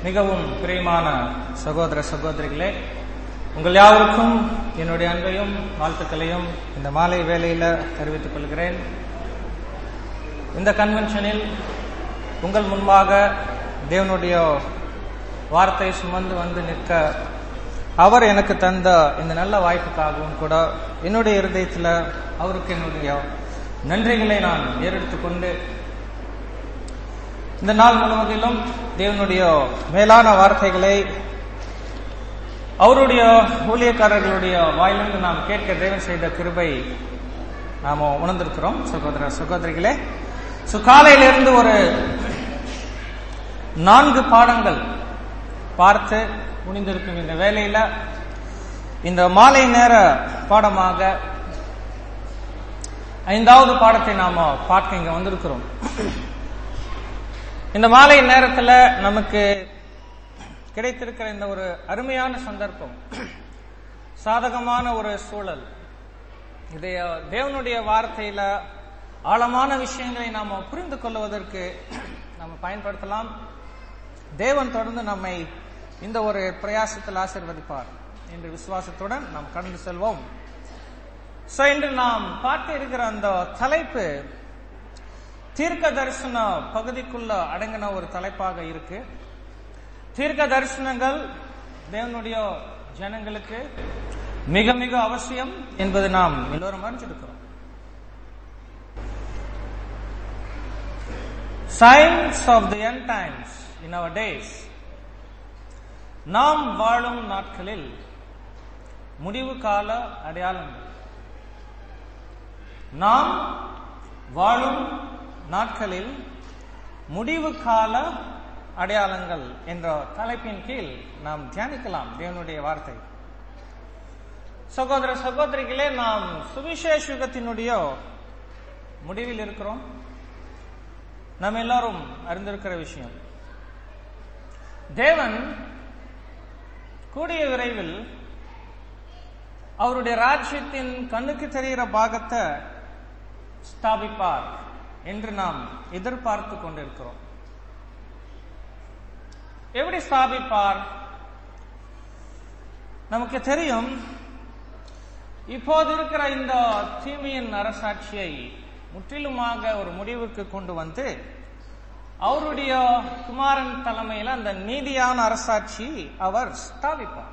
மிகவும் பிரியமான சகோதர சகோதரிகளே உங்கள் யாவருக்கும் என்னுடைய அன்பையும் வாழ்த்துக்களையும் இந்த மாலை வேளையில தெரிவித்துக் கொள்கிறேன் இந்த கன்வென்ஷனில் உங்கள் முன்பாக தேவனுடைய வார்த்தை சுமந்து வந்து நிற்க அவர் எனக்கு தந்த இந்த நல்ல வாய்ப்புக்காகவும் கூட என்னுடைய இருதயத்தில் அவருக்கு என்னுடைய நன்றிகளை நான் ஏறெடுத்துக் கொண்டு இந்த நாள் முழுவதிலும் தேவனுடைய மேலான வார்த்தைகளை அவருடைய ஊழியக்காரர்களுடைய வாயிலிருந்து நாம் கேட்க தேவன் செய்த கிருபை நாம உணர்ந்திருக்கிறோம் சகோதர சகோதரிகளே சோ காலையிலிருந்து ஒரு நான்கு பாடங்கள் பார்த்து முடிந்திருக்கும் இந்த வேலையில இந்த மாலை நேர பாடமாக ஐந்தாவது பாடத்தை நாம பார்க்க இங்க வந்திருக்கிறோம் இந்த மாலை நேரத்துல நமக்கு கிடைத்திருக்கிற இந்த ஒரு அருமையான சந்தர்ப்பம் சாதகமான ஒரு சூழல் இதை தேவனுடைய வார்த்தையில ஆழமான விஷயங்களை நாம புரிந்து கொள்வதற்கு நம்ம பயன்படுத்தலாம் தேவன் தொடர்ந்து நம்மை இந்த ஒரு பிரயாசத்தில் ஆசிர்வதிப்பார் என்று விசுவாசத்துடன் நாம் கடந்து செல்வோம் சோ இன்று நாம் பார்க்க இருக்கிற அந்த தலைப்பு தீர்க்க தரிசன பகுதிக்குள்ள அடங்கின ஒரு தலைப்பாக இருக்கு தீர்க்க தரிசனங்கள் தேவனுடைய ஜனங்களுக்கு மிக மிக அவசியம் என்பது நாம் எல்லோரும் அறிஞ்சிருக்கிறோம் science of the end times in our days நாம் வாழும் நாட்களில் முடிவு கால அடையாளங்கள் நாம் வாழும் நாட்களில் முடிவு கால அடையாளங்கள் என்ற தலைப்பின் கீழ் நாம் தியானிக்கலாம் தேவனுடைய வார்த்தை சகோதர சகோதரிகளே நாம் சுவிசேஷ யுகத்தினுடைய முடிவில் இருக்கிறோம் நாம் எல்லாரும் அறிந்திருக்கிற விஷயம் தேவன் கூடிய விரைவில் அவருடைய ராஜ்யத்தின் கண்ணுக்கு தெரிகிற பாகத்தை ஸ்தாபிப்பார் என்று நாம் எதிர்பார்த்து கொண்டிருக்கிறோம் எப்படி ஸ்தாபிப்பார் நமக்கு தெரியும் இப்போது இருக்கிற இந்த தீமையின் அரசாட்சியை முற்றிலுமாக ஒரு முடிவுக்கு கொண்டு வந்து அவருடைய குமாரன் தலைமையில் அந்த நீதியான அரசாட்சி அவர் ஸ்தாபிப்பார்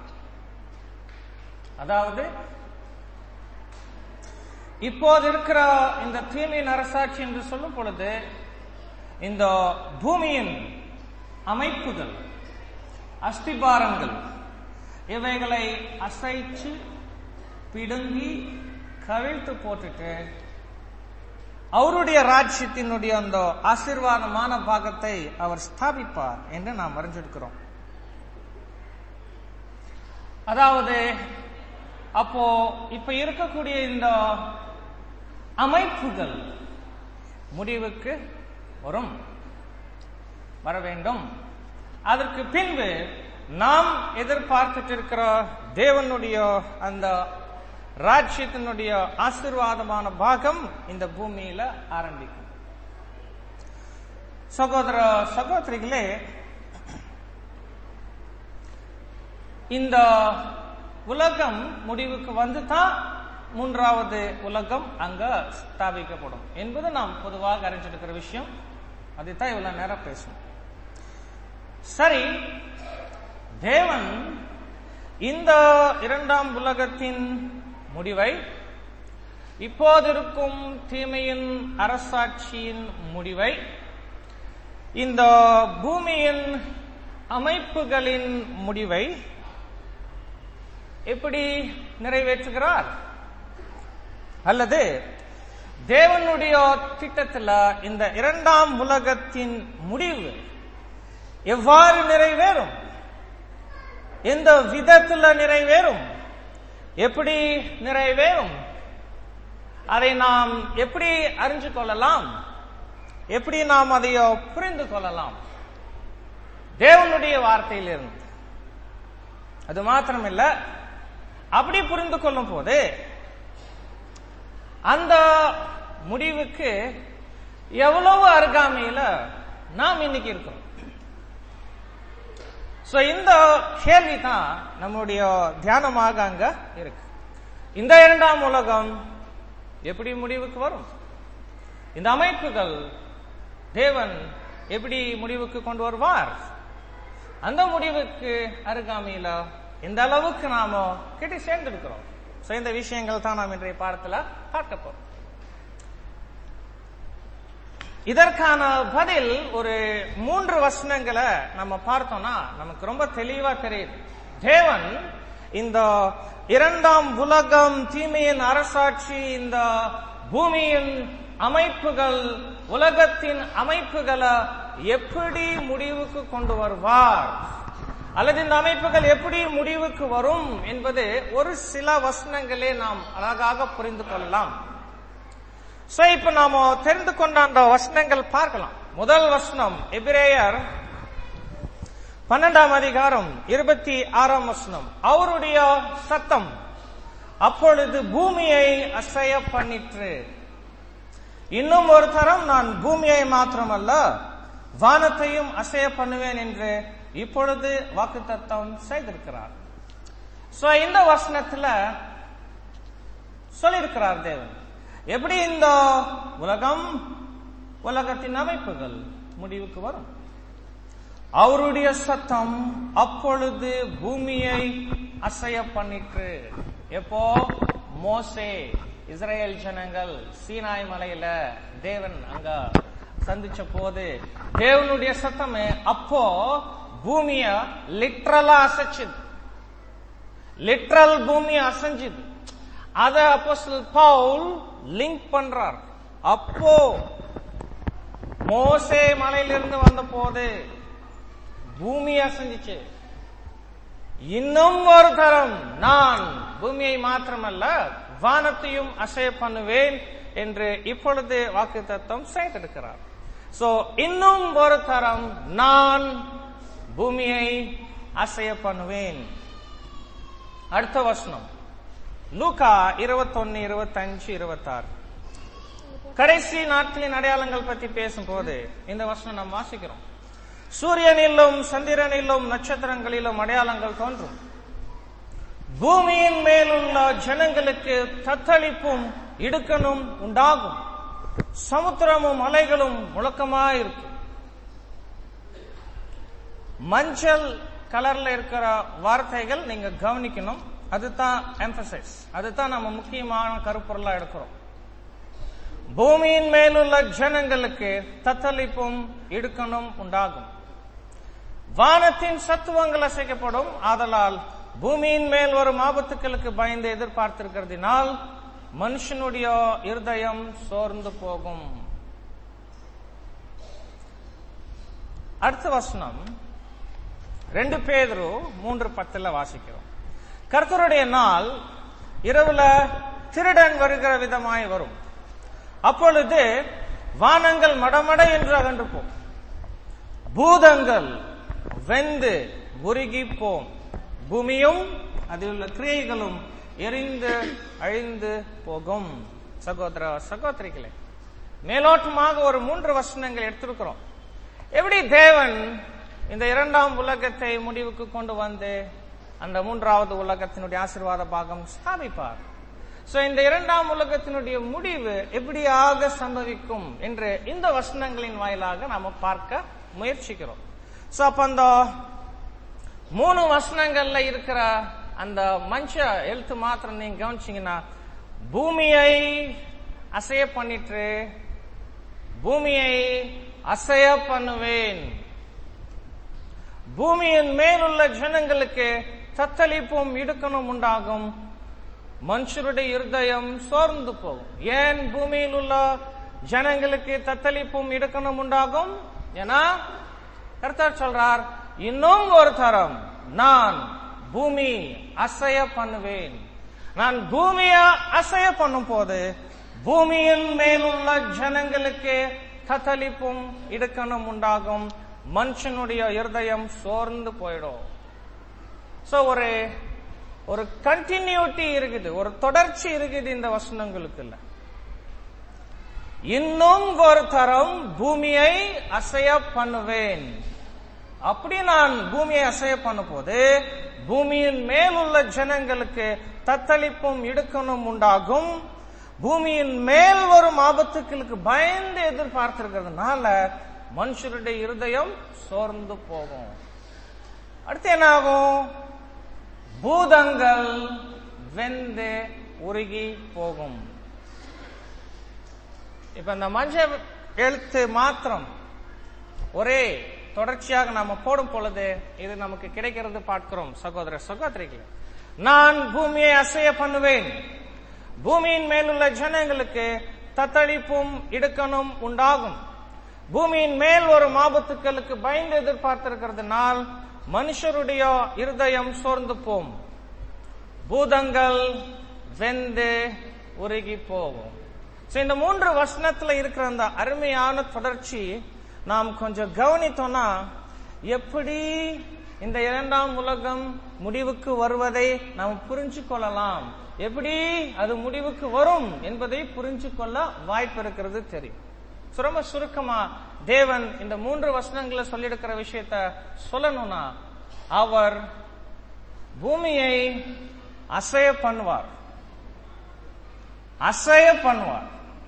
அதாவது இப்போது இருக்கிற இந்த தீமையின் அரசாட்சி என்று சொல்லும் பொழுது இந்த பூமியின் அமைப்புகள் அஸ்திபாரங்கள் இவைகளை அசைச்சு பிடுங்கி கவிழ்த்து போட்டுட்டு அவருடைய ராஜ்யத்தினுடைய அந்த ஆசீர்வாதமான பாகத்தை அவர் ஸ்தாபிப்பார் என்று நாம் அறிஞ்சிருக்கிறோம் அதாவது அப்போ இப்ப இருக்கக்கூடிய இந்த அமைப்புகள் முடிவுக்கு வரும் வர வேண்டும் அதற்கு பின்பு நாம் எதிர்பார்த்துட்டு இருக்கிற தேவனுடைய அந்த ராஜ்யத்தினுடைய ஆசிர்வாதமான பாகம் இந்த பூமியில ஆரம்பிக்கும் சகோதர சகோதரிகளே இந்த உலகம் முடிவுக்கு வந்து தான் மூன்றாவது உலகம் அங்க ஸ்தாபிக்கப்படும் என்பது நாம் பொதுவாக அறிஞ்சிருக்கிற விஷயம் அதைத்தான் இவ்வளவு நேரம் பேசணும் சரி தேவன் இந்த இரண்டாம் உலகத்தின் முடிவை இப்போதிருக்கும் தீமையின் அரசாட்சியின் முடிவை இந்த பூமியின் அமைப்புகளின் முடிவை எப்படி நிறைவேற்றுகிறார் அல்லது தேவனுடைய திட்டத்தில் இந்த இரண்டாம் உலகத்தின் முடிவு எவ்வாறு நிறைவேறும் எந்த விதத்துல நிறைவேறும் எப்படி நிறைவேறும் அதை நாம் எப்படி அறிஞ்சு கொள்ளலாம் எப்படி நாம் அதையோ புரிந்து கொள்ளலாம் தேவனுடைய வார்த்தையிலிருந்து அது மாத்திரமில்ல அப்படி புரிந்து கொள்ளும் போது அந்த முடிவுக்கு எவ்வளவு அருகாமையில நாம் இன்னைக்கு இருக்கிறோம் சோ இந்த கேள்வி தான் நம்முடைய தியானமாக அங்க இருக்கு இந்த இரண்டாம் உலகம் எப்படி முடிவுக்கு வரும் இந்த அமைப்புகள் தேவன் எப்படி முடிவுக்கு கொண்டு வருவார் அந்த முடிவுக்கு அருகாமையில எந்த அளவுக்கு நாம கிட்ட சேர்ந்திருக்கிறோம் சோ இந்த விஷயங்கள் தான் நாம் இன்றைய பாடத்துல பார்க்க போறோம் இதற்கான பதில் ஒரு மூன்று வசனங்களை நம்ம பார்த்தோம்னா நமக்கு ரொம்ப தெளிவா தெரியுது தேவன் இந்த இரண்டாம் உலகம் தீமையின் அரசாட்சி இந்த பூமியின் அமைப்புகள் உலகத்தின் அமைப்புகளை எப்படி முடிவுக்கு கொண்டு வருவார் அல்லது இந்த அமைப்புகள் எப்படி முடிவுக்கு வரும் என்பது ஒரு சில வசனங்களே நாம் அழகாக புரிந்து கொள்ளலாம் சோ இப்ப நாம தெரிந்து கொண்ட அந்த வசனங்கள் பார்க்கலாம் முதல் வசனம் எபிரேயர் பன்னெண்டாம் அதிகாரம் இருபத்தி ஆறாம் வசனம் அவருடைய சத்தம் அப்பொழுது பூமியை அசைய பண்ணிற்று இன்னும் ஒரு தரம் நான் பூமியை மாத்திரமல்ல வானத்தையும் அசைய பண்ணுவேன் என்று இப்பொழுது வாக்குத்தத்தம் செய்திருக்கிறார் சோ இந்த வசனத்துல சொல்லியிருக்கிறார் தேவன் எப்படி இந்த உலகம் உலகத்தின் அமைப்புகள் முடிவுக்கு வரும் அவருடைய சத்தம் அப்பொழுது பூமியை அசைய பண்ணிற்று எப்போ மோசே இஸ்ரேல் ஜனங்கள் சீனாய் மலையில தேவன் அங்க சந்திச்ச போது தேவனுடைய சத்தமே அப்போ பூமிய லிட்ரலா அசைச்சுது லிட்ரல் பூமி அசைஞ்சுது அத அப்போஸ்தலர் பவுல் லிங்க் பண்றார் அப்போ மோசே மலையிலிருந்து வந்த போது பூமி அசைஞ்சிச்சு இன்னும் ஒரு தரம் நான் பூமியை மாத்திரமல்ல வானத்தையும் அசைய பண்ணுவேன் என்று இப்பொழுது வாக்கு தத்துவம் செய்திருக்கிறார் சோ இன்னும் ஒரு தரம் நான் பூமியை அசைய பண்ணுவேன் அடுத்த வசனம் லூகா இருபத்தொன்னு இருபத்தஞ்சு இருபத்தாறு கடைசி நாட்களின் அடையாளங்கள் பற்றி பேசும்போது இந்த வசனம் நாம் வாசிக்கிறோம் சூரியனிலும் சந்திரனிலும் நட்சத்திரங்களிலும் அடையாளங்கள் தோன்றும் பூமியின் மேலுள்ள ஜனங்களுக்கு தத்தளிப்பும் இடுக்கணும் உண்டாகும் சமுத்திரமும் அலைகளும் முழக்கமாயிருக்கும் மஞ்சள் கலர்ல இருக்கிற வார்த்தைகள் நீங்க கவனிக்கணும் அதுதான் எம்பசைஸ் அதுதான் நம்ம முக்கியமான கருப்பொருளா எடுக்கிறோம் பூமியின் மேலுள்ள ஜனங்களுக்கு தத்தளிப்பும் இடுக்கணும் உண்டாகும் வானத்தின் சத்துவங்கள் அசைக்கப்படும் ஆதலால் பூமியின் மேல் வரும் ஆபத்துக்களுக்கு பயந்து எதிர்பார்த்திருக்கிறதினால் மனுஷனுடைய இருதயம் சோர்ந்து போகும் அடுத்த வசனம் ரெண்டு பேதரு மூன்று பத்துல வாசிக்கிறோம் கர்த்தருடைய நாள் இரவுல திருடன் வருகிற விதமாய் வரும் அப்பொழுது வானங்கள் மடமட என்று அகன்று போம் பூதங்கள் வெந்து உருகி போம் பூமியும் அதில் உள்ள கிரியைகளும் எரிந்து அழிந்து போகும் சகோதர சகோதரிகளே மேலோட்டமாக ஒரு மூன்று வசனங்கள் எடுத்திருக்கிறோம் எப்படி தேவன் இந்த இரண்டாம் உலகத்தை முடிவுக்கு கொண்டு வந்து அந்த மூன்றாவது உலகத்தினுடைய ஆசீர்வாத பாகம் ஸ்தாபிப்பார் சோ இந்த இரண்டாம் உலகத்தினுடைய முடிவு எப்படியாக சம்பவிக்கும் என்று இந்த வசனங்களின் வாயிலாக நாம பார்க்க முயற்சிக்கிறோம் சோ அப்ப அந்த மூணு வசனங்கள்ல இருக்கிற அந்த மஞ்ச எழுத்து மாத்திரம் நீங்க கவனிச்சீங்கன்னா பூமியை அசைய பண்ணிட்டு பூமியை அசைய பண்ணுவேன் பூமியின் மேலுள்ள ஜனங்களுக்கு தத்தளிப்பும் இடுக்கணும் உண்டாகும் மனுஷருடைய இருதயம் சோர்ந்து போகும் ஏன் பூமியில் உள்ள ஜனங்களுக்கு தத்தளிப்பும் இடுக்கணும் உண்டாகும் ஏன்னா கர்த்தர் சொல்றார் இன்னும் ஒரு தரம் நான் பூமி அசைய பண்ணுவேன் நான் பூமிய அசைய பண்ணும் போது பூமியின் மேலுள்ள ஜனங்களுக்கு தத்தளிப்பும் இடுக்கணும் உண்டாகும் மனுஷனுடைய இருதயம் சோர்ந்து போயிடும் சோ ஒரு ஒரு கண்டினியூட்டி இருக்குது ஒரு தொடர்ச்சி இருக்குது இந்த வசனங்களுக்குள்ள இன்னும் ஒரு தரம் பூமியை அசைய பண்ணுவேன் அப்படி நான் பூமியை அசைய பண்ண போது பூமியின் மேலுள்ள ஜனங்களுக்கு தத்தளிப்பும் இடுக்கணும் உண்டாகும் பூமியின் மேல் வரும் ஆபத்துக்களுக்கு பயந்து எதிர்பார்த்திருக்கிறதுனால மனுஷருடைய இருதயம் சோர்ந்து போகும் அடுத்து என்ன ஆகும் பூதங்கள் வெந்து உருகி போகும் இப்ப இந்த மஞ்சள் எழுத்து மாத்திரம் ஒரே தொடர்ச்சியாக நாம போடும் பொழுது இது நமக்கு கிடைக்கிறது பார்க்கிறோம் சகோதர சகோதரிகள் நான் பூமியை அசைய பண்ணுவேன் பூமியின் மேலுள்ள ஜனங்களுக்கு தத்தளிப்பும் இடுக்கணும் உண்டாகும் பூமியின் மேல் வரும் ஆபத்துக்களுக்கு பயந்து எதிர்பார்த்திருக்கிறதுனால் மனுஷருடைய இருதயம் சோர்ந்து போம் பூதங்கள் வெந்து உருகி போகும் So, இந்த மூன்று வசனத்துல இருக்கிற அந்த அருமையான தொடர்ச்சி நாம் கொஞ்சம் கவனித்தோம்னா எப்படி இந்த இரண்டாம் உலகம் முடிவுக்கு வருவதை நாம் புரிஞ்சு கொள்ளலாம் எப்படி அது முடிவுக்கு வரும் என்பதை புரிஞ்சு கொள்ள வாய்ப்பு இருக்கிறது தெரியும் So, ரொம்ப சுருக்கமா தேவன் இந்த மூன்று வசனங்களை சொல்லியிருக்கிற விஷயத்த சொல்லணும்னா அவர் பூமியை அசைய பண்ணுவார் அசைய பண்ணுவார்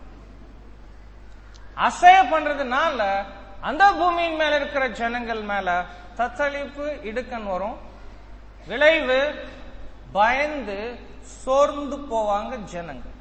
அசைய பண்றதுனால அந்த பூமியின் மேல இருக்கிற ஜனங்கள் மேல தத்தளிப்பு இடுக்கன் வரும் விளைவு பயந்து சோர்ந்து போவாங்க ஜனங்கள்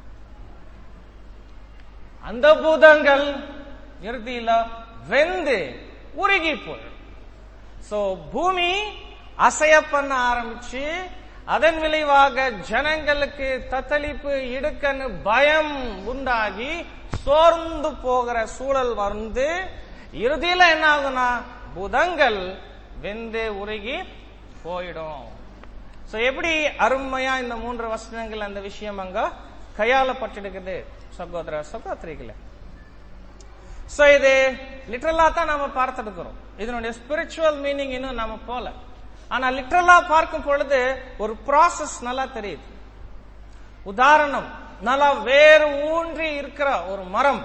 அந்த பூதங்கள் இறுதியில வெந்து உருகி போயிடும் சோ பூமி அசைய பண்ண ஆரம்பிச்சு அதன் விளைவாக ஜனங்களுக்கு தத்தளிப்பு இடுக்கன்னு பயம் உண்டாகி சோர்ந்து போகிற சூழல் வந்து இறுதியில என்ன ஆகுனா புதங்கள் வெந்து உருகி போயிடும் சோ எப்படி அருமையா இந்த மூன்று வசனங்கள் அந்த விஷயம் அங்க கையாளப்பட்டிருக்குது சகோதர சகோதரிகளே சோ இது லிட்டரலா தான் நாம பார்த்திருக்கிறோம் இதனுடைய ஸ்பிரிச்சுவல் மீனிங் இன்னும் நாம போல ஆனா லிட்டரலா பார்க்கும் பொழுது ஒரு ப்ராசஸ் நல்லா தெரியுது உதாரணம் நல்லா வேறு ஊன்றி இருக்கிற ஒரு மரம்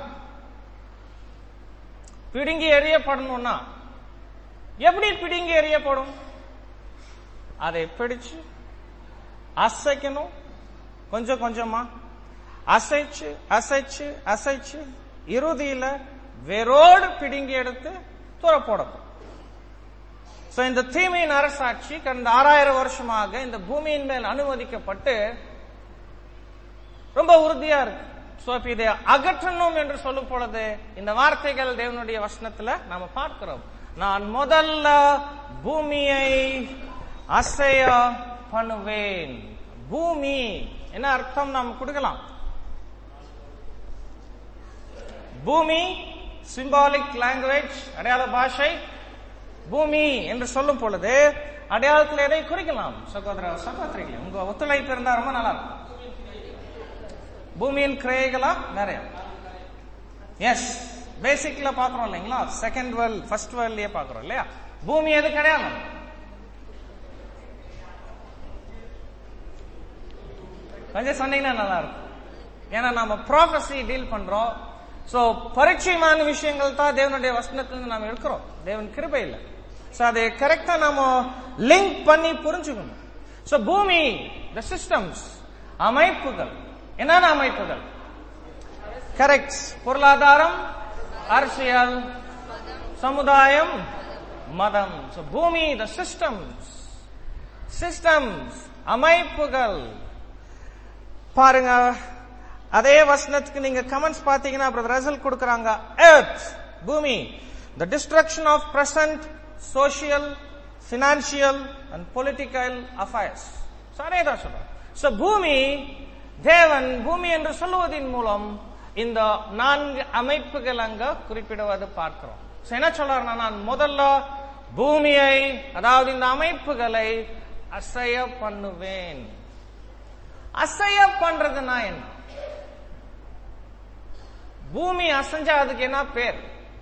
பிடுங்கி எறியப்படணும்னா எப்படி பிடுங்கி எறியப்படும் அதை பிடிச்சு அசைக்கணும் கொஞ்சம் கொஞ்சமா அசைச்சு அசைச்சு அசைச்சு இறுதியில வேரோடு பிடுங்கி எடுத்து தூர போடப்படும் சோ இந்த தீமையின் அரசாட்சி கடந்த ஆறாயிரம் வருஷமாக இந்த பூமியின் மேல் அனுமதிக்கப்பட்டு ரொம்ப உறுதியா இருக்கு சோ இப்ப இதை அகற்றணும் என்று சொல்லும் பொழுது இந்த வார்த்தைகள் தேவனுடைய வசனத்துல நாம பார்க்கிறோம் நான் முதல்ல பூமியை அசைய பண்ணுவேன் பூமி என்ன அர்த்தம் நாம் கொடுக்கலாம் பூமி சிம்பாலிக் லாங்குவேஜ் அடையாள பாஷை பூமி என்று சொல்லும் பொழுது அடையாளத்தில் எதை குறிக்கலாம் சகோதர சகோதரிகளே உங்க ஒத்துழைப்பு இருந்தா ரொம்ப நல்லா இருக்கும் பூமியின் கிரைகளா நிறைய எஸ் பேசிக்ல பாக்குறோம் இல்லைங்களா செகண்ட் வேர்ல்ட் ஃபர்ஸ்ட் வேர்ல்ட்லயே பாக்குறோம் இல்லையா பூமி எது கிடையாது கொஞ்சம் சொன்னீங்கன்னா நல்லா இருக்கும் ஏன்னா நம்ம ப்ராஃபஸி டீல் பண்றோம் சோ பரிச்சயமான விஷயங்கள் தான் தேவனுடைய வசனத்திலிருந்து நாம எடுக்கிறோம் தேவன் கிருபை இல்லை சோ அதை கரெக்டா நாம லிங்க் பண்ணி புரிஞ்சுக்கணும் சோ பூமி த சிஸ்டம்ஸ் அமைப்புகள் என்னென்ன அமைப்புகள் கரெக்ட் பொருளாதாரம் அரசியல் சமுதாயம் மதம் சோ பூமி த சிஸ்டம்ஸ் சிஸ்டம்ஸ் அமைப்புகள் பாருங்க அதே வசனத்துக்கு நீங்க கமெண்ட்ஸ் பாத்தீங்கன்னா பிரதர் ரசல் கொடுக்கறாங்க எர்த் பூமி the destruction of present social financial and political affairs அதே தான் சொல்றேன் சோ பூமி தேவன் பூமி என்று சொல்லுவதன் மூலம் இந்த நான்கு அமைப்புகள் அங்க குறிப்பிடுவது பார்க்கிறோம் So, என்ன சொல்றாருன்னா நான் முதல்ல பூமியை அதாவது இந்த அமைப்புகளை அசைய பண்ணுவேன் அசைய பண்றதுனா என்ன பூமி அசைஞ்சா அதுக்கு என்ன பேர்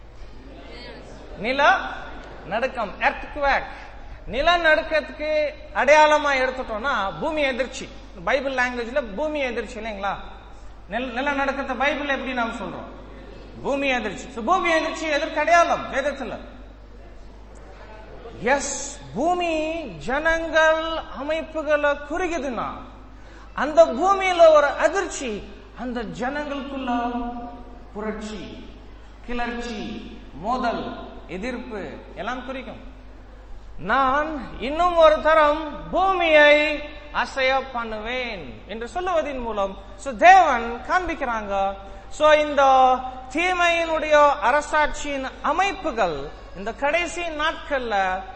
நில நடுக்கம் எர்த்குவேக் நில நடுக்கத்துக்கு அடையாளமா எடுத்துட்டோம்னா பூமி எதிர்ச்சி பைபிள் லாங்குவேஜ்ல பூமி எதிர்ச்சி இல்லைங்களா நில- நில நடுக்கத்தை பைபிள் எப்படி நாம் சொல்றோம் பூமி எதிர்ச்சி So, பூமி எதிர்ச்சி எதற்கு அடையாளம் வேதத்துல எஸ் பூமி ஜனங்கள் அமைப்புகளை குறுகிதுன்னா அந்த பூமியில ஒரு அதிர்ச்சி அந்த ஜனங்களுக்குள்ள புரட்சி கிளர்ச்சி மோதல் எதிர்ப்பு எல்லாம் குறிக்கும் நான் இன்னும் ஒரு தரம் பூமியை அசைய பண்ணுவேன் என்று சொல்லுவதன் மூலம் சோ தேவன் காண்பிக்கிறாங்க சோ இந்த தீமையினுடைய அரசாட்சியின் அமைப்புகள் இந்த கடைசி நாட்கள்ல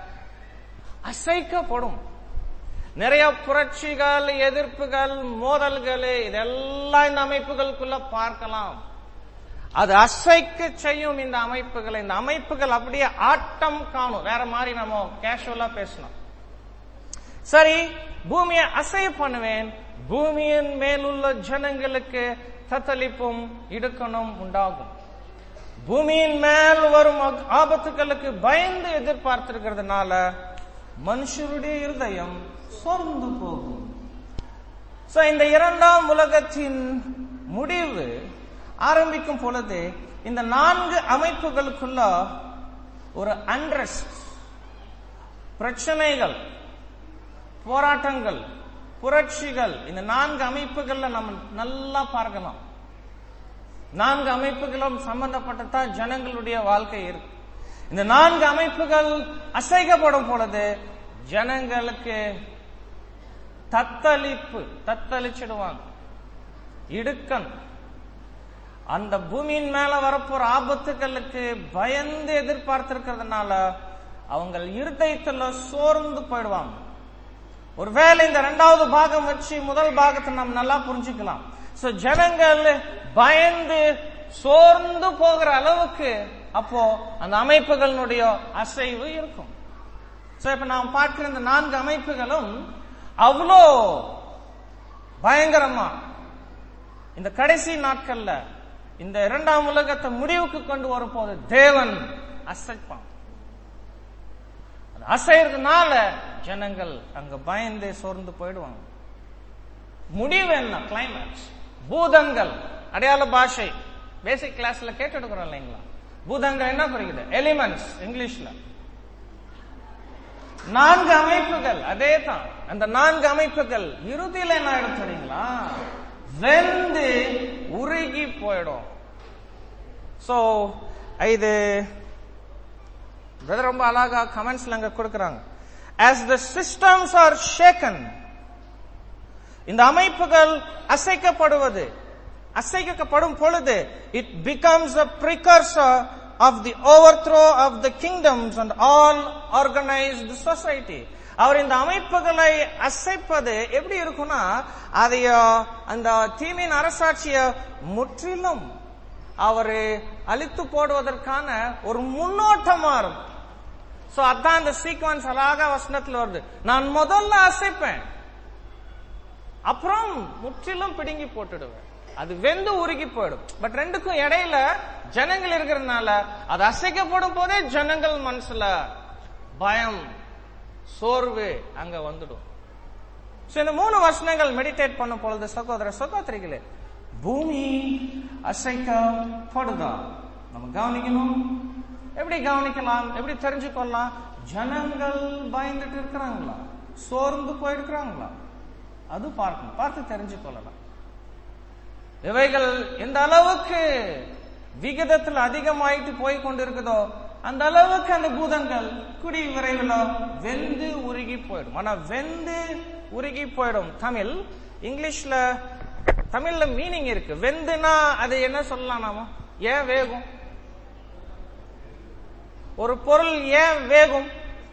அசைக்கப்படும் நிறைய புரட்சிகள் எதிர்ப்புகள் மோதல்கள் இதெல்லாம் இந்த அமைப்புகளுக்குள்ள பார்க்கலாம் அது அசைக்க செய்யும் இந்த அமைப்புகளை இந்த அமைப்புகள் அப்படியே ஆட்டம் காணும் வேற மாதிரி நம்ம கேஷுவலா பேசணும் சரி பூமியை அசைய பண்ணுவேன் பூமியின் மேலுள்ள ஜனங்களுக்கு தத்தளிப்பும் இடுக்கணும் உண்டாகும் பூமியின் மேல் வரும் ஆபத்துகளுக்கு பயந்து எதிர்பார்த்திருக்கிறதுனால மனுஷருடைய இருதயம் சோர்ந்து போகும் சோ இந்த இரண்டாம் உலகத்தின் முடிவு ஆரம்பிக்கும் பொழுது இந்த நான்கு அமைப்புகளுக்குள்ள ஒரு அண்ட்ரஸ்ட் பிரச்சனைகள் போராட்டங்கள் புரட்சிகள் இந்த நான்கு அமைப்புகள்ல நம்ம நல்லா பார்க்கலாம் நான்கு அமைப்புகளும் சம்பந்தப்பட்டதா ஜனங்களுடைய வாழ்க்கை இருக்கு இந்த நான்கு அமைப்புகள் அசைக்கப்படும் பொழுது ஜனங்களுக்கு தத்தளிப்பு தத்தளிச்சிடுவாங்க இடுக்கன் அந்த பூமியின் மேல வரப்போற ஆபத்துகளுக்கு பயந்து எதிர்பார்த்திருக்கிறதுனால அவங்க இருதயத்துல சோர்ந்து போயிடுவாங்க ஒருவேளை இந்த இரண்டாவது பாகம் வச்சு முதல் பாகத்தை நம்ம நல்லா புரிஞ்சுக்கலாம் சோ ஜனங்கள் பயந்து சோர்ந்து போகிற அளவுக்கு அப்போ அந்த அமைப்புகளினுடைய அசைவு இருக்கும் சோ இப்ப நாம் பார்க்கிற இந்த நான்கு அமைப்புகளும் அவ்வளோ பயங்கரமா இந்த கடைசி நாட்கள்ல இந்த இரண்டாம் உலகத்தை முடிவுக்கு கொண்டு வரும்போது தேவன் அசைப்பான் அசைறதுனால ஜனங்கள் அங்க பயந்து சோர்ந்து போயிடுவாங்க முடிவு என்ன கிளைமேக்ஸ் பூதங்கள் அடையாள பாஷை பேசிக் கிளாஸ்ல கேட்டு எடுக்கிறோம் இல்லைங்களா பூதங்கள் என்ன புரியுது எலிமெண்ட்ஸ் இங்கிலீஷ்ல நான்கு அமைப்புகள் அதே தான் அந்த நான்கு அமைப்புகள் இறுதியில என்ன ஆயிடும் தெரியுங்களா வெந்து உருகி போயிடும் சோ இது பிரதர் ரொம்ப அழகா கமெண்ட்ஸ்ல அங்க கொடுக்கறாங்க as the systems are shaken இந்த அமைப்புகள் அசைக்கப்படுவது அசைக்கப்படும் பொழுது it becomes a precursor of the overthrow of the kingdoms and all organized society அவர் இந்த அமைப்புகளை அசைப்பது எப்படி இருக்கும்னா அதைய அந்த தீமின் அரசாட்சிய முற்றிலும் அவரு அழித்து போடுவதற்கான ஒரு முன்னோட்டமா இருக்கும் சோ அதான் அந்த சீக்வன்ஸ் அழகா வசனத்துல வருது நான் முதல்ல அசைப்பேன் அப்புறம் முற்றிலும் பிடுங்கி போட்டுடுவேன் அது வெந்து உருகி போயிடும் பட் ரெண்டுக்கும் இடையில ஜனங்கள் இருக்கிறதுனால அது அசைக்கப்படும் போதே ஜனங்கள் மனசுல பயம் சோர்வு அங்க வந்துடும் சோ இந்த மூணு வசனங்கள் மெடிடேட் பண்ணும் பொழுது சகோதர சகோதரிகளே பூமி அசைக்கப்படுதா நம்ம கவனிக்கணும் எப்படி கவனிக்கலாம் எப்படி தெரிஞ்சுக்கொள்ளலாம் ஜனங்கள் பயந்துட்டு இருக்கிறாங்களா சோர்ந்து போயிருக்கிறாங்களா அது பார்க்கணும் பார்த்து தெரிஞ்சு கொள்ளலாம் இவைகள் எந்த அளவுக்கு விகிதத்தில் அதிகமாயிட்டு போய் கொண்டிருக்குதோ அந்த அளவுக்கு அந்த பூதங்கள் குடி விரைவில் வெந்து உருகி போயிடும் ஆனா வெந்து உருகி போயிடும் தமிழ் இங்கிலீஷ்ல தமிழ்ல மீனிங் இருக்கு வெந்துனா அது என்ன சொல்லலாம் நாம ஏன் வேகும் ஒரு பொருள் ஏன் வேகும்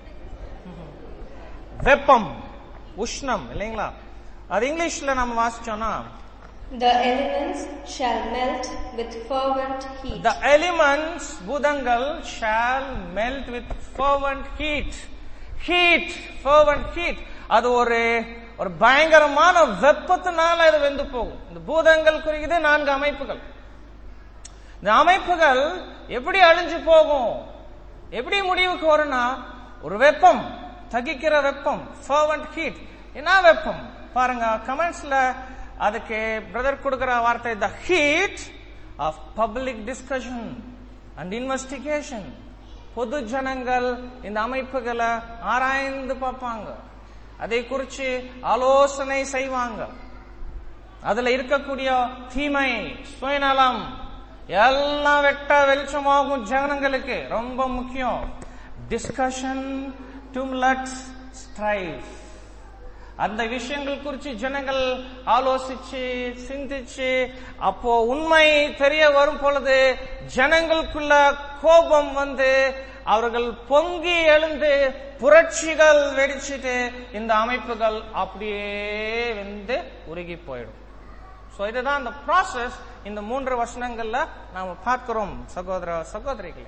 வெப்பம் உஷ்ணம் இல்லைங்களா அது இங்கிலீஷ்ல நம்ம வாசிச்சோம்னா The elements shall melt with fervent heat. The elements, பூதங்கள் shall melt with fervent heat. Heat, fervent heat. அது ஒரு ஒரு பயங்கரமான வெப்பத்தினால இது வெந்து போகும் இந்த பூதங்கள் குறிக்குது நான்கு அமைப்புகள் இந்த அமைப்புகள் எப்படி அழிஞ்சு போகும் எப்படி முடிவுக்கு வரும்னா ஒரு வெப்பம் தகிக்கிற வெப்பம் fervent heat என்ன வெப்பம் பாருங்க கமெண்ட்ஸ்ல அதுக்கு பிரதர் கொடுக்கிற வார்த்தை the heat of public discussion and investigation பொது ஜனங்கள் இந்த அமைப்புகளை ஆராய்ந்து பார்ப்பாங்க அதை குறித்து ஆலோசனை செய்வாங்க அதுல இருக்கக்கூடிய தீமை சுயநலம் எல்லாம் வெட்ட வெளிச்சமாகும் ஜனங்களுக்கு ரொம்ப முக்கியம் டிஸ்கஷன் டும்லட்ஸ் ஸ்ட்ரைஃப் அந்த விஷயங்கள் குறித்து ஜனங்கள் ஆலோசிச்சு சிந்திச்சு அப்போ உண்மை தெரிய வரும் பொழுது ஜனங்களுக்குள்ள கோபம் வந்து அவர்கள் பொங்கி எழுந்து புரட்சிகள் வெடிச்சிட்டு இந்த அமைப்புகள் அப்படியே வந்து உருகி போயிடும் சோ இதுதான் அந்த ப்ராசஸ் இந்த மூன்று வசனங்கள்ல நாம பார்க்கிறோம் சகோதர சகோதரிகளே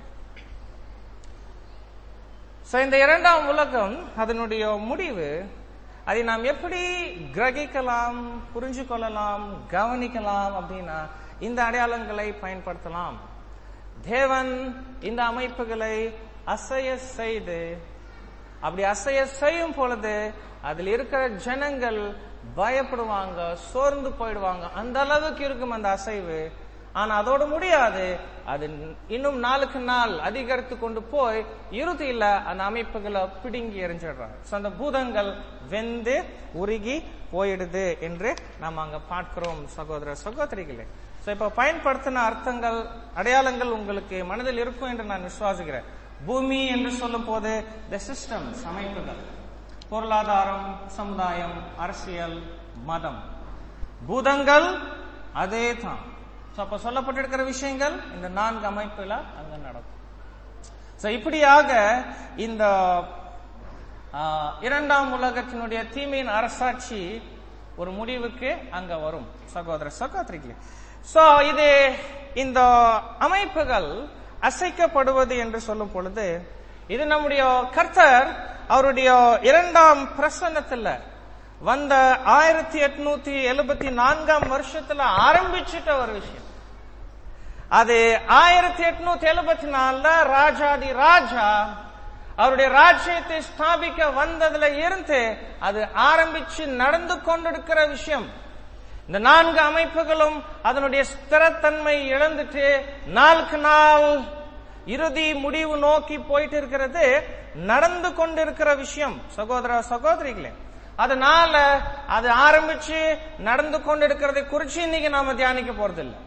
சோ இந்த இரண்டாம் உலகம் அதனுடைய முடிவு அதை நாம் எப்படி கிரகிக்கலாம் புரிஞ்சு கொள்ளலாம் கவனிக்கலாம் அப்படின்னா இந்த அடையாளங்களை பயன்படுத்தலாம் தேவன் இந்த அமைப்புகளை அசைய செய்து அப்படி அசைய செய்யும் பொழுது அதில் இருக்கிற ஜனங்கள் பயப்படுவாங்க சோர்ந்து போயிடுவாங்க அந்த அளவுக்கு இருக்கும் அந்த அசைவு ஆனா அதோடு முடியாது அது இன்னும் நாளுக்கு நாள் அதிகரித்து கொண்டு போய் இறுதியில அந்த அமைப்புகளை பிடுங்கி எரிஞ்சிடுறாங்க So, அந்த பூதங்கள் வெந்து உருகி போயிடுது என்று நாம் அங்க பார்க்கிறோம் சகோதர சகோதரிகளே சோ இப்ப பயன்படுத்தின அர்த்தங்கள் அடையாளங்கள் உங்களுக்கு மனதில் இருக்கும் என்று நான் விசுவாசிக்கிறேன் பூமி என்று சொல்லும் போது த சிஸ்டம்ஸ் அமைப்புகள் பொருளாதாரம் சமுதாயம் அரசியல் மதம் பூதங்கள் அதே தான் So, அப்ப சொல்லப்பட்டிருக்கிற விஷயங்கள் இந்த நான்கு அமைப்புல அங்க நடக்கும் So, இப்படியாக இந்த ஆ, இரண்டாம் உலகத்தினுடைய தீமையின் அரசாட்சி ஒரு முடிவுக்கு அங்க வரும் சகோதர சகோதரிகளே சோ இது இந்த அமைப்புகள் அசைக்கப்படுவது என்று சொல்லும் பொழுது இது நம்முடைய கர்த்தர் அவருடைய இரண்டாம் பிரசன்னத்துல வந்த ஆயிரத்தி எட்நூத்தி எழுபத்தி நான்காம் வருஷத்துல ஆரம்பிச்சிட்ட ஒரு விஷயம் அது ஆயிரத்தி எட்நூத்தி எழுபத்தி நாலுல ராஜாதி ராஜா அவருடைய ராஜ்யத்தை ஸ்தாபிக்க வந்ததுல இருந்து அது ஆரம்பிச்சு நடந்து கொண்டிருக்கிற விஷயம் இந்த நான்கு அமைப்புகளும் அதனுடைய ஸ்திரத்தன்மை இழந்துட்டு நாளுக்கு நாள் இறுதி முடிவு நோக்கி போயிட்டு இருக்கிறது நடந்து கொண்டிருக்கிற விஷயம் சகோதர சகோதரிகளே அதனால அது ஆரம்பிச்சு நடந்து கொண்டிருக்கிறதை குறிச்சு இன்னைக்கு நாம தியானிக்க போறதில்லை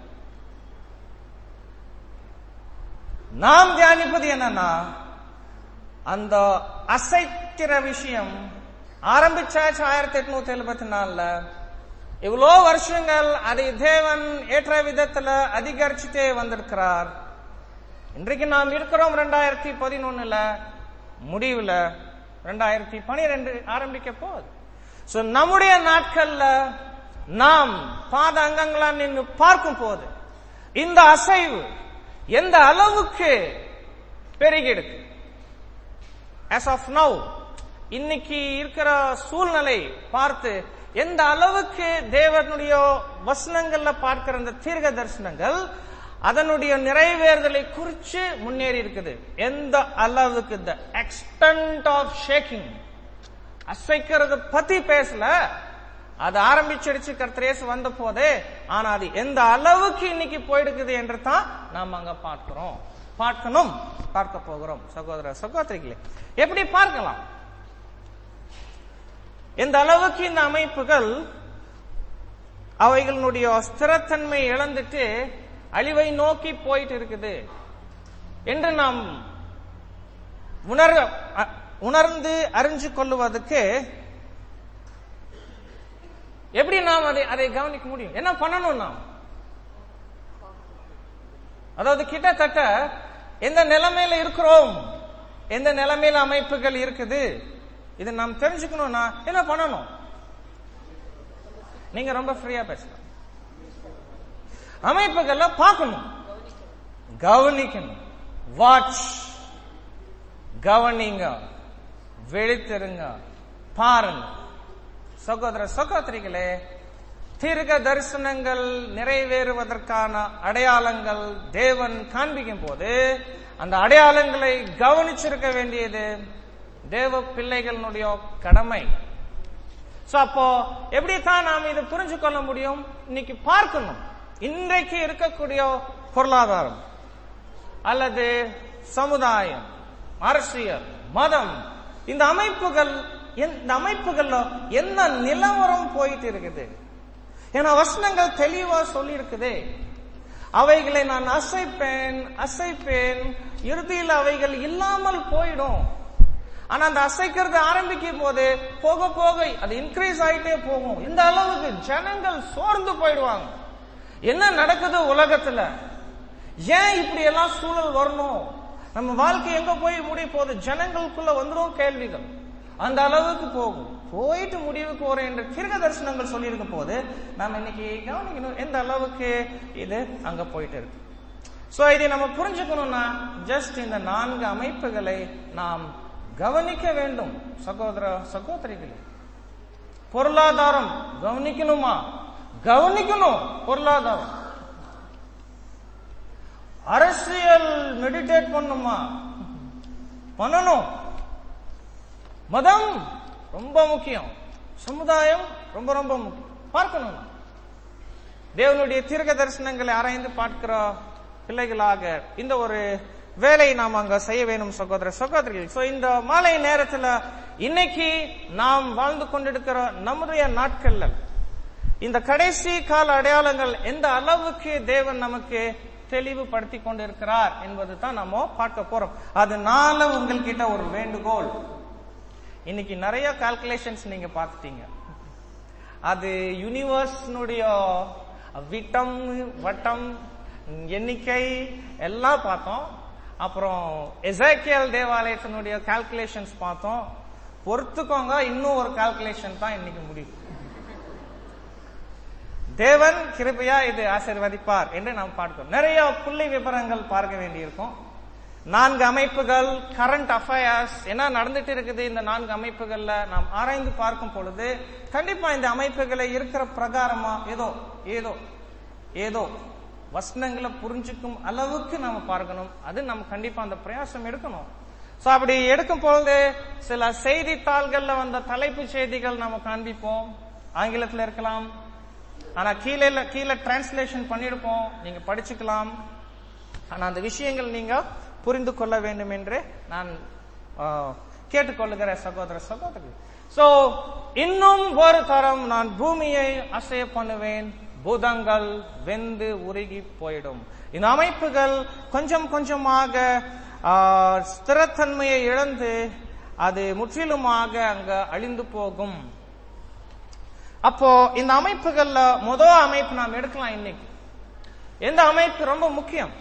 நாம் தியானிப்பது என்னன்னா அந்த அசைக்கிற விஷயம் ஆரம்பிச்சாச்சு ஆயிரத்தி எட்நூத்தி எழுபத்தி நாலுல இவ்வளோ வருஷங்கள் அதை தேவன் ஏற்ற விதத்துல அதிகரிச்சுட்டே வந்திருக்கிறார் இன்றைக்கு நாம் இருக்கிறோம் ரெண்டாயிரத்தி பதினொன்னுல முடிவுல ரெண்டாயிரத்தி பனிரெண்டு ஆரம்பிக்க போகுது சோ நம்முடைய நாட்கள்ல நாம் பாத அங்கங்களா நின்று பார்க்கும் போது இந்த அசைவு எந்த அளவுக்கு பெருகிடுக்கு as of now இன்னைக்கு இருக்கிற சூழ்நிலை பார்த்து எந்த அளவுக்கு தேவனுடைய வசனங்கள்ல பார்க்கிற அந்த தீர்க்க தரிசனங்கள் அதனுடைய நிறைவேறுதலை குறித்து முன்னேறி இருக்குது எந்த அளவுக்கு த எக்ஸ்டென்ட் ஆஃப் ஷேக்கிங் அசைக்கிறது பத்தி பேசல அது ஆரம்பிச்சிடுச்சு கர்த்தரேசு வந்த போதே ஆனா அது எந்த அளவுக்கு இன்னைக்கு போயிடுக்குது என்று தான் நாம் அங்க பார்க்கிறோம் பார்க்கணும் பார்க்க போகிறோம் சகோதர சகோதரிகளே எப்படி பார்க்கலாம் எந்த அளவுக்கு இந்த அமைப்புகள் அவைகளுடைய ஸ்திரத்தன்மை இழந்துட்டு அழிவை நோக்கி போயிட்டு இருக்குது என்று நாம் உணர அ- உணர்ந்து அறிஞ்சு கொள்ளுவதற்கு எப்படி நாம் அதை அதை கவனிக்க முடியும் என்ன பண்ணணும் நாம் அதாவது கிட்டத்தட்ட எந்த நிலைமையில இருக்கிறோம் எந்த நிலைமையில அமைப்புகள் இருக்குது இது நாம் தெரிஞ்சுக்கணும்னா என்ன பண்ணணும் நீங்க ரொம்ப ஃப்ரீயா பேசலாம் அமைப்புகளை பார்க்கணும் கவனிக்கணும் வாட்ச் கவனிங்க விழித்திருங்க பாருங்க சகோதர சகோதரிகளே தீர்க்க தரிசனங்கள் நிறைவேறுவதற்கான அடையாளங்கள் தேவன் காண்பிக்கும் போது அந்த அடையாளங்களை கவனிச்சிருக்க வேண்டியது தேவ பிள்ளைகளுடைய கடமை சோ அப்போ எப்படி தான் நாம் இதை புரிஞ்சு கொள்ள முடியும் இன்னைக்கு பார்க்கணும் இன்றைக்கு இருக்கக்கூடிய பொருளாதாரம் அல்லது சமுதாயம் அரசியல் மதம் இந்த அமைப்புகள் இந்த அமைப்புகள்ல என்ன நிலவரம் போயிட்டு இருக்குது ஏன்னா வசனங்கள் தெளிவா சொல்லி இருக்குது அவைகளை நான் அசைப்பேன் அசைப்பேன் இறுதியில் அவைகள் இல்லாமல் போயிடும் ஆனா அந்த அசைக்கிறது ஆரம்பிக்கும் போது போக போக அது இன்க்ரீஸ் ஆயிட்டே போகும் இந்த அளவுக்கு ஜனங்கள் சோர்ந்து போயிடுவாங்க என்ன நடக்குது உலகத்துல ஏன் இப்படி எல்லாம் சூழல் வரணும் நம்ம வாழ்க்கை எங்க போய் முடிய போகுது ஜனங்களுக்குள்ள வந்துடும் கேள்விகள் அந்த அளவுக்கு போகும் போயிட்டு முடிவுக்கு வரும் என்று கிருக தரிசனங்கள் சொல்லியிருக்கும் போது நாம இன்னைக்கு கவனிக்கணும் எந்த அளவுக்கு இது அங்க போயிட்டு இருக்கு சோ இதை நம்ம புரிஞ்சுக்கணும்னா ஜஸ்ட் இந்த நான்கு அமைப்புகளை நாம் கவனிக்க வேண்டும் சகோதர சகோதரிகளே பொருளாதாரம் கவனிக்கணுமா கவனிக்கணும் பொருளாதாரம் அரசியல் மெடிடேட் பண்ணுமா பண்ணணும் மதம் ரொம்ப முக்கியம் சமுதாயம் ரொம்ப ரொம்ப முக்கியம் பார்க்கணும் நாம். தேவனுடைய தீர்க்க தரிசனங்களை ஆராய்ந்து பார்க்கிற பிள்ளைகளாக இந்த ஒரு வேலையை நாம் அங்க செய்ய வேணும் சகோதர சகோதரிகள் சோ இந்த மாலை நேரத்துல இன்னைக்கு நாம் வாழ்ந்து கொண்டிருக்கிற நம்முடைய நாட்கள்ல இந்த கடைசி கால அடையாளங்கள் எந்த அளவுக்கு தேவன் நமக்கு தெளிவுபடுத்தி கொண்டிருக்கிறார் என்பது தான் நம்ம பார்க்க போறோம் அதனால உங்கள்கிட்ட ஒரு வேண்டுகோள் இன்னைக்கு நிறைய கால்குலேஷன்ஸ் நீங்க பார்த்துட்டீங்க அது யூனிவர்ஸ்னுடைய விட்டம் வட்டம் எண்ணிக்கை எல்லாம் பார்த்தோம் அப்புறம் எசைக்கியல் தேவாலயத்தினுடைய கால்குலேஷன்ஸ் பார்த்தோம் பொறுத்துக்கோங்க இன்னும் ஒரு கால்குலேஷன் தான் இன்னைக்கு முடியும் தேவன் கிருபையா இது ஆசீர்வதிப்பார் என்று நாம் பார்க்கிறோம் நிறைய புள்ளி விவரங்கள் பார்க்க வேண்டியிருக்கும் நான்கு அமைப்புகள் கரண்ட் அஃபயர்ஸ் என்ன நடந்துட்டு இருக்குது இந்த நான்கு அமைப்புகள்ல நாம் ஆராய்ந்து பார்க்கும் பொழுது கண்டிப்பா இந்த அமைப்புகளை இருக்கிற பிரகாரமா ஏதோ ஏதோ ஏதோ வசனங்களை புரிஞ்சுக்கும் அளவுக்கு நாம பார்க்கணும் அது நம்ம கண்டிப்பா அந்த பிரயாசம் எடுக்கணும் சோ அப்படி எடுக்கும் பொழுது சில செய்தித்தாள்கள்ல வந்த தலைப்பு செய்திகள் நாம காண்பிப்போம் ஆங்கிலத்துல இருக்கலாம் ஆனா கீழே கீழே டிரான்ஸ்லேஷன் பண்ணிருப்போம் நீங்க படிச்சுக்கலாம் ஆனா அந்த விஷயங்கள் நீங்க புரிந்து கொள்ள வேண்டும் என்று நான் ஆ, கேட்டுக்கொள்ளுகிற சகோதர சகோதரி சோ இன்னும் ஒரு தரம் நான் பூமியை அசைய பண்ணுவேன் பூதங்கள் வெந்து உருகி போயிடும் இந்த அமைப்புகள் கொஞ்சம் கொஞ்சமாக ஆ, ஸ்திரத்தன்மையை இழந்து அது முற்றிலுமாக அங்க அழிந்து போகும் அப்போ இந்த அமைப்புகள்ல முதல் அமைப்பு நாம் எடுக்கலாம் இன்னைக்கு எந்த அமைப்பு ரொம்ப முக்கியம்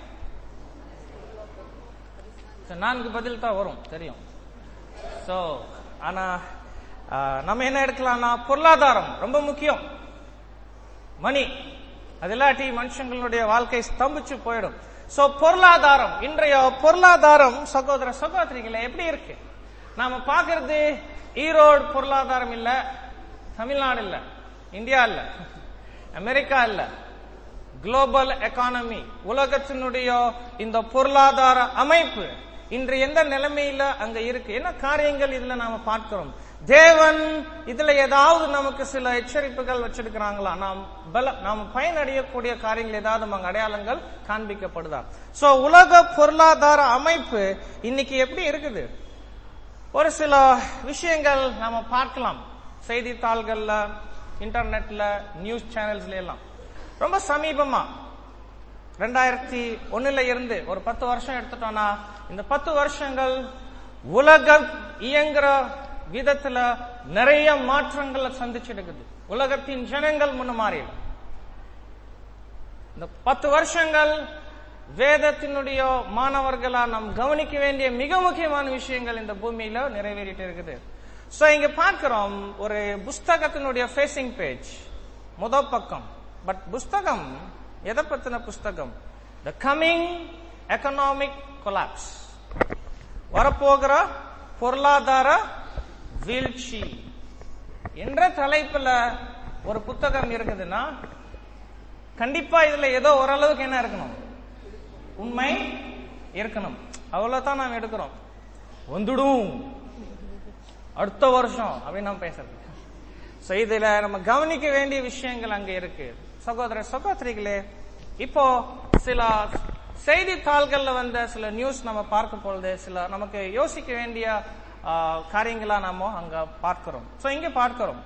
சரி, நான்கு பதில் தான் வரும் தெரியும் சோ ஆனா ஆ, நம்ம என்ன எடுக்கலாம்னா பொருளாதாரம் ரொம்ப முக்கியம் மணி அது இல்லாட்டி மனுஷங்களுடைய வாழ்க்கை ஸ்தம்பிச்சு போயிடும் சோ பொருளாதாரம் இன்றைய பொருளாதாரம் சகோதர சகோதரிகளை எப்படி இருக்கு நாம பாக்குறது ஈரோடு பொருளாதாரம் இல்ல தமிழ்நாடு இல்ல இந்தியா இல்ல அமெரிக்கா இல்ல குளோபல் எக்கானமி உலகத்தினுடைய இந்த பொருளாதார அமைப்பு இன்று எந்த நிலைமையில அங்க இருக்கு என்ன காரியங்கள் இதுல நாம பார்க்கிறோம் தேவன் இதுல ஏதாவது நமக்கு சில எச்சரிப்புகள் வச்சிருக்கிறாங்களா நாம் பல நாம் பயனடையக்கூடிய காரியங்கள் ஏதாவது அங்க அடையாளங்கள் காண்பிக்கப்படுதா சோ உலக பொருளாதார அமைப்பு இன்னைக்கு எப்படி இருக்குது ஒரு சில விஷயங்கள் நாம பார்க்கலாம் செய்தித்தாள்கள்ல இன்டர்நெட்ல நியூஸ் சேனல்ஸ்ல எல்லாம் ரொம்ப சமீபமா ரெண்டாயிரத்தி ஒண்ணுல இருந்து ஒரு பத்து வருஷம் எடுத்துட்டோம்னா இந்த பத்து வருஷங்கள் உலகம் இயங்குற விதத்துல நிறைய மாற்றங்களை சந்திச்சிருக்குது உலகத்தின் ஜனங்கள் முன்ன மாறிடும் இந்த பத்து வருஷங்கள் வேதத்தினுடைய மாணவர்களா நாம் கவனிக்க வேண்டிய மிக முக்கியமான விஷயங்கள் இந்த பூமியில நிறைவேறிட்டு இருக்குது சோ இங்க பார்க்கிறோம் ஒரு புஸ்தகத்தினுடைய ஃபேசிங் பேஜ் முத பக்கம் பட் புஸ்தகம் எதை பத்தின புஸ்தகம் த கமிங் எக்கனாமிக் கொலாப்ஸ் வரப்போகிற பொருளாதார வீழ்ச்சி என்ற தலைப்புல ஒரு புத்தகம் இருக்குதுன்னா கண்டிப்பா இதுல ஏதோ ஓரளவுக்கு என்ன இருக்கணும் உண்மை இருக்கணும் அவ்வளவுதான் நாம் எடுக்கிறோம் வந்துடும் அடுத்த வருஷம் அப்படின்னு நம்ம பேசுறது சோ இதுல நம்ம கவனிக்க வேண்டிய விஷயங்கள் அங்க இருக்கு சகோதர சகோதரிகளே இப்போ சில செய்தித்தாள்கள்ல வந்த சில நியூஸ் நம்ம பார்க்கும் பொழுது சில நமக்கு யோசிக்க வேண்டிய ஆ, காரியங்களா நாம அங்க பார்க்கிறோம் சோ இங்க பார்க்கிறோம்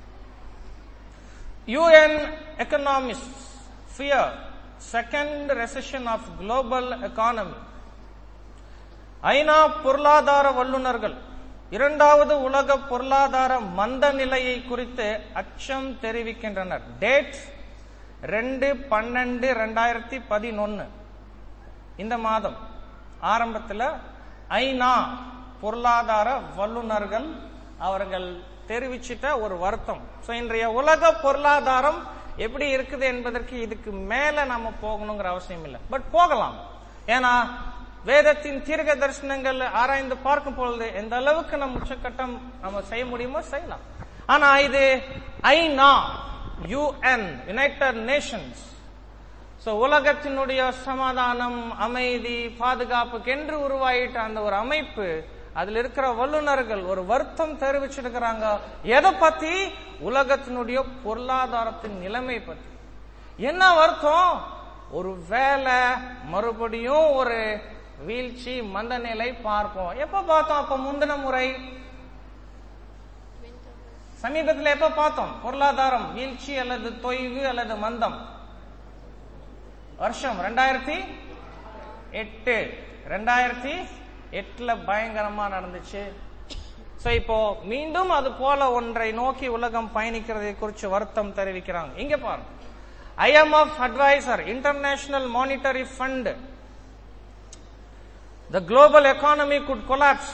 UN economists fear second recession of global economy. ஐநா பொருளாதார வல்லுநர்கள் இரண்டாவது உலக பொருளாதார மந்த நிலையை குறித்து அச்சம் தெரிவிக்கின்றனர் டேட் ரெண்டு பன்னெண்டு ரெண்டாயிரத்தி பதினொன்னு இந்த மாதம் ஆரம்பத்துல ஐநா பொருளாதார வல்லுநர்கள் அவர்கள் தெரிவிச்சிட்ட ஒரு வருத்தம் சோ இன்றைய உலக பொருளாதாரம் எப்படி இருக்குது என்பதற்கு இதுக்கு மேல நம்ம போகணுங்கிற அவசியம் இல்லை பட் போகலாம் ஏன்னா வேதத்தின் தீர்க்க தரிசனங்கள் ஆராய்ந்து பார்க்கும் பொழுது எந்த அளவுக்கு நம்ம உச்சக்கட்டம் நம்ம செய்ய முடியுமோ செய்யலாம் ஆனா இது ஐநா யுஎன் யுனைடெட் நேஷன்ஸ் சோ உலகத்தினுடைய சமாதானம் அமைதி பாதுகாப்புக்கு என்று உருவாயிட்ட அந்த ஒரு அமைப்பு அதுல இருக்கிற வல்லுநர்கள் ஒரு வருத்தம் தெரிவிச்சிருக்கிறாங்க எதை பத்தி உலகத்தினுடைய பொருளாதாரத்தின் நிலைமை பத்தி என்ன வருத்தம் ஒரு வேலை மறுபடியும் ஒரு வீழ்ச்சி மந்த நிலை பார்ப்போம் எப்ப பார்த்தோம் அப்ப முந்தின முறை சமீபத்தில் எப்ப பார்த்தோம் பொருளாதாரம் வீழ்ச்சி அல்லது தொய்வு அல்லது மந்தம் வருஷம் ரெண்டாயிரத்தி எட்டு ரெண்டாயிரத்தி எட்டுல பயங்கரமா நடந்துச்சு சோ இப்போ மீண்டும் அது போல ஒன்றை நோக்கி உலகம் பயணிக்கிறதை குறித்து வருத்தம் தெரிவிக்கிறாங்க இங்க பாருங்க IMF adviser international monetary fund the global economy could collapse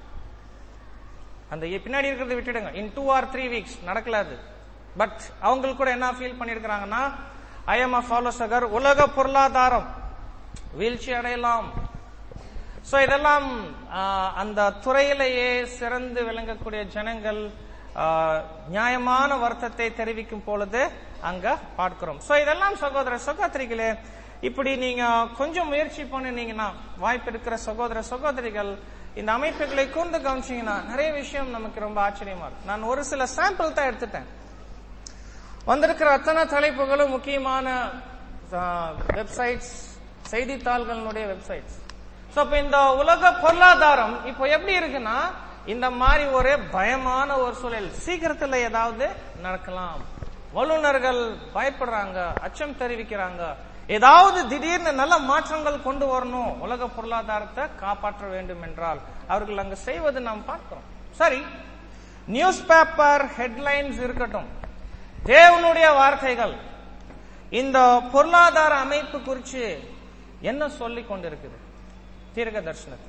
அந்த பின்னாடி இருக்கிறத விட்டுடுங்க in two or three weeks நடக்கல அது பட் அவங்களுக்கு கூட என்ன ஃபீல் பண்ணிருக்கிறாங்கன்னா ஐஎம்எஃப் ஆலோசகர் உலக பொருளாதாரம் வீழ்ச்சி அடையலாம் சோ இதெல்லாம் ஆஹ், அந்த துறையிலேயே சிறந்து விளங்கக்கூடிய ஜனங்கள் ஆஹ், நியாயமான வருத்தத்தை தெரிவிக்கும் பொழுது அங்க பார்க்கிறோம் சோ இதெல்லாம் சகோதர சகோதரிகளே இப்படி நீங்க கொஞ்சம் முயற்சி பண்ணினீங்கன்னா வாய்ப்பு இருக்கிற சகோதர சகோதரிகள் இந்த அமைப்புகளை கூர்ந்து கவனிச்சீங்கன்னா நிறைய விஷயம் நமக்கு ரொம்ப ஆச்சரியமா இருக்கு நான் ஒரு சில சாம்பிள் தான் எடுத்துட்டேன் வந்திருக்கிற அத்தனை தலைப்புகளும் முக்கியமான வெப்சைட்ஸ் செய்தித்தாள்களுடைய வெப்சைட்ஸ் சோ இப்ப இந்த உலக பொருளாதாரம் இப்போ எப்படி இருக்குன்னா இந்த மாதிரி ஒரு பயமான ஒரு சூழல் சீக்கிரத்துல ஏதாவது நடக்கலாம் வல்லுநர்கள் பயப்படுறாங்க அச்சம் தெரிவிக்கிறாங்க ஏதாவது திடீர்னு நல்ல மாற்றங்கள் கொண்டு வரணும் உலக பொருளாதாரத்தை காப்பாற்ற வேண்டும் என்றால் அவர்கள் அங்க செய்வது நாம் பார்க்கிறோம் சரி நியூஸ் பேப்பர் ஹெட்லைன்ஸ் இருக்கட்டும் தேவனுடைய வார்த்தைகள் இந்த பொருளாதார அமைப்பு குறித்து என்ன சொல்லிக் கொண்டிருக்குது தீர்க்க தரிசனத்தில்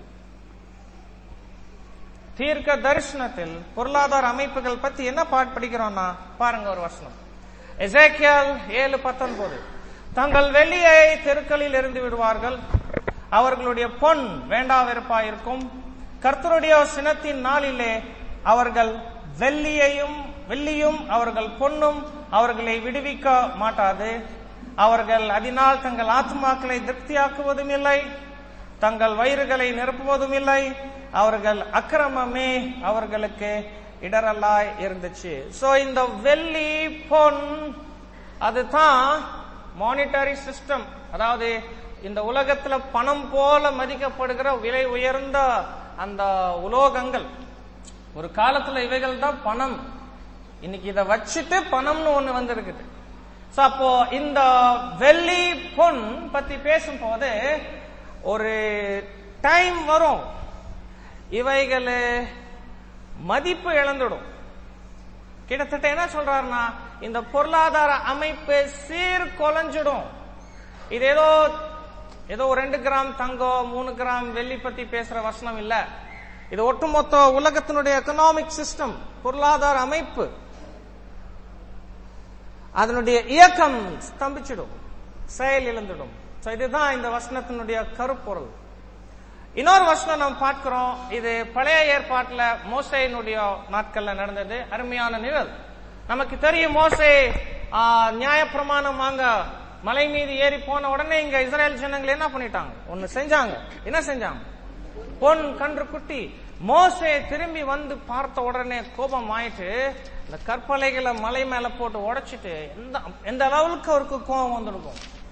தீர்க்க தரிசனத்தில் பொருளாதார அமைப்புகள் பத்தி என்ன பாட் படிக்கிறோம்னா பாருங்க ஒரு வசனம் எசேக்கியல் ஏழு பத்தொன்பது தங்கள் வெள்ளியை தெருக்களில் எறிந்து விடுவார்கள் அவர்களுடைய பொன் வேண்டாவிருப்பாயிருக்கும் கர்த்தருடைய சினத்தின் நாளிலே அவர்கள் வெள்ளியையும் வெள்ளியும் அவர்கள் பொன்னும் அவர்களை விடுவிக்க மாட்டாது அவர்கள் அதனால் தங்கள் ஆத்மாக்களை திருப்தியாக்குவதும் இல்லை தங்கள் வயிறுகளை நிரப்புவதும் இல்லை அவர்கள் அக்கிரமமே அவர்களுக்கு இடரலாய் இருந்துச்சு சோ இந்த வெள்ளி பொன் அதுதான் மானிட்டரி சிஸ்டம் அதாவது இந்த உலகத்துல பணம் போல மதிக்கப்படுகிற விலை உயர்ந்த அந்த உலோகங்கள் ஒரு காலத்துல இவைகள் தான் பணம் இன்னைக்கு இதை வச்சுட்டு பணம்னு ஒண்ணு வந்திருக்குது சோ அப்போ இந்த வெள்ளி பொன் பத்தி பேசும்போது ஒரு டைம் வரும் இவைகள் மதிப்பு இழந்துடும் கிட்டத்தட்ட என்ன சொல்றாருன்னா இந்த பொருளாதார அமைப்பு சீர்குலைஞ்சிடும் இது ஏதோ ஏதோ ஒரு ரெண்டு கிராம் தங்கம் மூணு கிராம் வெள்ளி பத்தி பேசுற வசனம் இல்ல இது ஒட்டுமொத்த உலகத்தினுடைய எக்கனாமிக் சிஸ்டம் பொருளாதார அமைப்பு அதனுடைய இயக்கம் ஸ்தம்பிச்சிடும் செயல் இழந்துடும் So இதுதான் இந்த வசனத்தினுடைய கருப்பொருள் இன்னொரு வசனம் நாம் பார்க்கிறோம் இது பழைய ஏற்பாட்டுல மோசையினுடைய நாட்கள்ல நடந்தது அருமையான நிழல் நமக்கு தெரியும் மோசே ஆ, நியாயப்பிரமாணம் வாங்க மலை மீது ஏறி போன உடனே இங்க இஸ்ரேல் ஜனங்கள் என்ன பண்ணிட்டாங்க ஒன்னு செஞ்சாங்க என்ன செஞ்சாங்க பொன் கன்று குட்டி மோசே திரும்பி வந்து பார்த்த உடனே கோபம் ஆயிட்டு இந்த கற்பலைகளை மலை மேல போட்டு உடைச்சிட்டு எந்த எந்த அளவுக்கு அவருக்கு கோபம் வந்திருக்கும்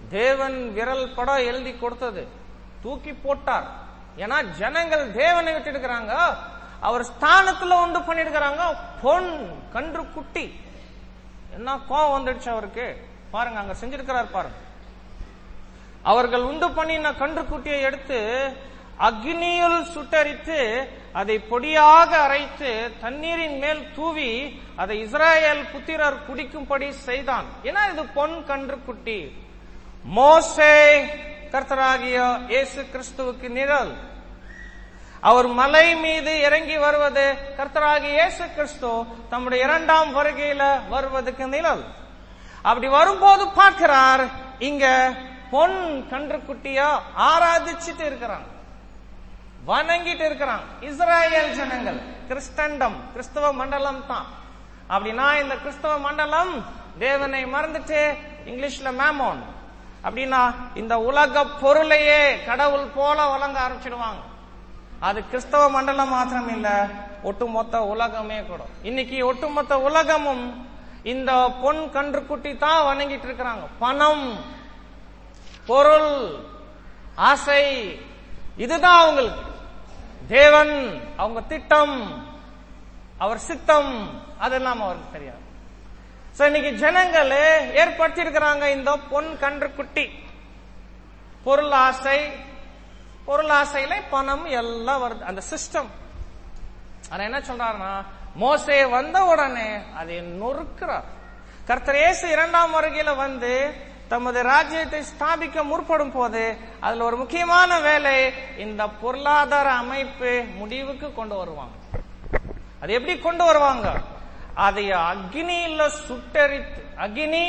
தேவன் விரல் படம் எழுதி கொடுத்தது தூக்கி போட்டார் ஏன்னா ஜனங்கள் தேவனை விட்டு இருக்கிறாங்க அவர் ஸ்தானத்துல உண்டு பண்ணிருக்கிறாங்க பொன் கன்று குட்டி என்ன கோவம் வந்துடுச்சு அவருக்கு பாருங்க அங்க செஞ்சிருக்கிறார் பாருங்க அவர்கள் உண்டு பண்ணின கன்று குட்டியை எடுத்து அக்னியில் சுட்டரித்து அதை பொடியாக அரைத்து தண்ணீரின் மேல் தூவி அதை இஸ்ராயேல் புத்திரர் குடிக்கும்படி செய்தான் ஏன்னா இது பொன் கன்று குட்டி மோசே கர்த்தராகிய இயேசு கிறிஸ்துவுக்கு நிழல் அவர் மலை மீது இறங்கி வருவது கர்த்தராகிய இயேசு கிறிஸ்து தம்முடைய இரண்டாம் வருகையில வருவதுக்கு நிழல் அப்படி வரும்போது பார்க்கிறார் இங்க பொன் கன்றுக்குட்டியா ஆராதிச்சுட்டு இருக்கிறாங்க வணங்கிட்டு இருக்கிறாங்க இஸ்ராயேல் ஜனங்கள் கிறிஸ்தண்டம் கிறிஸ்தவ மண்டலம் தான் அப்படின்னா இந்த கிறிஸ்தவ மண்டலம் தேவனை மறந்துட்டு இங்கிலீஷ்ல மேமோன் அப்படின்னா இந்த உலக பொருளையே கடவுள் போல வழங்க ஆரம்பிச்சிடுவாங்க அது கிறிஸ்தவ மண்டலம் மாத்திரம் இல்ல ஒட்டுமொத்த உலகமே கூட இன்னைக்கு ஒட்டுமொத்த உலகமும் இந்த பொன் கன்றுக்குட்டி தான் வணங்கிட்டு இருக்கிறாங்க பணம் பொருள் ஆசை இதுதான் அவங்களுக்கு தேவன் அவங்க திட்டம் அவர் சித்தம் அதெல்லாம் அவருக்கு தெரியாது சோ இன்னைக்கு ஜனங்கள் ஏற்படுத்தி இருக்கிறாங்க இந்த பொன் கன்று குட்டி பொருள் ஆசை பொருள் ஆசையில பணம் எல்லாம் வருது அந்த சிஸ்டம் ஆனா என்ன சொல்றாருன்னா மோசே வந்த உடனே அதை நொறுக்கிறார் கர்த்தர் இயேசு இரண்டாம் வருகையில வந்து தமது ராஜ்யத்தை ஸ்தாபிக்க முற்படும் போது அதுல ஒரு முக்கியமான வேலை இந்த பொருளாதார அமைப்பு முடிவுக்கு கொண்டு வருவாங்க அது எப்படி கொண்டு வருவாங்க அதை அக்னியில சுட்டரித்து அக்னி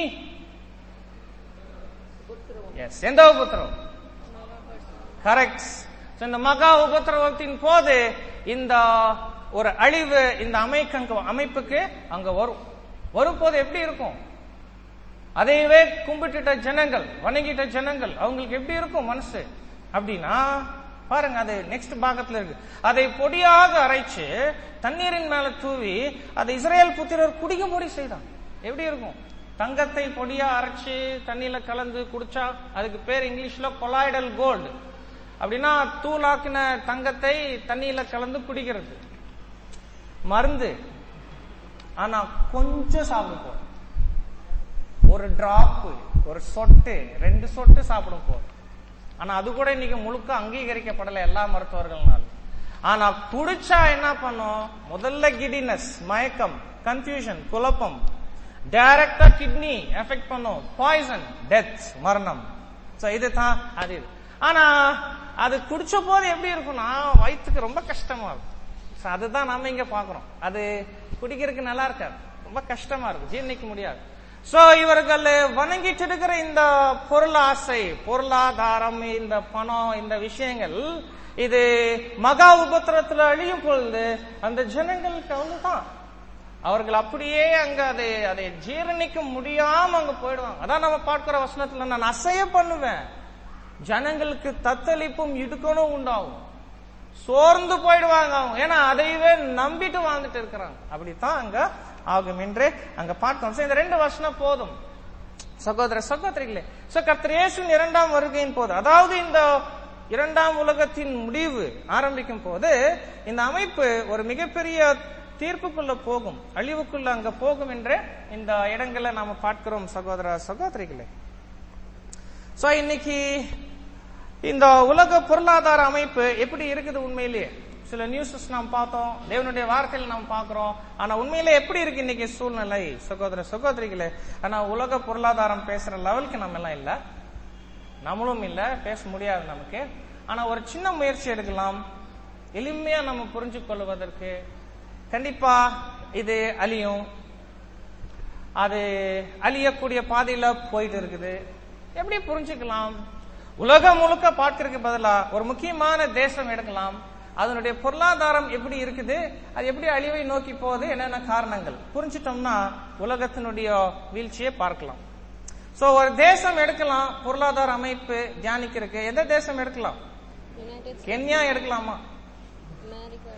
எஸ் எந்த உபத்திரம் கரெக்ட் இந்த மகா உபத்திரவத்தின் போது இந்த ஒரு அழிவு இந்த அமைக்க அமைப்புக்கு அங்க வரும் வரும்போது எப்படி இருக்கும் அதையவே கும்பிட்டுட்ட ஜனங்கள் வணங்கிட்ட ஜனங்கள் அவங்களுக்கு எப்படி இருக்கும் மனசு அப்படின்னா பாருங்க அது நெக்ஸ்ட் பாகத்துல இருக்கு அதை பொடியாக அரைச்சு தண்ணீரின் மேல தூவி அதை இஸ்ரேல் புத்திரர் குடிக்கும்படி செய்தான் எப்படி இருக்கும் தங்கத்தை பொடியா அரைச்சு தண்ணியில கலந்து குடிச்சா அதுக்கு பேர் இங்கிலீஷ்ல கொலாய்டல் கோல்டு அப்படின்னா தூளாக்கின தங்கத்தை தண்ணியில கலந்து குடிக்கிறது மருந்து ஆனா கொஞ்சம் சாப்பிடும் போதும் ஒரு டிராப் ஒரு சொட்டு ரெண்டு சொட்டு சாப்பிடும் போதும் ஆனா அது கூட இன்னைக்கு முழுக்க அங்கீகரிக்கப்படல எல்லா மருத்துவர்கள்னால ஆனா குடிச்சா என்ன பண்ணும் முதல்ல கிடினஸ் மயக்கம் கன்ஃபியூஷன் குழப்பம் டைரக்டா கிட்னி எஃபெக்ட் பண்ணும் பாய்சன் டெத் மரணம் சோ இதுதான் அது இது ஆனா அது குடிச்ச போது எப்படி இருக்கும்னா வயிற்றுக்கு ரொம்ப கஷ்டமா இருக்கும் So அதுதான் நாம இங்க பாக்குறோம் அது குடிக்கிறதுக்கு நல்லா இருக்காது ரொம்ப கஷ்டமா இருக்கும் ஜீர்ணிக்க முடியாது சோ இவர்கள் வணங்கிட்டு இருக்கிற இந்த பொருள் ஆசை பொருளாதாரம் இந்த பணம் இந்த விஷயங்கள் இது மகா உபத்திரத்துல அழியும் பொழுது அந்த ஜனங்களுக்கு அவ்வளவுதான் அவர்கள் அப்படியே அங்க அதை அதை ஜீரணிக்க முடியாம அங்க போயிடுவாங்க அதான் நம்ம பார்க்கிற வசனத்துல நான் அசைய பண்ணுவேன் ஜனங்களுக்கு தத்தளிப்பும் இடுக்கணும் உண்டாகும் சோர்ந்து போயிடுவாங்க அவங்க ஏன்னா அதையவே நம்பிட்டு வாழ்ந்துட்டு இருக்கிறாங்க அப்படித்தான் அங்க ஆகும் என்று அங்க பார்த்தோம் So, இந்த ரெண்டு வருஷம் போதும் சகோதர சகோதரிகளே சோ கர்த்தர் இயேசுவின் இரண்டாம் வருகையின் போது அதாவது இந்த இரண்டாம் உலகத்தின் முடிவு ஆரம்பிக்கும் போது இந்த அமைப்பு ஒரு மிகப்பெரிய தீர்ப்புக்குள்ள போகும் அழிவுக்குள்ள அங்க போகும் என்று இந்த இடங்களை நாம பார்க்கிறோம் சகோதர சகோதரிகளே சோ இன்னைக்கு இந்த உலக பொருளாதார அமைப்பு எப்படி இருக்குது உண்மையிலேயே சில நியூஸஸ் நாம் பார்த்தோம் தேவனுடைய வார்த்தையில் நாம் பார்க்கிறோம் ஆனா உண்மையிலே எப்படி இருக்கு இன்னைக்கு சூழ்நிலை சகோதர சகோதரிகளே ஆனா உலக பொருளாதாரம் பேசுற லெவலுக்கு நம்ம எல்லாம் இல்ல நம்மளும் இல்ல பேச முடியாது நமக்கு ஆனா ஒரு சின்ன முயற்சி எடுக்கலாம் எளிமையா நம்ம புரிஞ்சு கொள்வதற்கு கண்டிப்பா இது அழியும் அது அழியக்கூடிய பாதையில போயிட்டு இருக்குது எப்படி புரிஞ்சுக்கலாம் உலகம் முழுக்க பார்க்கறதுக்கு பதிலா ஒரு முக்கியமான தேசம் எடுக்கலாம் அதனுடைய பொருளாதாரம் எப்படி இருக்குது அது எப்படி அழிவை நோக்கி போகுது என்னென்ன காரணங்கள் புரிஞ்சிட்டோம்னா உலகத்தினுடைய வீழ்ச்சியை பார்க்கலாம் சோ ஒரு தேசம் எடுக்கலாம் பொருளாதார அமைப்பு தியானிக்கிறதுக்கு எந்த தேசம் எடுக்கலாம் United States, கென்யா எடுக்கலாமா America,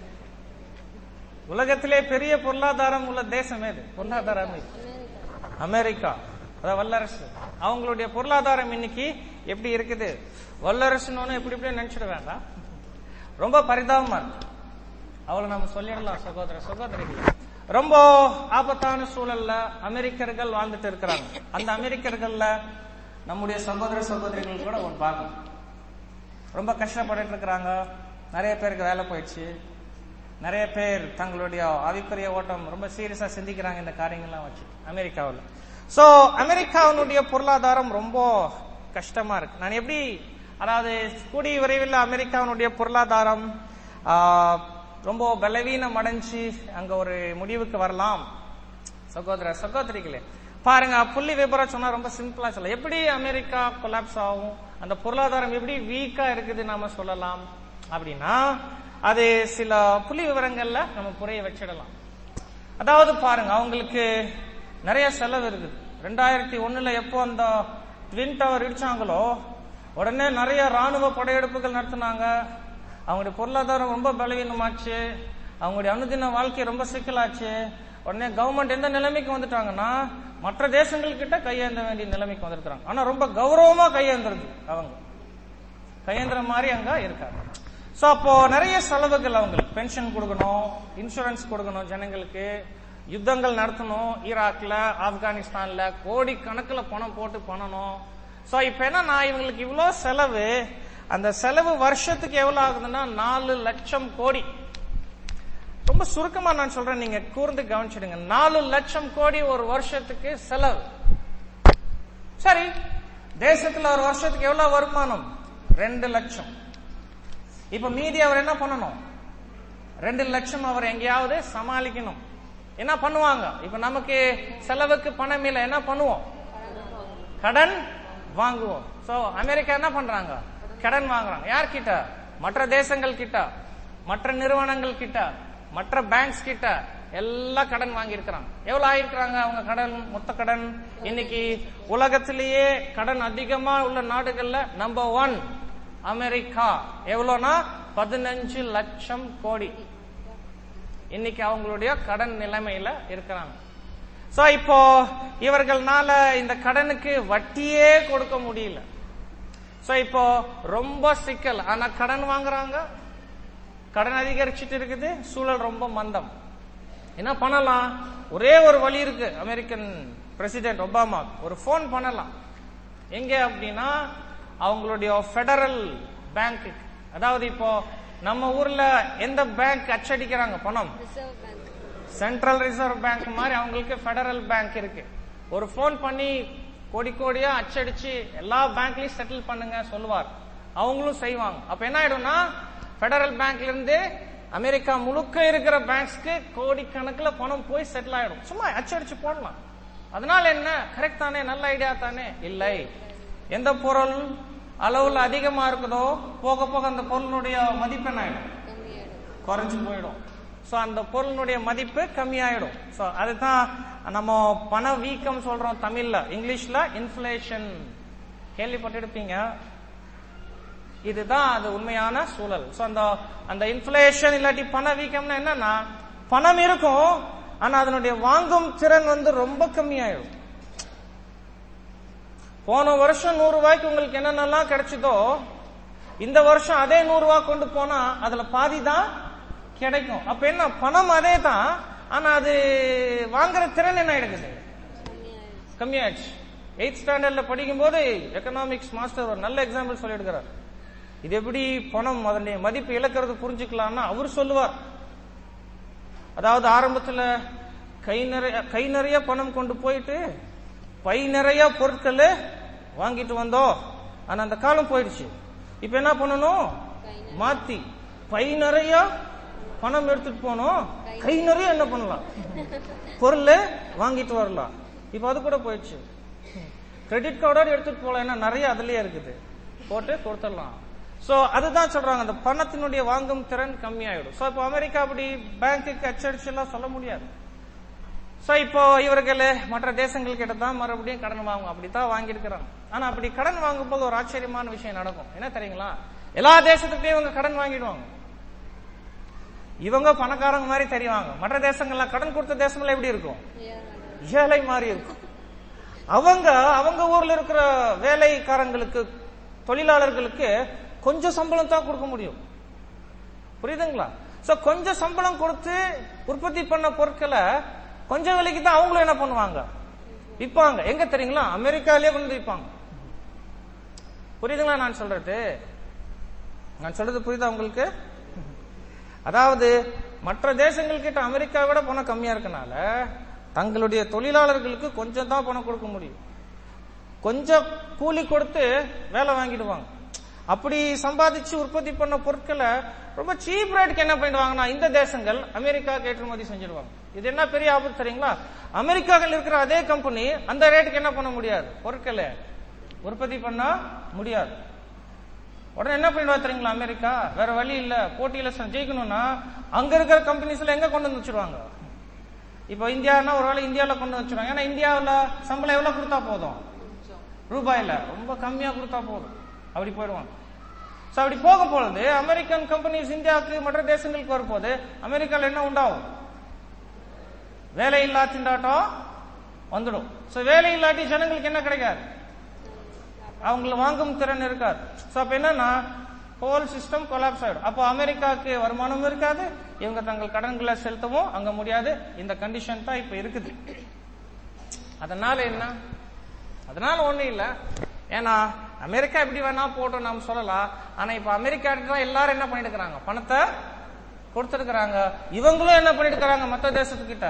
உலகத்திலே பெரிய பொருளாதாரம் உள்ள தேசம் எது பொருளாதார அமைப்பு America. அமெரிக்கா அதாவது வல்லரசு அவங்களுடைய பொருளாதாரம் இன்னைக்கு எப்படி இருக்குது வல்லரசுன்னு எப்படி இப்படி நினைச்சிட வேண்டாம் ரொம்ப பரிதாபமா இருக்கு அவளை நம்ம சொல்லிடலாம் சகோதர சகோதரிகள் ரொம்ப ஆபத்தான சூழல்ல அமெரிக்கர்கள் வாழ்ந்துட்டு இருக்கிறாங்க அந்த அமெரிக்கர்கள்ல நம்முடைய சகோதர சகோதரிகள் கூட ஒன்று பார்க்கணும் ரொம்ப கஷ்டப்பட்டுட்டு இருக்கிறாங்க நிறைய பேருக்கு வேலை போயிடுச்சு நிறைய பேர் தங்களுடைய ஆவிக்குரிய ஓட்டம் ரொம்ப சீரியஸா சிந்திக்கிறாங்க இந்த காரியங்கள்லாம் வச்சு அமெரிக்காவில் சோ அமெரிக்காவினுடைய பொருளாதாரம் ரொம்ப கஷ்டமா இருக்கு நான் எப்படி அதாவது கூடிய விரைவில் அமெரிக்காவினுடைய பொருளாதாரம் ஆ, ரொம்ப பலவீனம் அடைஞ்சு அங்க ஒரு முடிவுக்கு வரலாம் சகோதர சகோதரிகளே பாருங்க புள்ளி விபரம் சொன்னா ரொம்ப சிம்பிளா சொல்ல எப்படி அமெரிக்கா கொலாப்ஸ் ஆகும் அந்த பொருளாதாரம் எப்படி வீக்கா இருக்குது நாம சொல்லலாம் அப்படின்னா அது சில புள்ளி விவரங்கள்ல நம்ம புரிய வச்சிடலாம் அதாவது பாருங்க அவங்களுக்கு நிறைய செலவு இருக்குது ரெண்டாயிரத்தி ஒண்ணுல எப்போ அந்த ட்வின் டவர் இடிச்சாங்களோ உடனே நிறைய ராணுவ படையெடுப்புகள் நடத்தினாங்க அவங்களுடைய பொருளாதாரம் ரொம்ப பலவீனமாச்சு அவங்களுடைய அனுதின வாழ்க்கை ரொம்ப சிக்கலாச்சு உடனே கவர்மெண்ட் எந்த நிலைமைக்கு வந்துட்டாங்கன்னா மற்ற தேசங்கள் கிட்ட கையேந்த வேண்டிய நிலைமைக்கு வந்திருக்காங்க ஆனா ரொம்ப கௌரவமா கையேந்துறது அவங்க கையேந்திர மாதிரி அங்க இருக்காங்க சோ அப்போ நிறைய செலவுகள் அவங்களுக்கு பென்ஷன் கொடுக்கணும் இன்சூரன்ஸ் கொடுக்கணும் ஜனங்களுக்கு யுத்தங்கள் நடத்தணும் ஈராக்ல ஆப்கானிஸ்தான்ல கோடி கணக்குல பணம் போட்டு பண்ணணும் சோ இப்ப என்னன்னா இவங்களுக்கு இவ்வளோ செலவு அந்த செலவு வருஷத்துக்கு எவ்வளவு ஆகுதுன்னா நாலு லட்சம் கோடி ரொம்ப சுருக்கமா நான் சொல்றேன் நீங்க கூர்ந்து கவனிச்சிடுங்க நாலு லட்சம் கோடி ஒரு வருஷத்துக்கு செலவு சரி தேசத்துல ஒரு வருஷத்துக்கு எவ்வளவு வருமானம் ரெண்டு லட்சம் இப்ப மீதி அவர் என்ன பண்ணணும் ரெண்டு லட்சம் அவர் எங்கேயாவது சமாளிக்கணும் என்ன பண்ணுவாங்க இப்ப நமக்கு செலவுக்கு பணம் இல்லை என்ன பண்ணுவோம் கடன் வாங்குவோம் சோ அமெரிக்கா என்ன பண்றாங்க கடன் வாங்குறாங்க யார் கிட்ட மற்ற தேசங்கள் கிட்ட மற்ற நிறுவனங்கள் கிட்ட மற்ற பேங்க்ஸ் கிட்ட எல்லாம் கடன் வாங்கி இருக்கிறாங்க எவ்வளவு ஆயிருக்கிறாங்க அவங்க கடன் மொத்த கடன் இன்னைக்கு உலகத்திலேயே கடன் அதிகமா உள்ள நாடுகள்ல நம்பர் ஒன் அமெரிக்கா எவ்வளவுனா பதினஞ்சு லட்சம் கோடி இன்னைக்கு அவங்களுடைய கடன் நிலைமையில இருக்கிறாங்க சோ இப்போ இவர்கள்னால இந்த கடனுக்கு வட்டியே கொடுக்க முடியல சோ இப்போ ரொம்ப சிக்கல் ஆனா கடன் வாங்குறாங்க கடன் அதிகரிச்சுட்டு இருக்குது சூழல் ரொம்ப மந்தம் என்ன பண்ணலாம் ஒரே ஒரு வழி இருக்கு அமெரிக்கன் பிரசிடென்ட் ஒபாமா ஒரு ஃபோன் பண்ணலாம் எங்க அப்படின்னா அவங்களுடைய ஃபெடரல் பேங்க் அதாவது இப்போ நம்ம ஊர்ல எந்த பேங்க் அச்சடிக்கிறாங்க பணம் Reserve Bank. Central reserve bank மாதிரி அவங்களுக்கு ஃபெடரல் பேங்க் இருக்கு ஒரு ஃபோன் பண்ணி கோடி கோடியா அச்சடிச்சு எல்லா பேங்க்லயும் செட்டில் பண்ணுங்க சொல்லுவார் அவங்களும் செய்வாங்க அப்ப என்ன ஆயிடும்னா ஃபெடரல் பேங்க்ல இருந்து அமெரிக்கா முழுக்க இருக்கிற பேங்க்ஸ்க்கு கோடி கணக்குல பணம் போய் செட்டில் ஆயிடும் சும்மா அச்சடிச்சு போடலாம் அதனால என்ன கரெக்ட் தானே நல்ல ஐடியா தானே இல்லை எந்த பொருள் அளவுல அதிகமா இருக்குதோ போக போக அந்த பொருளினுடைய மதிப்பு என்ன ஆயிடும் கம்மியாயிடும். குறைஞ்சு போயிடும் சோ அந்த பொருளினுடைய மதிப்பு கம்மியாயிடும் சோ அதுதான் நம்ம பண வீக்கம் சொல்றோம் தமிழ்ல இங்கிலீஷ்ல இன்ஃபிளேஷன் கேள்விப்பட்டிருப்பீங்க இதுதான் அது உண்மையான சூழல் சோ அந்த அந்த இன்ஃபிளேஷன் இல்லாட்டி பண வீக்கம்னா என்னன்னா பணம் இருக்கும் ஆனா அதனுடைய வாங்கும் திறன் வந்து ரொம்ப கம்மியாயிடும் போன வருஷம் நூறு ரூபாய்க்கு உங்களுக்கு என்னென்னலாம் கிடைச்சதோ இந்த வருஷம் அதே நூறு ரூபாய் கொண்டு போனா அதுல பாதி தான் கிடைக்கும் அப்ப என்ன பணம் அதே தான் ஆனா அது வாங்குற திறன் என்ன ஆயிடுது கம்மியாயிடும். கம்மியாயிடுச்சு எயித் ஸ்டாண்டர்ட்ல படிக்கும்போது எக்கனாமிக்ஸ் மாஸ்டர் ஒரு நல்ல எக்ஸாம்பிள் சொல்லியிருக்கிறார் இது எப்படி பணம் அதனுடைய மதிப்பு இழக்கிறது புரிஞ்சுக்கலாம்னா அவர் சொல்லுவார் அதாவது ஆரம்பத்துல கை நிறைய கை நிறைய பணம் கொண்டு போயிட்டு பை நிறைய பொருட்கள் வாங்கிட்டு வந்தோம் ஆனா அந்த காலம் போயிடுச்சு இப்ப என்ன பண்ணணும் மாத்தி பை நிறைய பணம் எடுத்துட்டு போனோம் கை நிறைய என்ன பண்ணலாம் பொருள் வாங்கிட்டு வரலாம் இப்ப அது கூட போயிடுச்சு கிரெடிட் கார்டோட எடுத்துட்டு போலாம் ஏன்னா நிறைய அதுலயே இருக்குது போட்டு கொடுத்துடலாம் சோ அதுதான் சொல்றாங்க அந்த பணத்தினுடைய வாங்கும் திறன் கம்மியாயிடும் சோ இப்போ அமெரிக்கா அப்படி பேங்க்குக்கு அச்சடிச்சு எல்லாம் சொல்ல முடியாது சோ இப்போ இவர்கள் மற்ற தேசங்கள் கிட்ட தான் மறுபடியும் கடன் வாங்குவோம் அப்படித்தான் வாங்கியிருக்கிறாங்க ஆனா அப்படி கடன் வாங்கும்போது ஒரு ஆச்சரியமான விஷயம் நடக்கும் என்ன தெரியுங்களா எல்லா தேசத்துக்கிட்டையும் இவங்க கடன் வாங்கிடுவாங்க இவங்க பணக்காரங்க மாதிரி தெரிவாங்க மற்ற தேசங்கள்லாம் கடன் கொடுத்த தேசம்ல எப்படி இருக்கும் Yeah. ஏழை மாதிரி இருக்கும் அவங்க அவங்க ஊர்ல இருக்கிற வேலைக்காரங்களுக்கு தொழிலாளர்களுக்கு கொஞ்சம் சம்பளம் தான் கொடுக்க முடியும் புரியுதுங்களா சோ கொஞ்சம் சம்பளம் கொடுத்து உற்பத்தி பண்ண பொருட்களை கொஞ்சம் விலைக்கு தான் அவங்களும் என்ன பண்ணுவாங்க விற்பாங்க எங்க தெரியுங்களா அமெரிக்காலயே கொண்டு வந்து விற்பாங்க புரியுதுங்களா நான் சொல்றது நான் சொல்றது புரியுதா உங்களுக்கு அதாவது மற்ற தேசங்கள் கிட்ட அமெரிக்கா விட பணம் கம்மியா இருக்கனால தங்களுடைய தொழிலாளர்களுக்கு கொஞ்சம் தான் பணம் கொடுக்க முடியும் கொஞ்சம் கூலி கொடுத்து வேலை வாங்கிடுவாங்க அப்படி சம்பாதிச்சு உற்பத்தி பண்ண பொருட்களை ரொம்ப சீப் ரேட்டுக்கு என்ன பண்ணிடுவாங்கன்னா இந்த தேசங்கள் அமெரிக்காவுக்கு ஏற்றுமதி செஞ்சிடுவாங்க இது என்ன பெரிய ஆபத்து தெரியுங்களா அமெரிக்காவில் இருக்கிற அதே கம்பெனி அந்த ரேட்டுக்கு என்ன பண்ண முடியாது பொருட்களை உற்பத்தி பண்ண முடியாது உடனே என்ன பண்ணிடுவா தெரியுங்களா அமெரிக்கா வேற வழி இல்ல போட்டியில ச- ஜெயிக்கணும்னா அங்க இருக்கிற கம்பெனிஸ்ல எங்க கொண்டு வந்து வச்சிருவாங்க இப்போ இந்தியானா ஒரு வேளை இந்தியாவில கொண்டு வந்து வச்சிருவாங்க ஏன்னா இந்தியாவுல சம்பளம் எவ்வளவு கொடுத்தா போதும் ரூபாயில ரொம்ப கம்மியா கொடுத்தா போதும் அப்படி போயிடுவாங்க சோ அப்படி போக பொழுது அமெரிக்கன் கம்பெனிஸ் இந்தியாவுக்கு மற்ற தேசங்களுக்கு வரும்போது அமெரிக்கால என்ன உண்டாகும் வேலை இல்லா திண்டாட்டம் வந்துடும் சோ வேலை இல்லாட்டி ஜனங்களுக்கு என்ன கிடைக்காது அவங்கள வாங்கும் திறன் இருக்காது சோ அப்ப என்னன்னா ஹோல் சிஸ்டம் கொலாப்ஸ் ஆயிடும் அப்போ அமெரிக்காவுக்கு வருமானம் இருக்காது இவங்க தங்கள் கடன்களை செலுத்தவும் அங்க முடியாது இந்த கண்டிஷன் தான் இப்ப இருக்குது அதனால என்ன அதனால ஒண்ணும் இல்ல ஏன்னா அமெரிக்கா எப்படி வேணா போட்டோம் நாம் சொல்லலாம் ஆனா இப்ப அமெரிக்கா தான் எல்லாரும் என்ன பண்ணிட்டு இருக்காங்க பணத்தை கொடுத்திருக்கிறாங்க இவங்களும் என்ன பண்ணிட்டு இருக்காங்க மத்த தேசத்துக்கிட்ட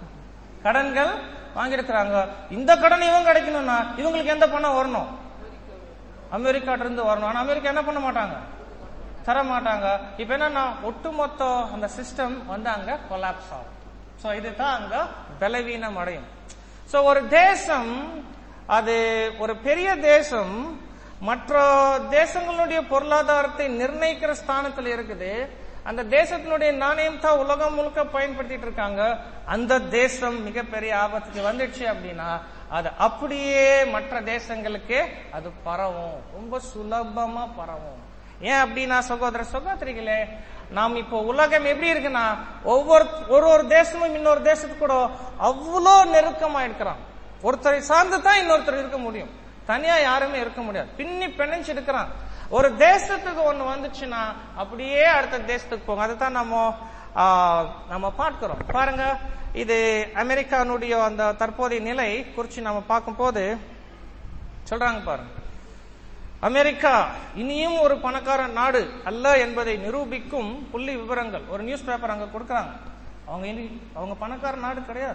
கடன்கள் வாங்கியிருக்கிறாங்க இந்த கடன் இவங்க கிடைக்கணும்னா இவங்களுக்கு எந்த பணம் வரணும் அமெரிக்காட்ட இருந்து வரணும் ஆனா அமெரிக்கா என்ன பண்ண மாட்டாங்க தர மாட்டாங்க இப்ப என்னன்னா ஒட்டுமொத்த அந்த சிஸ்டம் வந்து அங்க கொலாப்ஸ் ஆகும் சோ இதுதான் அங்க பலவீனம் அடையும் சோ ஒரு தேசம் அது ஒரு பெரிய தேசம் மற்ற தேசங்களுடைய பொருளாதாரத்தை நிர்ணயிக்கிற ஸ்தானத்துல இருக்குது அந்த தேசத்தினுடைய நாணயம் தான் உலகம் முழுக்க பயன்படுத்திட்டு இருக்காங்க அந்த தேசம் மிகப்பெரிய ஆபத்துக்கு வந்துடுச்சு அப்படின்னா அது அப்படியே மற்ற தேசங்களுக்கு அது பரவும் ரொம்ப சுலபமா பரவும் ஏன் அப்படின்னா சகோதர சகோதரிகளே நாம் இப்போ உலகம் எப்படி இருக்குன்னா ஒவ்வொரு ஒரு ஒரு தேசமும் இன்னொரு தேசத்துக்கு கூட அவ்வளோ நெருக்கமா இருக்கிறான் ஒருத்தரை சார்ந்து தான் இன்னொருத்தர் இருக்க முடியும் தனியா யாருமே இருக்க முடியாது பின்னி பிணைஞ்சு இருக்கிறான் ஒரு தேசத்துக்கு ஒண்ணு வந்துச்சுன்னா அப்படியே அடுத்த தேசத்துக்கு போகும் அதுதான் நம்ம ஆ, நம்ம பார்க்கிறோம் பாருங்க இது அமெரிக்கானுடைய அந்த தற்போதைய நிலை குறிச்சு நம்ம பார்க்கும்போது சொல்றாங்க பாருங்க அமெரிக்கா இனியும் ஒரு பணக்கார நாடு அல்ல என்பதை நிரூபிக்கும் புள்ளி விவரங்கள் ஒரு நியூஸ் பேப்பர் அங்க கொடுக்கறாங்க அவங்க இனி அவங்க பணக்கார நாடு கிடையாது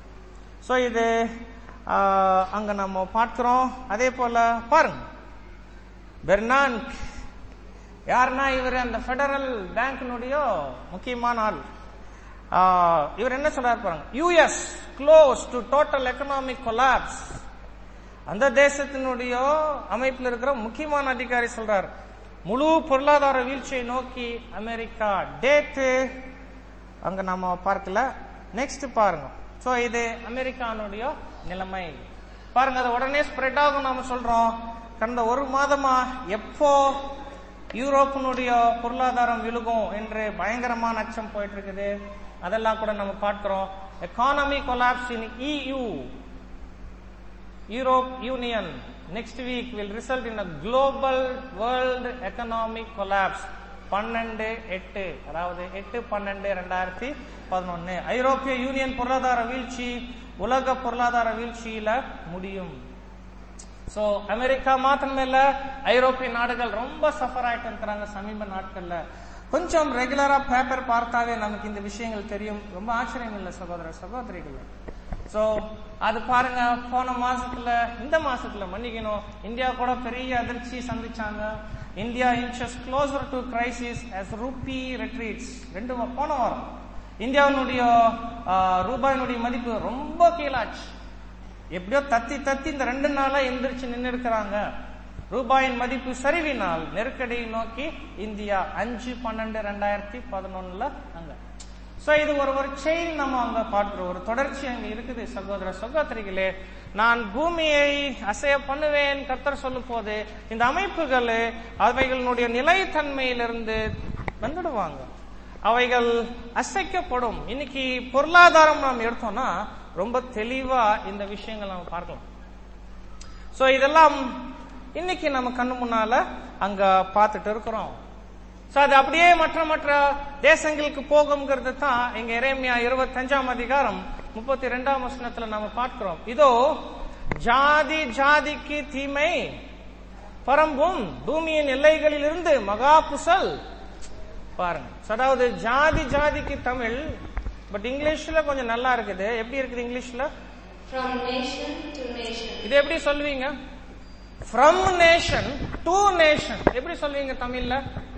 சோ இது ஆ, அங்க நம்ம பார்க்கிறோம் அதே போல பாருங்க பெர்னான்க் யாருன்னா இவர் அந்த ஃபெடரல் பேங்க்னுடைய முக்கியமான ஆள் ஆ, இவர் என்ன சொல்றாரு பாருங்க US close to total economic collapse அந்த தேசத்தினுடைய அமைப்பில் இருக்கிற முக்கியமான அதிகாரி சொல்றார் முழு பொருளாதார வீழ்ச்சியை நோக்கி அமெரிக்கா டேட்டு அங்க நம்ம பார்க்கல நெக்ஸ்ட் பாருங்க சோ இது அமெரிக்கானுடைய நிலைமை பாருங்க அது உடனே ஸ்ப்ரெட் ஆகும் நாம சொல்றோம் கடந்த ஒரு மாதமா எப்போ யூரோப்பினுடைய பொருளாதாரம் விழுகும் என்று பயங்கரமான அச்சம் போயிட்டு இருக்குது அதெல்லாம் கூட நம்ம பார்க்கிறோம் economy collapse in EU Europe Union next week will result in a global world economic collapse பன்னெண்டு எட்டு அதாவது எட்டு பன்னெண்டு ரெண்டாயிரத்தி பதினொன்னு ஐரோப்பிய யூனியன் பொருளாதார வீழ்ச்சி உலக பொருளாதார வீழ்ச்சியில முடியும் சோ அமெரிக்கா மாத்திரமே இல்ல ஐரோப்பிய நாடுகள் ரொம்ப சஃபர் ஆயிட்டு இருக்கிறாங்க சமீப நாட்கள்ல கொஞ்சம் ரெகுலரா பேப்பர் பார்த்தாவே நமக்கு இந்த விஷயங்கள் தெரியும் ரொம்ப ஆச்சரியம் இல்லை சகோதர சகோதரிகள் சோ அது பாருங்க போன மாசத்துல இந்த மாசத்துல மன்னிக்கணும் இந்தியா கூட பெரிய அதிர்ச்சி சந்திச்சாங்க India inches closer to crisis as rupee retreats ரெண்டு வா- போன வாரம் இந்தியாவினுடைய ஆ, ரூபாயினுடைய மதிப்பு ரொம்ப கீழாச்சு எப்படியோ தத்தி தத்தி இந்த ரெண்டு நாளா எந்திரிச்சு நின்று இருக்கிறாங்க ரூபாயின் மதிப்பு சரிவினால் நெருக்கடியை நோக்கி இந்தியா அஞ்சு பன்னெண்டு ரெண்டாயிரத்தி பதினொன்னுல அங்க சோ இது ஒரு ஒரு செயின் நம்ம அங்க பார்க்கிறோம் ஒரு தொடர்ச்சி அங்க இருக்குது சகோதர சகோதரிகளே நான் பூமியை அசைய பண்ணுவேன் கர்த்தர் சொல்லும் போது இந்த அமைப்புகள் அவைகளுடைய நிலைத்தன்மையிலிருந்து வந்துடுவாங்க அவைகள் அசைக்கப்படும் இன்னைக்கு பொருளாதாரம் நாம் எடுத்தோம்னா ரொம்ப தெளிவா இந்த விஷயங்கள் நம்ம பார்க்கலாம் சோ இதெல்லாம் இன்னைக்கு நம்ம கண்ணு முன்னால அங்க பார்த்துட்டு இருக்கிறோம் சோ அது அப்படியே மற்ற மற்ற தேசங்களுக்கு போகுங்கிறது தான் எங்க இறைமையா இருபத்தஞ்சாம் அதிகாரம் முப்பத்தி ரெண்டாம் வசனத்துல நாம பார்க்கிறோம் இதோ ஜாதி ஜாதிக்கு தீமை பரம்பும் பூமியின் எல்லைகளில் இருந்து மகா புசல் பாருங்க So, அதாவது ஜாதி ஜாதிக்கு தமிழ் பட் இங்கிலீஷ்ல கொஞ்சம் நல்லா இருக்குது எப்படி இருக்குது இங்கிலீஷ்ல From nation to nation. இது எப்படி சொல்லுவீங்க ஃப்ரம் நேஷன் டு நேஷன் எப்படி சொல்லுவீங்க தமிழ்ல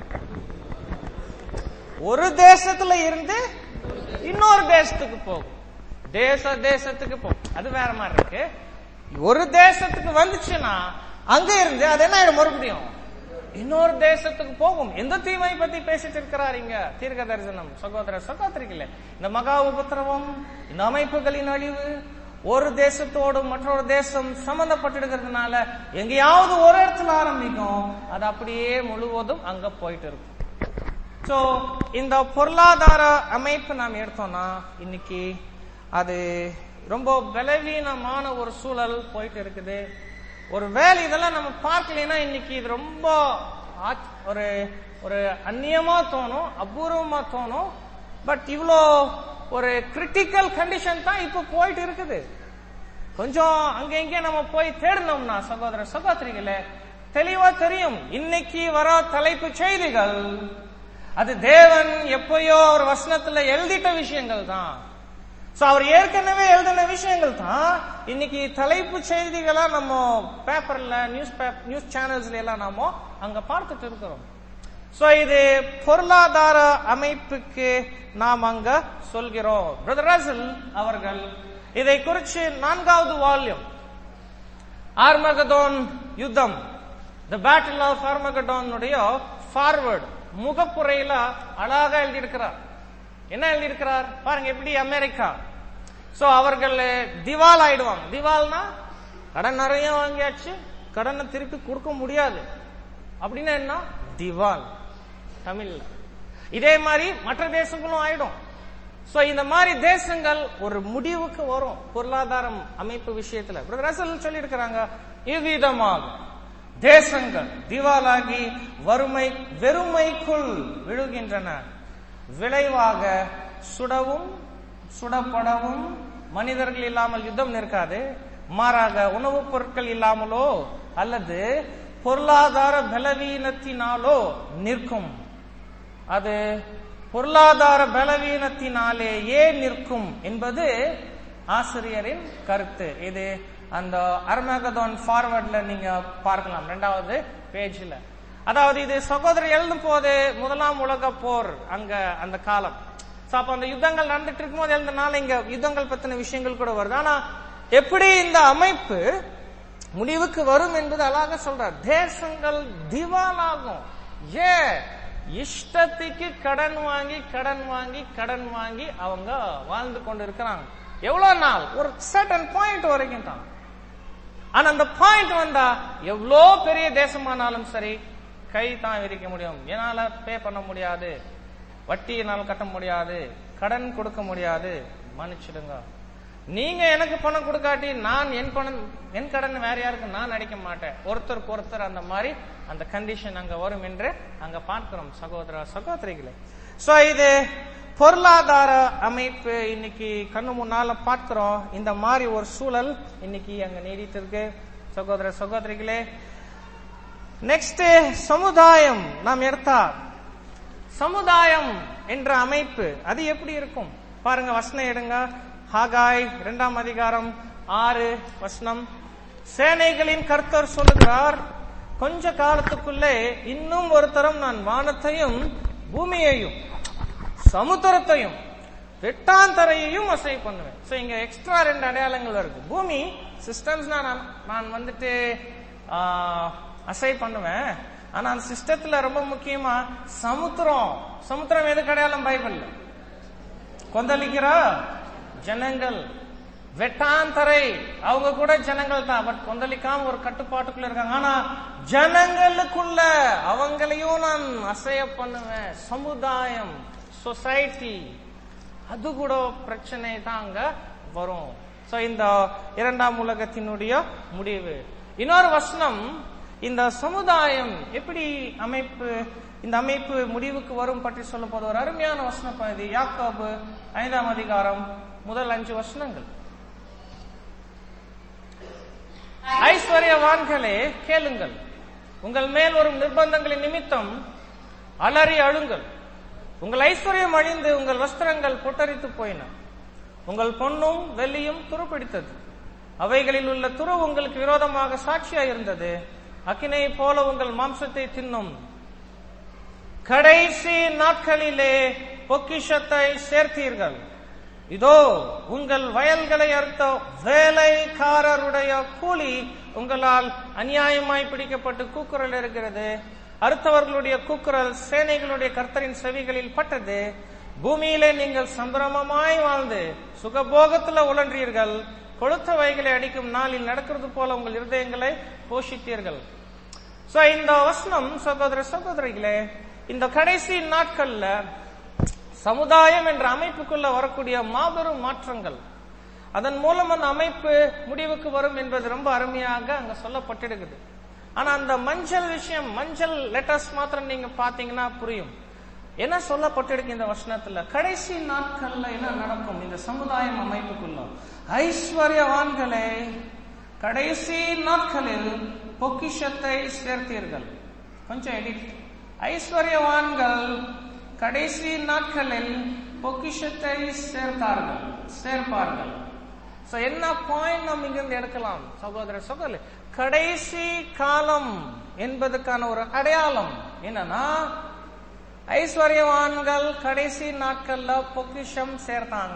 ஒரு தேசத்துல இருந்து இன்னொரு தேசத்துக்கு போகும் தேச தேசத்துக்கு போகும் அது வேற மாதிரி இருக்கு ஒரு தேசத்துக்கு வந்துச்சுன்னா அங்க இருந்து அது என்ன ஆயிடும் மறுபடியும் இன்னொரு தேசத்துக்கு போகும் எந்த தீமை பத்தி பேசிட்டு இருக்கிறார் இங்க தீர்க்க தரிசனம் சகோதர சகோதரிகளே இந்த மகா உபத்திரவம் இந்த அமைப்புகளின் அழிவு ஒரு தேசத்தோடு மற்றொரு தேசம் சம்பந்தப்பட்டிருக்கிறதுனால எங்கேயாவது ஒரு இடத்துல ஆரம்பிக்கும் அது அப்படியே முழுவதும் அங்க போயிட்டு இருக்கும் சோ இந்த பொருளாதார அமைப்பு நாம் எடுத்தோம்னா இன்னைக்கு அது ரொம்ப பலவீனமான ஒரு சூழல் போயிட்டு இருக்குது ஒரு வேலை இதெல்லாம் நம்ம பார்க்கலைன்னா இன்னைக்கு இது ரொம்ப ஆச்- ஒரு ஒரு அந்நியமா தோணும் அபூர்வமா தோணும் பட் இவ்வளோ ஒரு கிரிட்டிக்கல் கண்டிஷன் தான் இப்போ போயிட்டு இருக்குது கொஞ்சம் அங்க இங்க நம்ம போய் தேடினோம்னா சகோதர சகோதரிகளே தெளிவா தெரியும் இன்னைக்கு வர தலைப்பு செய்திகள் அது தேவன் எப்பயோ ஒரு வசனத்துல எழுதிட்ட விஷயங்கள் தான் சோ அவர் ஏற்கனவே எழுதின விஷயங்கள் தான் இன்னைக்கு தலைப்பு செய்திகளா நம்ம பேப்பர்ல நியூஸ் பேப்பர் நியூஸ் சேனல்ஸ்ல எல்லாம் நாம அங்க பார்த்துட்டு இருக்கிறோம் சோ இது பொருளாதார அமைப்புக்கு நாம் அங்க சொல்கிறோம் பிரதர் ரசல் அவர்கள் இதை குறித்து நான்காவது வால்யூம் ஆர்மகதோன் யுத்தம் த பேட்டில் ஆஃப் ஆர்மகடோனுடைய ஃபார்வர்ட் முகப்புரையில அழகா எழுதியிருக்கிறார் என்ன எழுதியிருக்கிறார் பாருங்க எப்படி அமெரிக்கா சோ அவர்கள் திவால் ஆயிடுவாங்க திவால்னா கடன் நிறைய வாங்கியாச்சு கடனை திருப்பி கொடுக்க முடியாது அப்படின்னா என்ன திவால் தமிழ்ல இதே மாதிரி மற்ற தேசங்களும் ஆயிடும் சோ இந்த மாதிரி தேசங்கள் ஒரு முடிவுக்கு வரும் பொருளாதாரம் அமைப்பு விஷயத்துல பிரதர் ரசல் சொல்லி இருக்கிறாங்க இவ்விதமாக தேசங்கள் திவாலாகி வறுமை வெறுமைக்குள் விழுகின்றன விளைவாக சுடவும் சுடப்படவும் மனிதர்கள் இல்லாமல் யுத்தம் நிற்காது மாறாக உணவுப் பொருட்கள் இல்லாமலோ அல்லது பொருளாதார பலவீனத்தினாலோ நிற்கும் அது பொருளாதார பலவீனத்தினாலேயே நிற்கும் என்பது ஆசிரியரின் கருத்து இது அந்த அர்மகதோன் ஃபார்வர்ட்ல நீங்க பார்க்கலாம் ரெண்டாவது பேஜ்ல அதாவது இது சகோதரர் எழுதும் போது முதலாம் உலக போர் அங்க அந்த காலம் சோ அப்ப அந்த யுத்தங்கள் நடந்துட்டு இருக்கும்போது எழுந்தனால இங்க யுத்தங்கள் பத்தின விஷயங்கள் கூட வருது ஆனா எப்படி இந்த அமைப்பு முடிவுக்கு வரும் என்பது அழகாக சொல்றார் தேசங்கள் திவாலாகும் ஏ இஷ்டத்துக்கு கடன் வாங்கி கடன் வாங்கி கடன் வாங்கி அவங்க வாழ்ந்து கொண்டு இருக்கிறாங்க எவ்வளவு நாள் ஒரு சர்டன் பாயிண்ட் வரைக்கும் தான் ஆனா அந்த பாயிண்ட் வந்தா எவ்வளோ பெரிய தேசமானாலும் சரி கை தான் விரிக்க முடியும் என்னால பே பண்ண முடியாது வட்டி என்னால் கட்ட முடியாது கடன் கொடுக்க முடியாது மன்னிச்சிடுங்க நீங்க எனக்கு பணம் கொடுக்காட்டி நான் என் பணம் என் கடன் வேற யாருக்கு நான் அடிக்க மாட்டேன் ஒருத்தருக்கு ஒருத்தர் அந்த மாதிரி அந்த கண்டிஷன் அங்க வரும் என்று அங்க பார்க்கிறோம் சகோதர சகோதரிகளே சோ இது பொருளாதார அமைப்பு இன்னைக்கு கண்ணு முன்னால பார்க்கிறோம் இந்த மாதிரி ஒரு சூழல் இன்னைக்கு அங்க நீடித்து இருக்கு சகோதர சகோதரிகளே நெக்ஸ்ட் சமுதாயம் நாம் எடுத்தா சமுதாயம் என்ற அமைப்பு அது எப்படி இருக்கும் பாருங்க வசனம் எடுங்க ஹாகாய் இரண்டாம் அதிகாரம் ஆறு வசனம் சேனைகளின் கர்த்தர் சொல்லுகிறார் கொஞ்ச காலத்துக்குள்ளே இன்னும் ஒரு தரம் நான் வானத்தையும் பூமியையும் சமுத்திரத்தையும் வெட்டாந்தரையையும் அசை பண்ணுவேன் சோ இங்க எக்ஸ்ட்ரா ரெண்டு அடையாளங்கள் வருது பூமி சிஸ்டம்ஸ் நான் நான் வந்துட்டு அசை பண்ணுவேன் ஆனா அந்த சிஸ்டத்துல ரொம்ப முக்கியமா சமுத்திரம் சமுத்திரம் எதுக்கு அடையாளம் பைபிள்ல கொந்தளிக்கிற ஜனங்கள் வெட்டாந்தரை அவங்க கூட ஜனங்கள் தான் பட் கொந்தளிக்காம ஒரு கட்டுப்பாட்டுக்குள்ள இருக்காங்க ஆனா ஜனங்களுக்குள்ள அவங்களையும் நான் அசைய பண்ணுவேன் சமுதாயம் சொசைட்டி அது கூட பிரச்சனை தான் அங்க வரும் சோ இந்த இரண்டாம் உலகத்தினுடைய முடிவு இன்னொரு வசனம் இந்த சமுதாயம் எப்படி அமைப்பு இந்த அமைப்பு முடிவுக்கு வரும் பற்றி சொல்ல போது ஒரு அருமையான வசன பகுதி யாக்கோபு ஐந்தாம் அதிகாரம் முதல் அஞ்சு வசனங்கள் ஐஸ்வர்யவான்களே கேளுங்கள் உங்கள் மேல் வரும் நிர்பந்தங்களின் நிமித்தம் அலறி அழுங்கள் உங்கள் ஐஸ்வர்யம் அழிந்து உங்கள் வஸ்திரங்கள் பொட்டரித்து போயின உங்கள் பொன்னும் வெள்ளியும் துருப்பிடித்தது அவைகளில் உள்ள துரு உங்களுக்கு விரோதமாக சாட்சியா இருந்தது அக்கினை போல உங்கள் மாம்சத்தை தின்னும் கடைசி நாட்களிலே பொக்கிஷத்தை சேர்த்தீர்கள் இதோ உங்கள் வயல்களை அறுத்த வேலைக்காரருடைய கூலி உங்களால் அநியாயமாய் பிடிக்கப்பட்டு கூக்குரல் இருக்கிறது அறுத்தவர்களுடைய கூக்குரல் சேனைகளுடைய கர்த்தரின் செவிகளில் பட்டது பூமியிலே நீங்கள் சம்பிரமமாய் வாழ்ந்து சுகபோகத்துல உழன்றீர்கள் கொளுத்த வைகளை அடிக்கும் நாளில் நடக்கிறது போல உங்கள் இருதயங்களை போஷித்தீர்கள் சோ இந்த வசனம் சகோதர சகோதரிகளே இந்த கடைசி நாட்கள்ல சமுதாயம் என்ற அமைப்புக்குள்ள வரக்கூடிய மாபெரும் மாற்றங்கள் அதன் மூலம் அந்த அமைப்பு முடிவுக்கு வரும் என்பது ரொம்ப அருமையாக அங்க சொல்லப்பட்டிருக்குது ஆனா அந்த மஞ்சள் விஷயம் மஞ்சள் லெட்டர்ஸ் மாத்திரம் நீங்க பாத்தீங்கன்னா புரியும் என்ன சொல்லப்பட்டிருக்கு இந்த வசனத்துல கடைசி நாட்கள்ல என்ன நடக்கும் இந்த சமுதாயம் அமைப்புக்குள்ள ஐஸ்வர்யவான்களே கடைசி நாட்களில் பொக்கிஷத்தை சேர்த்தீர்கள் கொஞ்சம் எடிட் ஐஸ்வர்யவான்கள் கடைசி நாட்களில் பொக்கிஷத்தை சேர்த்தார்கள் சேர்ப்பார்கள் சோ என்ன பாயிண்ட் நம்ம இங்கிருந்து எடுக்கலாம் சகோதர சகோதரி கடைசி காலம் என்பதுக்கான ஒரு அடையாளம் என்னன்னா ஐஸ்வர்யவான்கள் கடைசி நாட்கள்ல பொக்கிஷம் சேர்த்தாங்க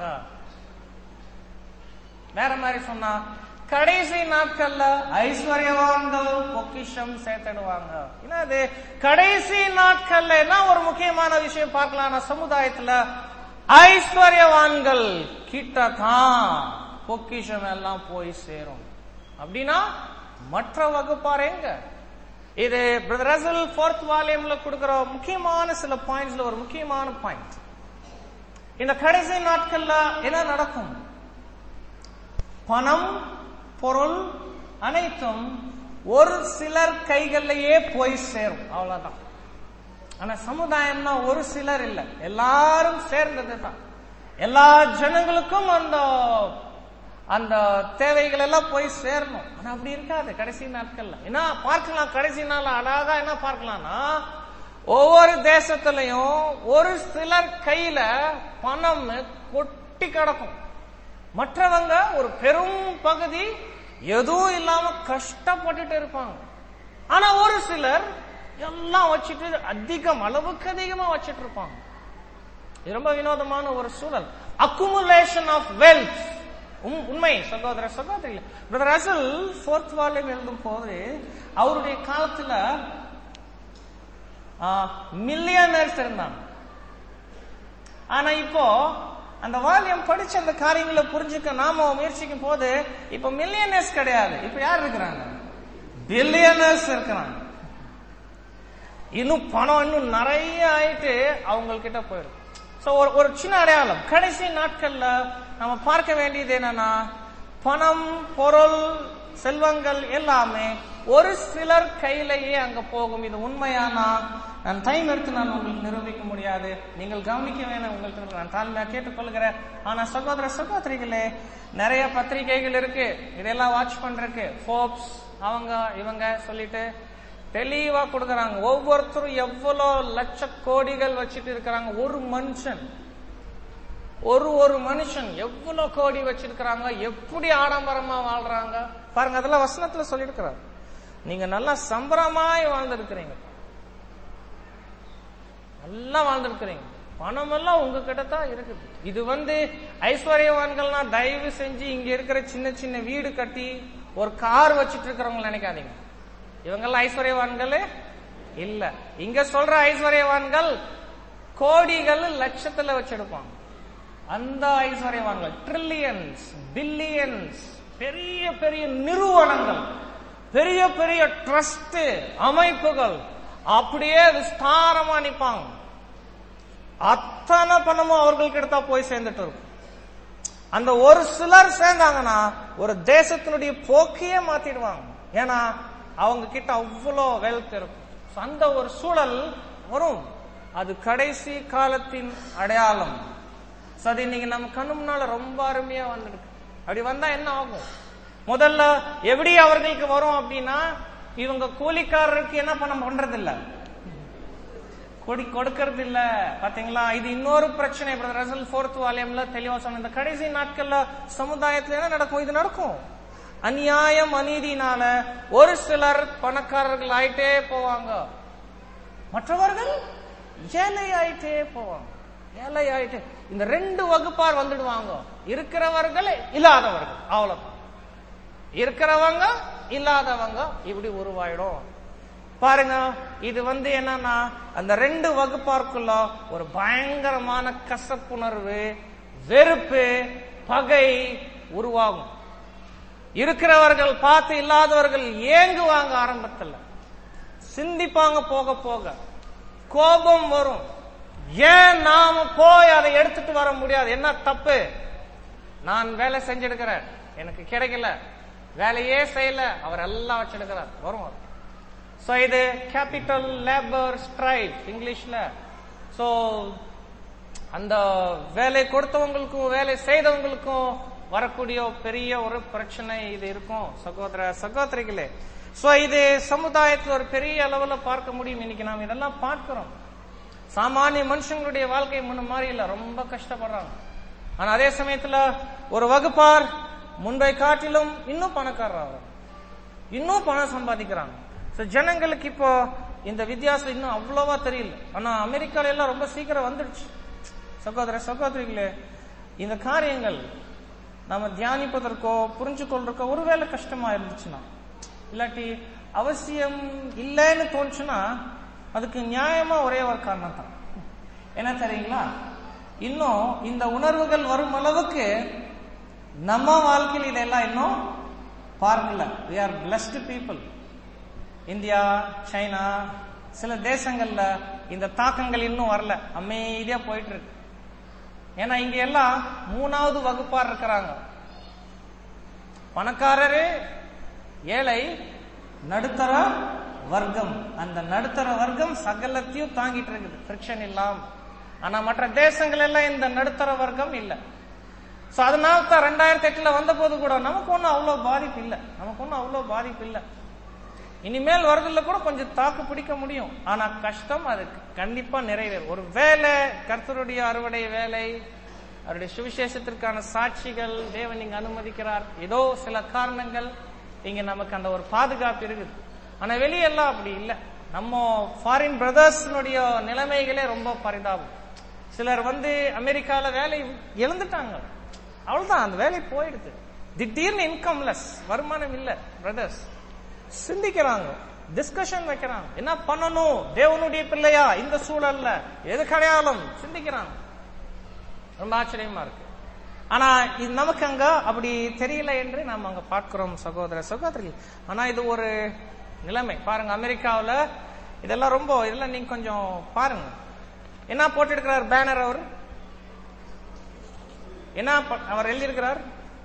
வேற மாதிரி சொன்னா கடைசி நாட்கள்ல ஐஸ்வர்யவான்கள் பொக்கிஷம் சேர்த்துடுவாங்க என்னது கடைசி நாட்கள்ல என்ன ஒரு முக்கியமான விஷயம் பார்க்கலாம் சமுதாயத்துல ஐஸ்வர்யவான்கள் கிட்ட தான் பொக்கிஷம் எல்லாம் போய் சேரும் அப்படின்னா மற்ற வகுப்பார் எங்க இது பிரதர் ரசல் ஃபோர்த் வால்யூம்ல கொடுக்கிற முக்கியமான சில பாயிண்ட்ஸ்ல ஒரு முக்கியமான பாயிண்ட் இந்த கடைசி நாட்கள்ல என்ன நடக்கும் பணம் பொருள் அனைத்தும் ஒரு சிலர் கைகள்லயே போய் சேரும் அவ்வளவுதான் ஆனா சமுதாயம்னா ஒரு சிலர் இல்ல எல்லாரும் சேர்ந்தது தான் எல்லா ஜனங்களுக்கும் அந்த அந்த தேவைகள் எல்லாம் போய் சேரணும் ஆனா அப்படி இருக்காது கடைசி நாட்கள்ல என்ன பார்க்கலாம் கடைசி நாள் அழகா என்ன பார்க்கலாம்னா ஒவ்வொரு தேசத்திலையும் ஒரு சிலர் கையில பணம் கொட்டி கிடக்கும் மற்றவங்க ஒரு பெரும் பகுதி எதுவும் இல்லாம கஷ்டப்பட்டுட்டு இருப்பாங்க ஆனா ஒரு சிலர் எல்லாம் வச்சுட்டு அதிகம் அளவுக்கு அதிகமா வச்சுட்டு இருப்பாங்க இது ரொம்ப வினோதமான ஒரு சூழல் அக்குமுலேஷன் ஆஃப் வெல்த் உண்மை சகோதர சகோதரி பிரதர் அசல் ஃபோர்த் வால்யூம் எழுதும் போது அவருடைய காலத்துல மில்லியனர்ஸ் இருந்தாங்க ஆனா இப்போ அந்த வால்யூம் படிச்ச அந்த காரியங்களை புரிஞ்சுக்க நாம முயற்சிக்கும் போது இப்ப மில்லியனர்ஸ் கிடையாது இப்ப யார் இருக்கிறாங்க பில்லியனர்ஸ் இருக்கிறாங்க இன்னும் பணம் இன்னும் நிறைய ஆயிட்டு அவங்க கிட்ட போயிடும் சோ ஒரு ஒரு சின்ன அடையாளம் கடைசி நாட்கள்ல நம்ம பார்க்க வேண்டியது என்னன்னா பணம் பொருள் செல்வங்கள் எல்லாமே ஒரு சிலர் கையிலேயே அங்க போகும் இது உண்மையானா நான் டைம் எடுத்து நான் உங்களுக்கு நிரூபிக்க முடியாது நீங்கள் கவனிக்க வேணும் உங்களுக்கு நான் தாழ்மையா கேட்டுக்கொள்கிறேன் ஆனா சகோதர சகோதரிகளே நிறைய பத்திரிகைகள் இருக்கு இதெல்லாம் வாட்ச் பண்றதுக்கு ஃபோப்ஸ் அவங்க இவங்க சொல்லிட்டு தெளிவா கொடுக்கறாங்க ஒவ்வொருத்தரும் எவ்வளவு லட்ச கோடிகள் வச்சுட்டு இருக்கிறாங்க ஒரு மனுஷன் ஒரு ஒரு மனுஷன் எவ்வளவு கோடி வச்சிருக்கிறாங்க எப்படி ஆடம்பரமா வாழ்றாங்க பாருங்க அதெல்லாம் வசனத்துல சொல்லியிருக்கிறார் நீங்க நல்லா சம்பரமாய் வாழ்ந்திருக்கிறீங்க நல்லா வாழ்ந்திருக்கிறீங்க பணம் எல்லாம் உங்ககிட்ட தான் இருக்குது இது வந்து ஐஸ்வர்யவான்கள்னா தயவு செஞ்சு இங்க இருக்கிற சின்ன சின்ன வீடு கட்டி ஒரு கார் வச்சிட்டு இருக்கிறவங்க நினைக்காதீங்க இவங்கெல்லாம் ஐஸ்வர்யவான்கள் இல்ல இங்க சொல்ற ஐஸ்வர்யவான்கள் கோடிகள் லட்சத்துல வச்சிருப்பாங்க அந்த ஐஸ்வர்யவான்கள் ட்ரில்லியன்ஸ் பில்லியன்ஸ் பெரிய பெரிய நிறுவனங்கள் பெரிய பெரிய ட்ரஸ்ட் அமைப்புகள் அப்படியே விஸ்தாரமா நிப்பாங்க அத்தனை பணமும் அவர்களுக்கு தான் போய் சேர்ந்துட்டு இருக்கும் அந்த ஒரு சிலர் சேர்ந்தாங்கன்னா ஒரு தேசத்தினுடைய போக்கையே மாத்திடுவாங்க ஏன்னா அவங்க கிட்ட அவ்வளோ வெல்த் இருக்கும் So, அந்த ஒரு சூழல் வரும் அது கடைசி காலத்தின் அடையாளம் So, அது இன்னைக்கு நம்ம கண்ணு முன்னால ரொம்ப அருமையா வந்துருக்கு அப்படி வந்தா என்ன ஆகும் முதல்ல எப்படி அவர்களுக்கு வரும் அப்படின்னா இவங்க கூலிக்காரருக்கு என்ன பண்ண பண்றது இல்ல கொடி கொடுக்கறது இல்ல பாத்தீங்களா இது இன்னொரு பிரச்சனை பிரதர் ரசல் ஃபோர்த் வால்யம்ல தெளிவா சொன்ன இந்த கடைசி நாட்கள்ல சமுதாயத்துல என்ன நடக்கும் இது நடக்கும் அநியாயம் அநீதினால ஒரு சிலர் பணக்காரர்கள் ஆயிட்டே போவாங்க மற்றவர்கள் ஏழை ஆயிட்டே போவாங்க ஏழை ஆயிட்டே இந்த ரெண்டு வகுப்பார் வந்துடுவாங்க இருக்கிறவர்கள் இல்லாதவர்கள் அவ்வளவுதான் இருக்கிறவங்க இல்லாதவங்க இப்படி உருவாயிடும் பாருங்க இது வந்து என்னன்னா அந்த ரெண்டு வகுப்பாருக்குள்ள ஒரு பயங்கரமான கசப்புணர்வு வெறுப்பு பகை உருவாகும் இருக்கிறவர்கள் பார்த்து இல்லாதவர்கள் ஏங்குவாங்க ஆரம்பத்துல சிந்திப்பாங்க போக போக கோபம் வரும் ஏன் நாம போய் அதை எடுத்துட்டு வர முடியாது என்ன தப்பு நான் வேலை செஞ்செடுக்கிறேன் எனக்கு கிடைக்கல வேலையே செய்யல அவர் எல்லாம் வச்செடுக்கிறார் வரும் அது. சோ இது கேபிட்டல் லேபர் ஸ்ட்ரைக் இங்கிலீஷ்ல சோ அந்த வேலை கொடுத்தவங்களுக்கும் வேலை செய்தவங்களுக்கும் வரக்கூடிய பெரிய ஒரு பிரச்சனை இது இருக்கும் சகோதர சகோதரிகளே சோ இது சமுதாயத்துல ஒரு பெரிய அளவுல பார்க்க முடியும் இன்னைக்கு நாம் இதெல்லாம் பார்க்கிறோம் சாமானிய மனுஷங்களுடைய வாழ்க்கை முன்ன மாதிரி இல்ல ரொம்ப கஷ்டப்படுறாங்க ஆனா அதே சமயத்துல ஒரு வகுப்பார் முன்பை காட்டிலும் இன்னும் பணக்காரர் இன்னும் பணம் சம்பாதிக்கிறாங்க So, ஜனங்களுக்கு இப்போ இந்த வித்தியாசம் இன்னும் அவ்வளவா தெரியல ஆனா அமெரிக்கால எல்லாம் ரொம்ப சீக்கிரம் வந்துடுச்சு சகோதர சகோதரிகளே இந்த காரியங்கள் நம்ம தியானிப்பதற்கோ புரிஞ்சு கொள்றதுக்கோ ஒருவேளை கஷ்டமா இருந்துச்சுன்னா இல்லாட்டி அவசியம் இல்லைன்னு தோணுச்சுன்னா அதுக்கு நியாயமா ஒரே ஒரு காரணம் தான் என்ன தெரியுங்களா இன்னும் இந்த உணர்வுகள் வரும் அளவுக்கு நம்ம வாழ்க்கையில் இதெல்லாம் இன்னும் பார்க்கல we are blessed people India China சில தேசங்கள்ல இந்த தாக்கங்கள் இன்னும் வரல அமைதியா போயிட்டு இருக்கு ஏன்னா இங்க எல்லாம் மூணாவது வகுப்பார் இருக்கிறாங்க பணக்காரரு ஏழை நடுத்தர வர்க்கம் அந்த நடுத்தர வர்க்கம் சகலத்தையும் தாங்கிட்டு இருக்குது ஃபிரிக்ஷன் இல்லாம ஆனா மற்ற தேசங்கள் எல்லாம் இந்த நடுத்தர வர்க்கம் இல்ல சோ அதனால தான் ரெண்டாயிரத்தி எட்டுல வந்த போது கூட நமக்கு ஒன்றும் அவ்வளவு பாதிப்பு இல்ல நமக்கு ஒன்றும் அவ்வளவு பாதிப்பு இல்ல இனிமேல் வரதுல கூட கொஞ்சம் தாக்கு பிடிக்க முடியும் ஆனா கஷ்டம் அது கண்டிப்பா நிறைவேறும் ஒரு வேலை கர்த்தருடைய அறுவடை வேலை அவருடைய சுவிசேஷத்திற்கான சாட்சிகள் தேவன் இங்க அனுமதிக்கிறார் ஏதோ சில காரணங்கள் இங்க நமக்கு அந்த ஒரு பாதுகாப்பு இருக்குது ஆனா வெளியெல்லாம் அப்படி இல்ல நம்ம ஃபாரின் பிரதர்ஸ்னுடைய நிலைமைகளே ரொம்ப பரிதாபம் சிலர் வந்து அமெரிக்கால வேலை இழந்துட்டாங்க அவ்வளவுதான் அந்த வேலை போயிடுது திடீர்னு இன்கம்லெஸ் வருமானம் இல்ல பிரதர்ஸ் சிந்திக்கிறாங்க டிஸ்கஷன் வைக்கிறாங்க என்ன பண்ணணும் தேவனுடைய பிள்ளையா இந்த சூழல்ல எது கிடையாலும் சிந்திக்கிறாங்க ரொம்ப ஆச்சரியமா இருக்கு ஆனா இது நமக்கு அங்க அப்படி தெரியல என்று நாம் அங்க பார்க்கிறோம் சகோதர சகோதரி ஆனா இது ஒரு நிலைமை பாருங்க அமெரிக்காவுல இதெல்லாம் ரொம்ப இதெல்லாம் நீங்க கொஞ்சம் பாருங்க என்ன போட்டு இருக்கிறார் பேனர் அவர் என்ன ப- அவர் எழுதியிருக்கிறார்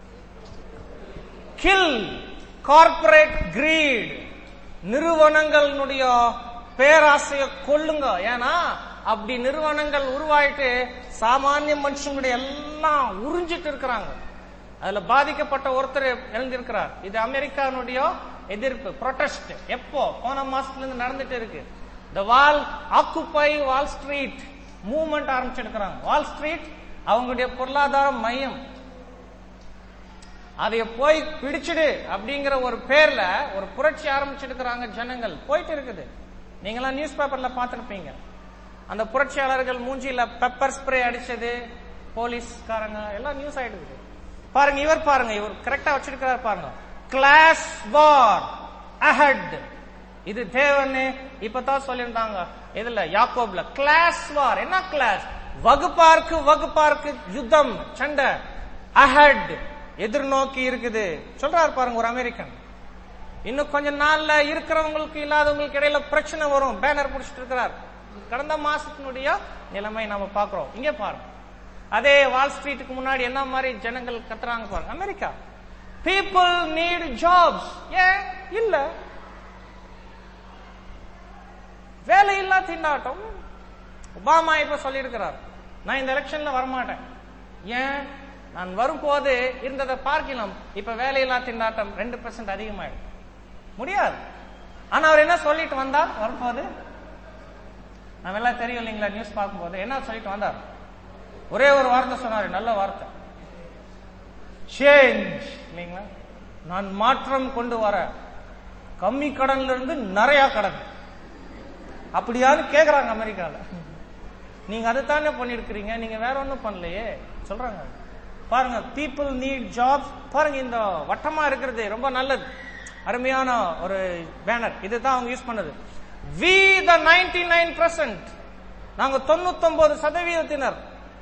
கில் கார்ப்பரேட் கிரீட் நிறுவனங்களுடைய பேராசைய கொல்லுங்க ஏன்னா அப்படி நிறுவனங்கள் உருவாயிட்டு சாமானிய மனுஷங்களுடைய எல்லாம் உறிஞ்சிட்டு இருக்கிறாங்க அதுல பாதிக்கப்பட்ட ஒருத்தர் எழுந்திருக்கிறார் இது அமெரிக்கானுடைய எதிர்ப்பு ப்ரொடெஸ்ட் எப்போ போன மாசத்துல இருந்து நடந்துட்டு இருக்கு the wall occupy wall street movement ஆரம்பிச்சிருக்கிறாங்க வால் ஸ்ட்ரீட் அவங்களுடைய பொருளாதார மையம் அதைய போய் பிடிச்சிடு அப்படிங்கிற ஒரு பேர்ல ஒரு புரட்சி ஆரம்பிச்சிருக்கிறாங்க ஜனங்கள் போயிட்டு இருக்குது நீங்களாம் நியூஸ் பேப்பர்ல பார்த்திருப்பீங்க அந்த புரட்சியாளர்கள் மூஞ்சில பெப்பர் ஸ்ப்ரே அடிச்சது போலீஸ்காரங்க எல்லாம் நியூஸ் ஆயிடுது பாருங்க இவர் பாருங்க இவர் கரெக்டா வச்சிருக்கிறார் பாருங்க கிளாஸ் வார் அஹட் இது தேவன்னு இப்பதான் சொல்லியிருந்தாங்க இதுல யாக்கோப்ல கிளாஸ் வார் என்ன கிளாஸ் வகுப்பார்க்கு வகுப்பார்க்கு யுத்தம் சண்டை அஹட் எதிர்நோக்கி இருக்குது சொல்றாரு பாருங்க ஒரு அமெரிக்கன் இன்னும் கொஞ்ச நாள்ல இருக்கிறவங்களுக்கு இல்லாதவங்களுக்கு இடையில பிரச்சனை வரும் பேனர் பிடிச்சிட்டு இருக்கிறார் கடந்த மாசத்தினுடைய நிலைமை நாம பாக்குறோம் இங்க பாருங்க அதே வால் ஸ்ட்ரீட்டுக்கு முன்னாடி என்ன மாதிரி ஜனங்கள் கத்துறாங்க பாருங்க அமெரிக்கா பீப்புள் நீட் ஜாப்ஸ் ஏன் இல்ல வேலையில்லா திண்டாட்டம் ஒபாமா இப்ப சொல்லியிருக்கிறார் நான் இந்த எலெக்ஷன்ல வரமாட்டேன் ஏன் நான் வரும்போது இருந்ததை பார்க்கலாம் இப்ப வேலையில்லா திண்டாட்டம் ரெண்டு பெர்சென்ட் அதிகமாயிடும் முடியாது ஆனா அவர் என்ன சொல்லிட்டு வந்தார் வரும்போது நம்ம எல்லாம் தெரியும் இல்லைங்களா நியூஸ் பார்க்கும்போது என்ன சொல்லிட்டு வந்தார் ஒரே ஒரு வார்த்தை சொன்னாரு நல்ல வார்த்தை சேஞ்ச் இல்லைங்களா நான் மாற்றம் கொண்டு வர கம்மி கடன்ல இருந்து நிறைய கடன் அப்படியான்னு கேக்குறாங்க அமெரிக்கால நீங்க அதுதானே பண்ணிருக்கிறீங்க நீங்க வேற ஒண்ணும் பண்ணலையே சொல்றாங்க பாருங்க பீப்புள் நீட் ஜாப்ஸ் பாருங்க இந்த வட்டமா இருக்கிறது ரொம்ப நல்லது அருமையான ஒரு பேனர் இதுதான் அவங்க யூஸ் பண்ணது we the ninety nine percent நாங்க தொண்ணூத்தொன்பது சதவீதத்தினர்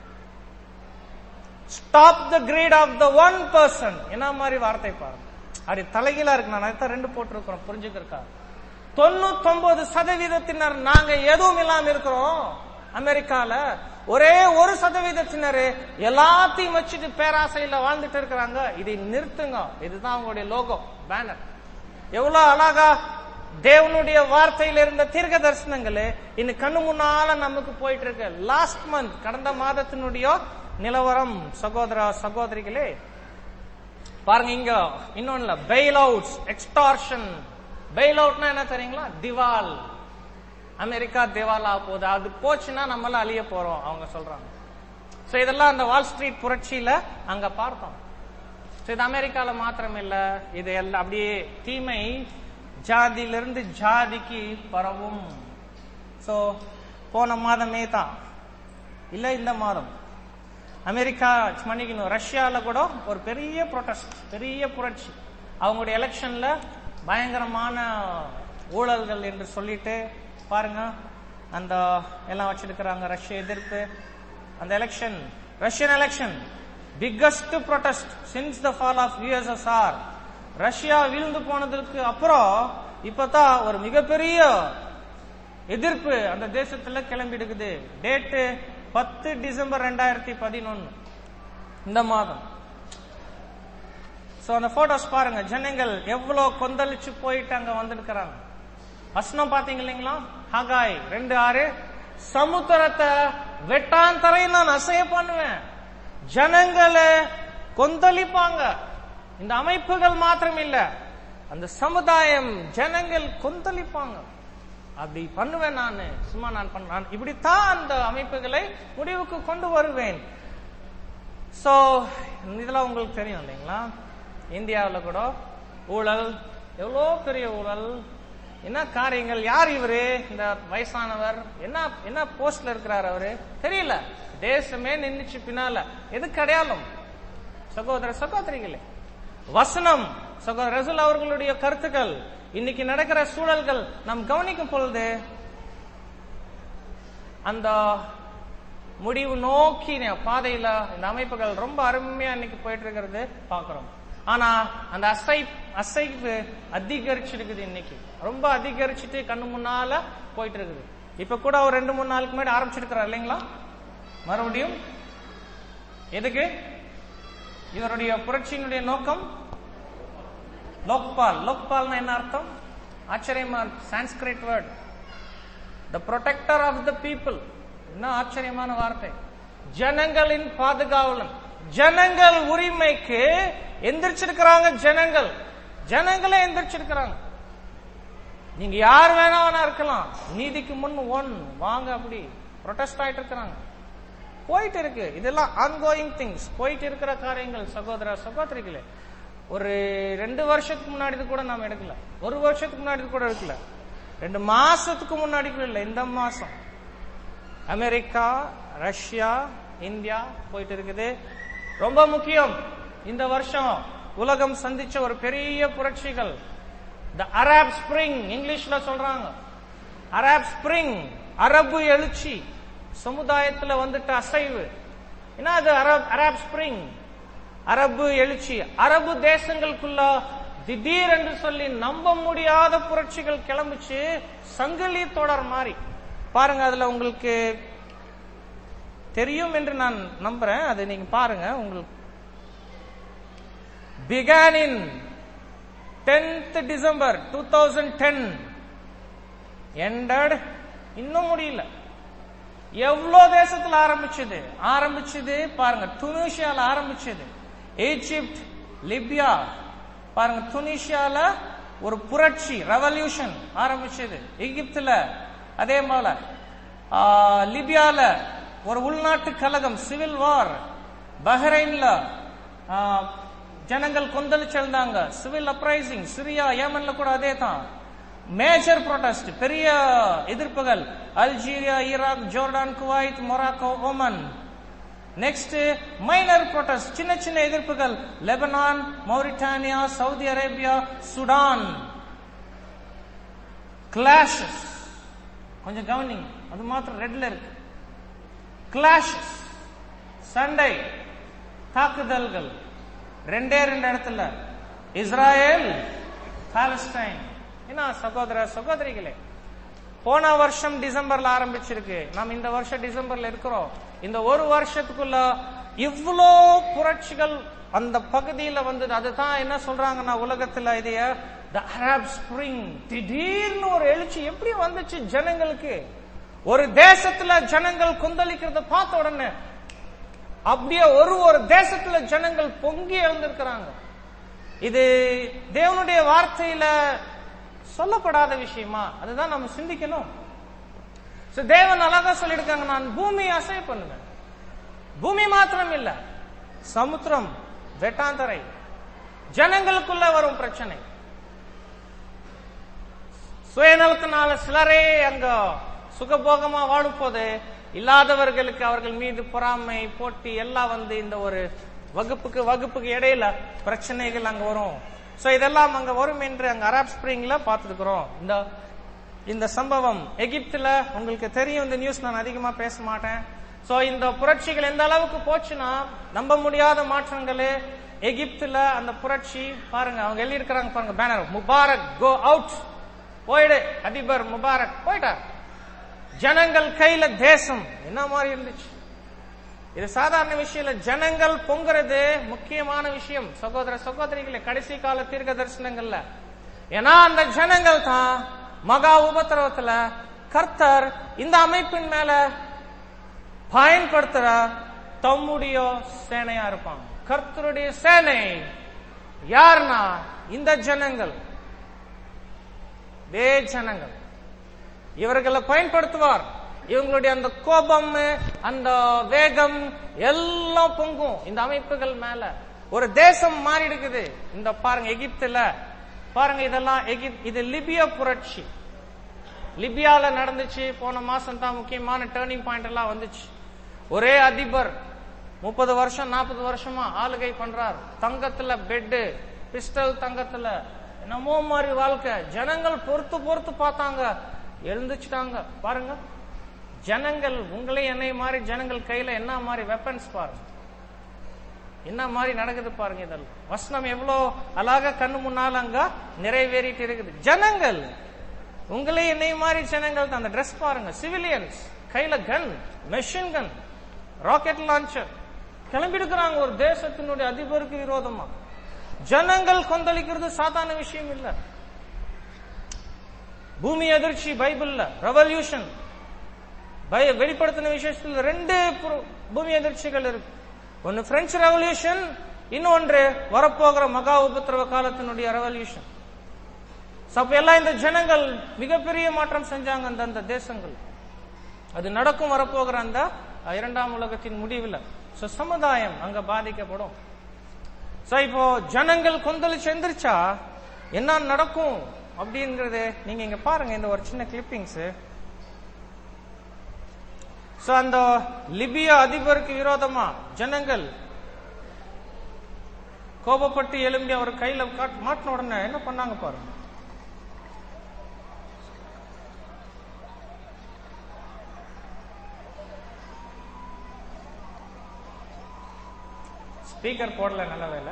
stop the greed of the one person என்ன மாதிரி வார்த்தை பாருங்க அப்படி தலைகீழா இருக்கு நான் அதான் ரெண்டு போட்டிருக்கிறோம் புரிஞ்சுக்கிறக்கா தொண்ணூத்தொன்பது சதவீதத்தினர் நாங்க எதுவும் இல்லாம இருக்கிறோம் அமெரிக்கால ஒரே ஒரு சதவீதத்தினர் எல்லாத்தையும் வச்சுட்டு பேராசையில வாழ்ந்துட்டு இருக்கிறாங்க இதை நிறுத்துங்க இதுதான் அவங்களுடைய லோகோ பேனர் எவ்வளவு அழகா தேவனுடைய வார்த்தையில இருந்த தீர்க்க தரிசனங்கள் இன்னும் கண்ணு முன்னால நமக்கு போயிட்டு இருக்கு லாஸ்ட் மந்த் கடந்த மாதத்தினுடைய நிலவரம் சகோதர சகோதரிகளே பாருங்க இங்க இன்னொன்னுல பெயில் அவுட்ஸ் எக்ஸ்டார்ஷன் பெயில் அவுட்னா என்ன தெரியுங்களா திவால் அமெரிக்கா திவால் ஆக போகுது அது போச்சுன்னா நம்மள அழிய போறோம் அவங்க சொல்றாங்க சோ இதெல்லாம் அந்த வால் ஸ்ட்ரீட் புரட்சியில அங்க பார்த்தோம் சோ இது அமெரிக்கால மாத்திரம் இல்ல இது எல்லாம் அப்படியே தீமை ஜாதியிலிருந்து ஜாதிக்கு பரவும் சோ போன மாதமே தான் இல்ல இந்த மாதம் அமெரிக்கா மன்னிக்கணும் ரஷ்யால கூட ஒரு பெரிய ப்ரொட்டஸ்ட் பெரிய புரட்சி அவங்களுடைய எலெக்ஷன்ல பயங்கரமான ஊழல்கள் என்று சொல்லிட்டு பாருங்க அந்த எல்லாம் வச்சிருக்கிறாங்க ரஷ்ய எதிர்ப்பு அந்த election Russian election biggest protest since the fall of USSR Russia வீழ்ந்து போனதுக்கு அப்புறம் இப்பதான் ஒரு மிகப்பெரிய எதிர்ப்பு அந்த தேசத்துல கிளம்பிடுக்குது டேட்டு பத்து டிசம்பர் ரெண்டாயிரத்தி பதினொன்னு இந்த மாதம் சோ அந்த போட்டோஸ் பாருங்க ஜனங்கள் எவ்வளவு கொந்தளிச்சு போயிட்டு அங்க வந்திருக்கிறாங்க வசனம் பாத்தீங்க இல்லைங்களா ஹகாய் ரெண்டு ஆறு சமுத்திரத்தை வெட்டாந்தரை நான் அசைய பண்ணுவேன் ஜனங்களை கொந்தளிப்பாங்க இந்த அமைப்புகள் மாத்திரம் இல்ல அந்த சமுதாயம் ஜனங்கள் கொந்தளிப்பாங்க அப்படி பண்ணுவேன் நான் சும்மா நான் பண்ண நான் இப்படித்தான் அந்த அமைப்புகளை முடிவுக்கு கொண்டு வருவேன் சோ இதெல்லாம் உங்களுக்கு தெரியும் இல்லைங்களா இந்தியாவில் கூட ஊழல் எவ்வளோ பெரிய ஊழல் என்ன காரியங்கள் யார் இவரு இந்த வயசானவர் என்ன என்ன போஸ்ட்ல இருக்கிறார் அவரு தெரியல தேசமே நின்னுச்சு பின்னால எதுக்கு அடையாளம் சகோதர சகோதரிகளே வசனம் சகோதர ரசூல் அவர்களுடைய கருத்துக்கள் இன்னைக்கு நடக்கிற சூழல்கள் நாம் கவனிக்கும் பொழுது அந்த முடிவு நோக்கி பாதையில இந்த அமைப்புகள் ரொம்ப அருமையா இன்னைக்கு போயிட்டு இருக்கிறது பாக்குறோம் ஆனா அந்த அசை அசைவு அதிகரிச்சிருக்குது இன்னைக்கு ரொம்ப அதிகரிச்சுட்டு கண்ணு முன்னால போயிட்டு இருக்குது இப்ப கூட ஒரு ரெண்டு மூணு நாளுக்கு முன்னாடி ஆரம்பிச்சிருக்கிறார் இல்லைங்களா மறுபடியும் எதுக்கு இவருடைய புரட்சியினுடைய நோக்கம் லோக்பால் லோக்பால்னா என்ன அர்த்தம் ஆச்சரியமா Sanskrit word the protector of the people என்ன ஆச்சரியமான வார்த்தை ஜனங்களின் பாதுகாவலன் ஜனங்கள் உரிமைக்கு எந்திரிச்சிருக்கிறாங்க ஜனங்கள் ஜனங்களே எந்திரிச்சிருக்கிறாங்க நீங்க யார் வேணா வேணா இருக்கலாம் நீதிக்கு முன் ஒன் வாங்க அப்படி ப்ரொடெஸ்ட் ஆயிட்டு இருக்கிறாங்க போயிட்டு இருக்கு இதெல்லாம் ஆன்கோயிங் திங்ஸ் போயிட்டு இருக்கிற காரியங்கள் சகோதர சகோதரிகளே ஒரு ரெண்டு வருஷத்துக்கு முன்னாடி கூட நாம எடுக்கல ஒரு வருஷத்துக்கு முன்னாடி கூட எடுக்கல ரெண்டு மாசத்துக்கு முன்னாடி கூட இல்ல இந்த மாசம் அமெரிக்கா ரஷ்யா இந்தியா போயிட்டு இருக்குது ரொம்ப முக்கியம் இந்த வருஷம் உலகம் சந்திச்ச ஒரு பெரிய புரட்சிகள் த அரப் ஸ்பிரிங் இங்கிலீஷ்ல சொல்றாங்க அரப் ஸ்பிரிங் அரபு எழுச்சி சமுதாயத்துல வந்துட்டு அசைவு என்ன அது அரப் அரப் ஸ்பிரிங் அரபு எழுச்சி அரபு தேசங்களுக்குள்ள திடீர் என்று சொல்லி நம்ப முடியாத புரட்சிகள் கிளம்பிச்சு சங்கிலி தொடர் மாதிரி பாருங்க அதுல உங்களுக்கு தெரியும் என்று நான் நம்புறேன் அதை நீங்க பாருங்க உங்களுக்கு began in 10th December 2010 ended இன்னும் முடியல எவ்வளவு தேசத்துல ஆரம்பிச்சது ஆரம்பிச்சது பாருங்க துனிஷியால ஆரம்பிச்சது ஈஜிப்ட் லிபியா பாருங்க துனிஷியால ஒரு புரட்சி ரெவல்யூஷன் ஆரம்பிச்சது எகிப்துல அதே போல ஆ, லிபியால ஒரு உள்நாட்டு கலகம் சிவில் வார் பஹ்ரைன்ல ஆ, ஜனங்கள் கொந்தளிச்சிருந்தாங்க சிவில் அப்ரைசிங் சிரியா ஏமன்ல கூட அதே தான் மேஜர் ப்ரொடெஸ்ட் பெரிய எதிர்ப்புகள் Algeria Iraq Jordan Kuwait Morocco Oman next minor protest சின்ன சின்ன எதிர்ப்புகள் Lebanon Mauritania Saudi Arabia Sudan clashes கொஞ்சம் கவனிங்க அது மாத்திரம் ரெட்ல இருக்கு கிளாஷஸ் சண்டை தாக்குதல்கள் ரெண்டே ரெண்டு இடத்துல இஸ்ராயேல் பாலஸ்டைன் என்ன சகோதர சகோதரிகளே போன வருஷம் டிசம்பர்ல ஆரம்பிச்சிருக்கு நாம் இந்த வருஷம் டிசம்பர்ல இருக்கிறோம் இந்த ஒரு வருஷத்துக்குள்ள இவ்வளோ புரட்சிகள் அந்த பகுதியில வந்தது அதுதான் என்ன சொல்றாங்கன்னா உலகத்துல இதைய த அரப் ஸ்பிரிங் திடீர்னு ஒரு எழுச்சி எப்படி வந்துச்சு ஜனங்களுக்கு ஒரு தேசத்துல ஜனங்கள் கொந்தளிக்கிறத பார்த்த உடனே அப்படியே ஒரு ஒரு தேசத்துல ஜனங்கள் பொங்கி எழுந்திருக்கிறாங்க இது தேவனுடைய வார்த்தையில சொல்லப்படாத விஷயமா அதுதான் நம்ம சிந்திக்கணும் So, தேவன் அழகா சொல்லியிருக்காங்க நான் பூமியை அசை பண்ணுவேன் பூமி மாத்திரம் இல்ல சமுத்திரம் வெட்டாந்தரை ஜனங்களுக்குள்ள வரும் பிரச்சனை சுயநலத்தினால சிலரே அங்க சுகபோகமா வாழும் போது இல்லாதவர்களுக்கு அவர்கள் மீது பொறாமை போட்டி எல்லாம் வந்து இந்த ஒரு வகுப்புக்கு வகுப்புக்கு இடையில பிரச்சனைகள் அங்க வரும் சோ இதெல்லாம் அங்க வரும் என்று அங்க அரப் ஸ்பிரிங்ல பார்த்துருக்கிறோம் இந்த இந்த சம்பவம் எகிப்துல உங்களுக்கு தெரியும் இந்த நியூஸ் நான் அதிகமா பேச மாட்டேன் சோ இந்த புரட்சிகள் எந்த அளவுக்கு போச்சுன்னா நம்ப முடியாத மாற்றங்கள் எகிப்துல அந்த புரட்சி பாருங்க அவங்க எழுதி இருக்கிறாங்க பாருங்க பேனர் முபாரக் கோ அவுட் போயிடு அதிபர் முபாரக் போயிட்டார் ஜனங்கள் கையில தேசம் என்ன மாதிரி இருந்துச்சு இது சாதாரண விஷயம் இல்ல ஜனங்கள் பொங்குறது முக்கியமான விஷயம் சகோதர சகோதரிகளே கடைசி கால தீர்க்க தரிசனங்கள்ல ஏன்னா அந்த ஜனங்கள் தான் மகா உபத்திரவத்துல கர்த்தர் இந்த அமைப்பின் மேல பயன்படுத்துற தம்முடைய சேனையா இருப்பாங்க கர்த்தருடைய சேனை யாருன்னா இந்த ஜனங்கள் இதே ஜனங்கள் இவர்களை பயன்படுத்துவார் இவங்களுடைய அந்த கோபம் அந்த வேகம் எல்லாம் பொங்கும் இந்த அமைப்புகள் மேல ஒரு தேசம் மாறி இருக்குது இந்த பாருங்க எகிப்துல பாருங்க இதெல்லாம் எகிப்த் இது லிபியா புரட்சி லிபியால நடந்துச்சு போன மாசம் தான் முக்கியமான டேர்னிங் பாயிண்ட் எல்லாம் வந்துச்சு ஒரே அதிபர் முப்பது வருஷம் நாற்பது வருஷமா ஆளுகை பண்றார் தங்கத்துல பெட்டு பிஸ்டல் தங்கத்துல என்னமோ மாதிரி வாழ்க்கை ஜனங்கள் பொறுத்து பொறுத்து பார்த்தாங்க எழுந்துச்சுட்டாங்க பாருங்க ஜனங்கள் உங்களே என்னை மாதிரி ஜனங்கள் கையில என்ன மாதிரி வெப்பன்ஸ் பாருங்க என்ன மாதிரி நடக்குது பாருங்க இதெல்லாம் வசனம் எவ்வளோ அழகா கண்ணு முன்னால அங்க நிறைவேறிட்டு இருக்குது ஜனங்கள் உங்களே என்னை மாதிரி ஜனங்கள் தான் அந்த ட்ரெஸ் பாருங்க சிவிலியன்ஸ் கையில gun machine gun rocket launcher கிளம்பிடுக்கிறாங்க ஒரு தேசத்தினுடைய அதிபருக்கு விரோதமா ஜனங்கள் கொந்தளிக்கிறது சாதாரண விஷயம் இல்ல பூமி அதிர்ச்சி பைபிள்ல ரெவல்யூஷன் வெளிப்படுத்தின விஷயத்துல ரெண்டு புரு- பூமி அதிர்ச்சிகள் இருக்கு ஒன்னு பிரெஞ்சு ரெவல்யூஷன் இன்னொன்று வரப்போகிற மகா உபத்திரவ காலத்தினுடைய ரெவல்யூஷன் அப்ப எல்லாம் இந்த ஜனங்கள் மிகப்பெரிய மாற்றம் செஞ்சாங்க அந்த அந்த தேசங்கள் அது நடக்கும் வரப்போகிற அந்த அஹ், இரண்டாம் உலகத்தின் முடிவில் சோ சமுதாயம் அங்க பாதிக்கப்படும் சோ இப்போ ஜனங்கள் கொந்தளிச்சு எந்திரிச்சா என்ன நடக்கும் அப்படிங்கறது நீங்க இங்க பாருங்க இந்த ஒரு சின்ன கிளிப்பிங்ஸ் சோ அந்த லிபியா அதிபருக்கு விரோதமா ஜனங்கள் கோபப்பட்டு எழும்பி அவர் கையில காட்- மாட்டின உடனே என்ன பண்ணாங்க பாருங்க ஸ்பீக்கர் போடல நல்ல வேலை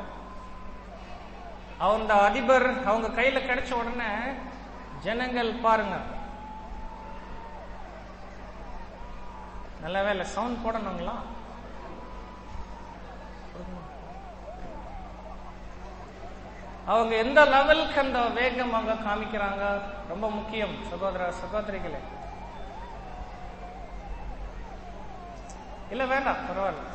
அந்த அதிபர் அவங்க கையில கிடைச்ச உடனே ஜனங்கள் பாருங்க நல்ல வேலை சவுண்ட் போடணுங்களா அவங்க எந்த லெவலுக்கு அந்த வேகம் அவங்க காமிக்கிறாங்க ரொம்ப முக்கியம் சகோதர சகோதரிகளே இல்ல வேண்டாம் பரவாயில்ல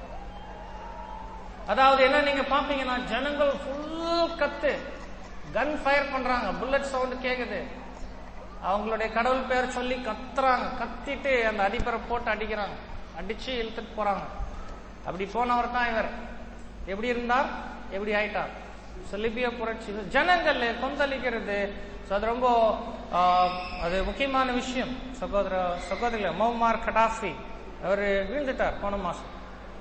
அதாவது என்ன நீங்க பாப்பீங்கன்னா ஜனங்கள் ஃபுல் கத்து கன் ஃபயர் பண்றாங்க புல்லட் சவுண்ட் கேக்குது அவங்களுடைய கடவுள் பேர் சொல்லி கத்துறாங்க கத்திட்டு அந்த அடிப்பரை போட்டு அடிக்கிறாங்க அடிச்சு இழுத்துட்டு போறாங்க அப்படி போனவர் தான் இவர் எப்படி இருந்தார் எப்படி ஆயிட்டார் So, லிபிய புரட்சி ஜனங்கள் கொந்தளிக்கிறது So, அது ரொம்ப ஆ, அது முக்கியமான விஷயம் சகோதர சகோதரிகள் மௌமார் கடாஃபி அவர் வீழ்ந்துட்டார் போன மாசம்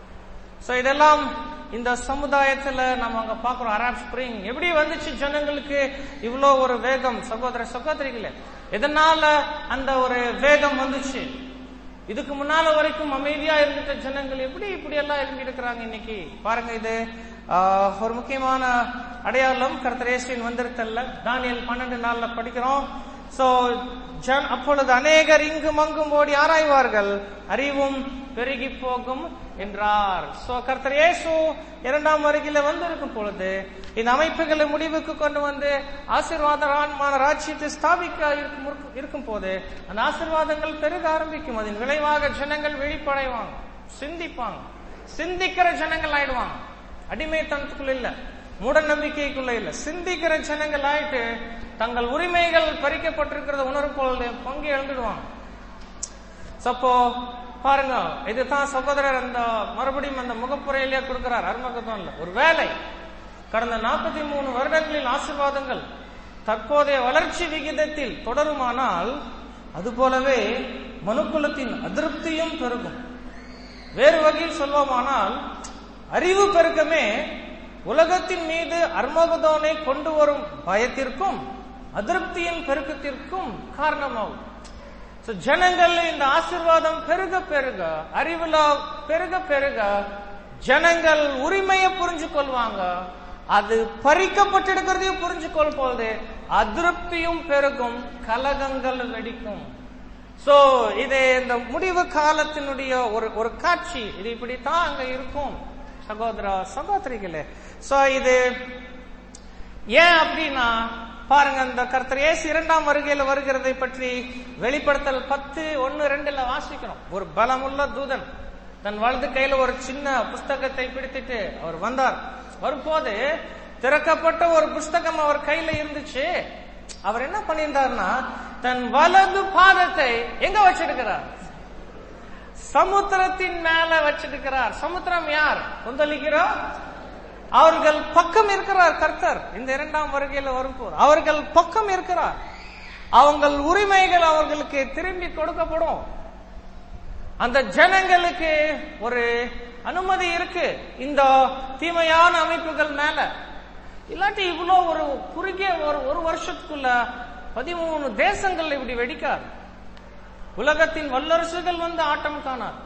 சோ இதெல்லாம் இந்த சமுதாயத்துல நம்ம அங்க பாக்குறோம் அரப் ஸ்பிரிங் எப்படி வந்துச்சு ஜனங்களுக்கு இவ்வளோ ஒரு வேகம் சகோதர சகோதரிகளே எதனால அந்த ஒரு வேகம் வந்துச்சு இதுக்கு முன்னால வரைக்கும் அமைதியா இருந்துட்ட ஜனங்கள் எப்படி இப்படி எல்லாம் எழுப்பி இருக்கிறாங்க இன்னைக்கு பாருங்க இது ஆஹ், ஒரு முக்கியமான அடையாளம் கர்த்தரேசின் வந்திருத்தல்ல தானியல் பன்னெண்டு நாள்ல படிக்கிறோம் சோ ஜன் அப்பொழுது அநேகர் இங்கும் அங்கும் ஓடி ஆராய்வார்கள் அறிவும் பெருகி போகும் என்றார் சோ கர்த்தர் இயேசு இரண்டாம் வருகையில வந்திருக்கும் பொழுது இந்த அமைப்புகளை முடிவுக்கு கொண்டு வந்து ஆசீர்வாதமான ராஜ்யத்தை ஸ்தாபிக்க இருக்கும் இருக்கும் போது அந்த ஆசீர்வாதங்கள் பெருக ஆரம்பிக்கும் அதன் விளைவாக ஜனங்கள் விழிப்படைவாங்க சிந்திப்பாங்க சிந்திக்கிற ஜனங்கள் ஆயிடுவாங்க அடிமைத்தனத்துக்குள்ள இல்ல மூட நம்பிக்கைக்குள்ள இல்ல சிந்திக்கிற ஜனங்கள் ஆயிட்டு தங்கள் உரிமைகள் பறிக்கப்பட்டிருக்கிறத உணர்வு பொழுது பங்கு எழுந்துடுவாங்க சப்போ பாருங்க இதுதான் சகோதரர் அந்த மறுபடியும் அந்த முகப்புரையிலேயே கொடுக்கிறார் அருமகத்தோன்ல ஒரு வேலை கடந்த நாற்பத்தி மூணு வருடங்களில் ஆசீர்வாதங்கள் தற்போதைய வளர்ச்சி விகிதத்தில் தொடருமானால் அதுபோலவே மனுக்குலத்தின் அதிருப்தியும் பெருகும் வேறு வகையில் சொல்வோமானால் அறிவு பெருக்கமே உலகத்தின் மீது அர்மகதோனை கொண்டு வரும் பயத்திற்கும் அதிருப்தியின் பெருக்கத்திற்கும் காரணமாகும் So, ஜனங்கள் இந்த ஆசிர்வாதம் பெருக பெருக அறிவுல பெருக பெருக ஜனங்கள் உரிமையை புரிஞ்சு கொள்வாங்க அது பறிக்கப்பட்டிருக்கிறதையும் புரிஞ்சு கொள் போது அதிருப்தியும் பெருகும் கலகங்கள் வெடிக்கும் சோ இது இந்த முடிவு காலத்தினுடைய ஒரு ஒரு காட்சி இது இப்படித்தான் அங்க இருக்கும் சகோதர சகோதரிகளே சோ இது ஏன் அப்படின்னா பாருங்க இந்த கர்த்தர் இயேசு இரண்டாம் வருகையில வருகிறதை பற்றி வெளிப்படுத்தல் பத்து ஒன்னு ரெண்டுல வாசிக்கிறோம் ஒரு பலமுள்ள தூதன் தன் வலது கையில ஒரு சின்ன புஸ்தகத்தை பிடித்துட்டு அவர் வந்தார் வரும்போது திறக்கப்பட்ட ஒரு புஸ்தகம் அவர் கையில இருந்துச்சு அவர் என்ன பண்ணியிருந்தார்னா தன் வலது பாதத்தை எங்க வச்சிருக்கிறார் சமுத்திரத்தின் மேல வச்சிருக்கிறார் சமுத்திரம் யார் கொந்தளிக்கிறோம் அவர்கள் பக்கம் இருக்கிறார் கர்த்தர் இந்த இரண்டாம் வருகையில வரும்போது அவர்கள் பக்கம் இருக்கிறார் அவங்கள் உரிமைகள் அவர்களுக்கு திரும்பி கொடுக்கப்படும் அந்த ஜனங்களுக்கு ஒரு அனுமதி இருக்கு இந்த தீமையான அமைப்புகள் மேல இல்லாட்டி இவ்வளோ ஒரு குறுகிய ஒரு ஒரு வருஷத்துக்குள்ள பதிமூணு தேசங்கள் இப்படி வெடிக்காது உலகத்தின் வல்லரசுகள் வந்து ஆட்டம் காணாது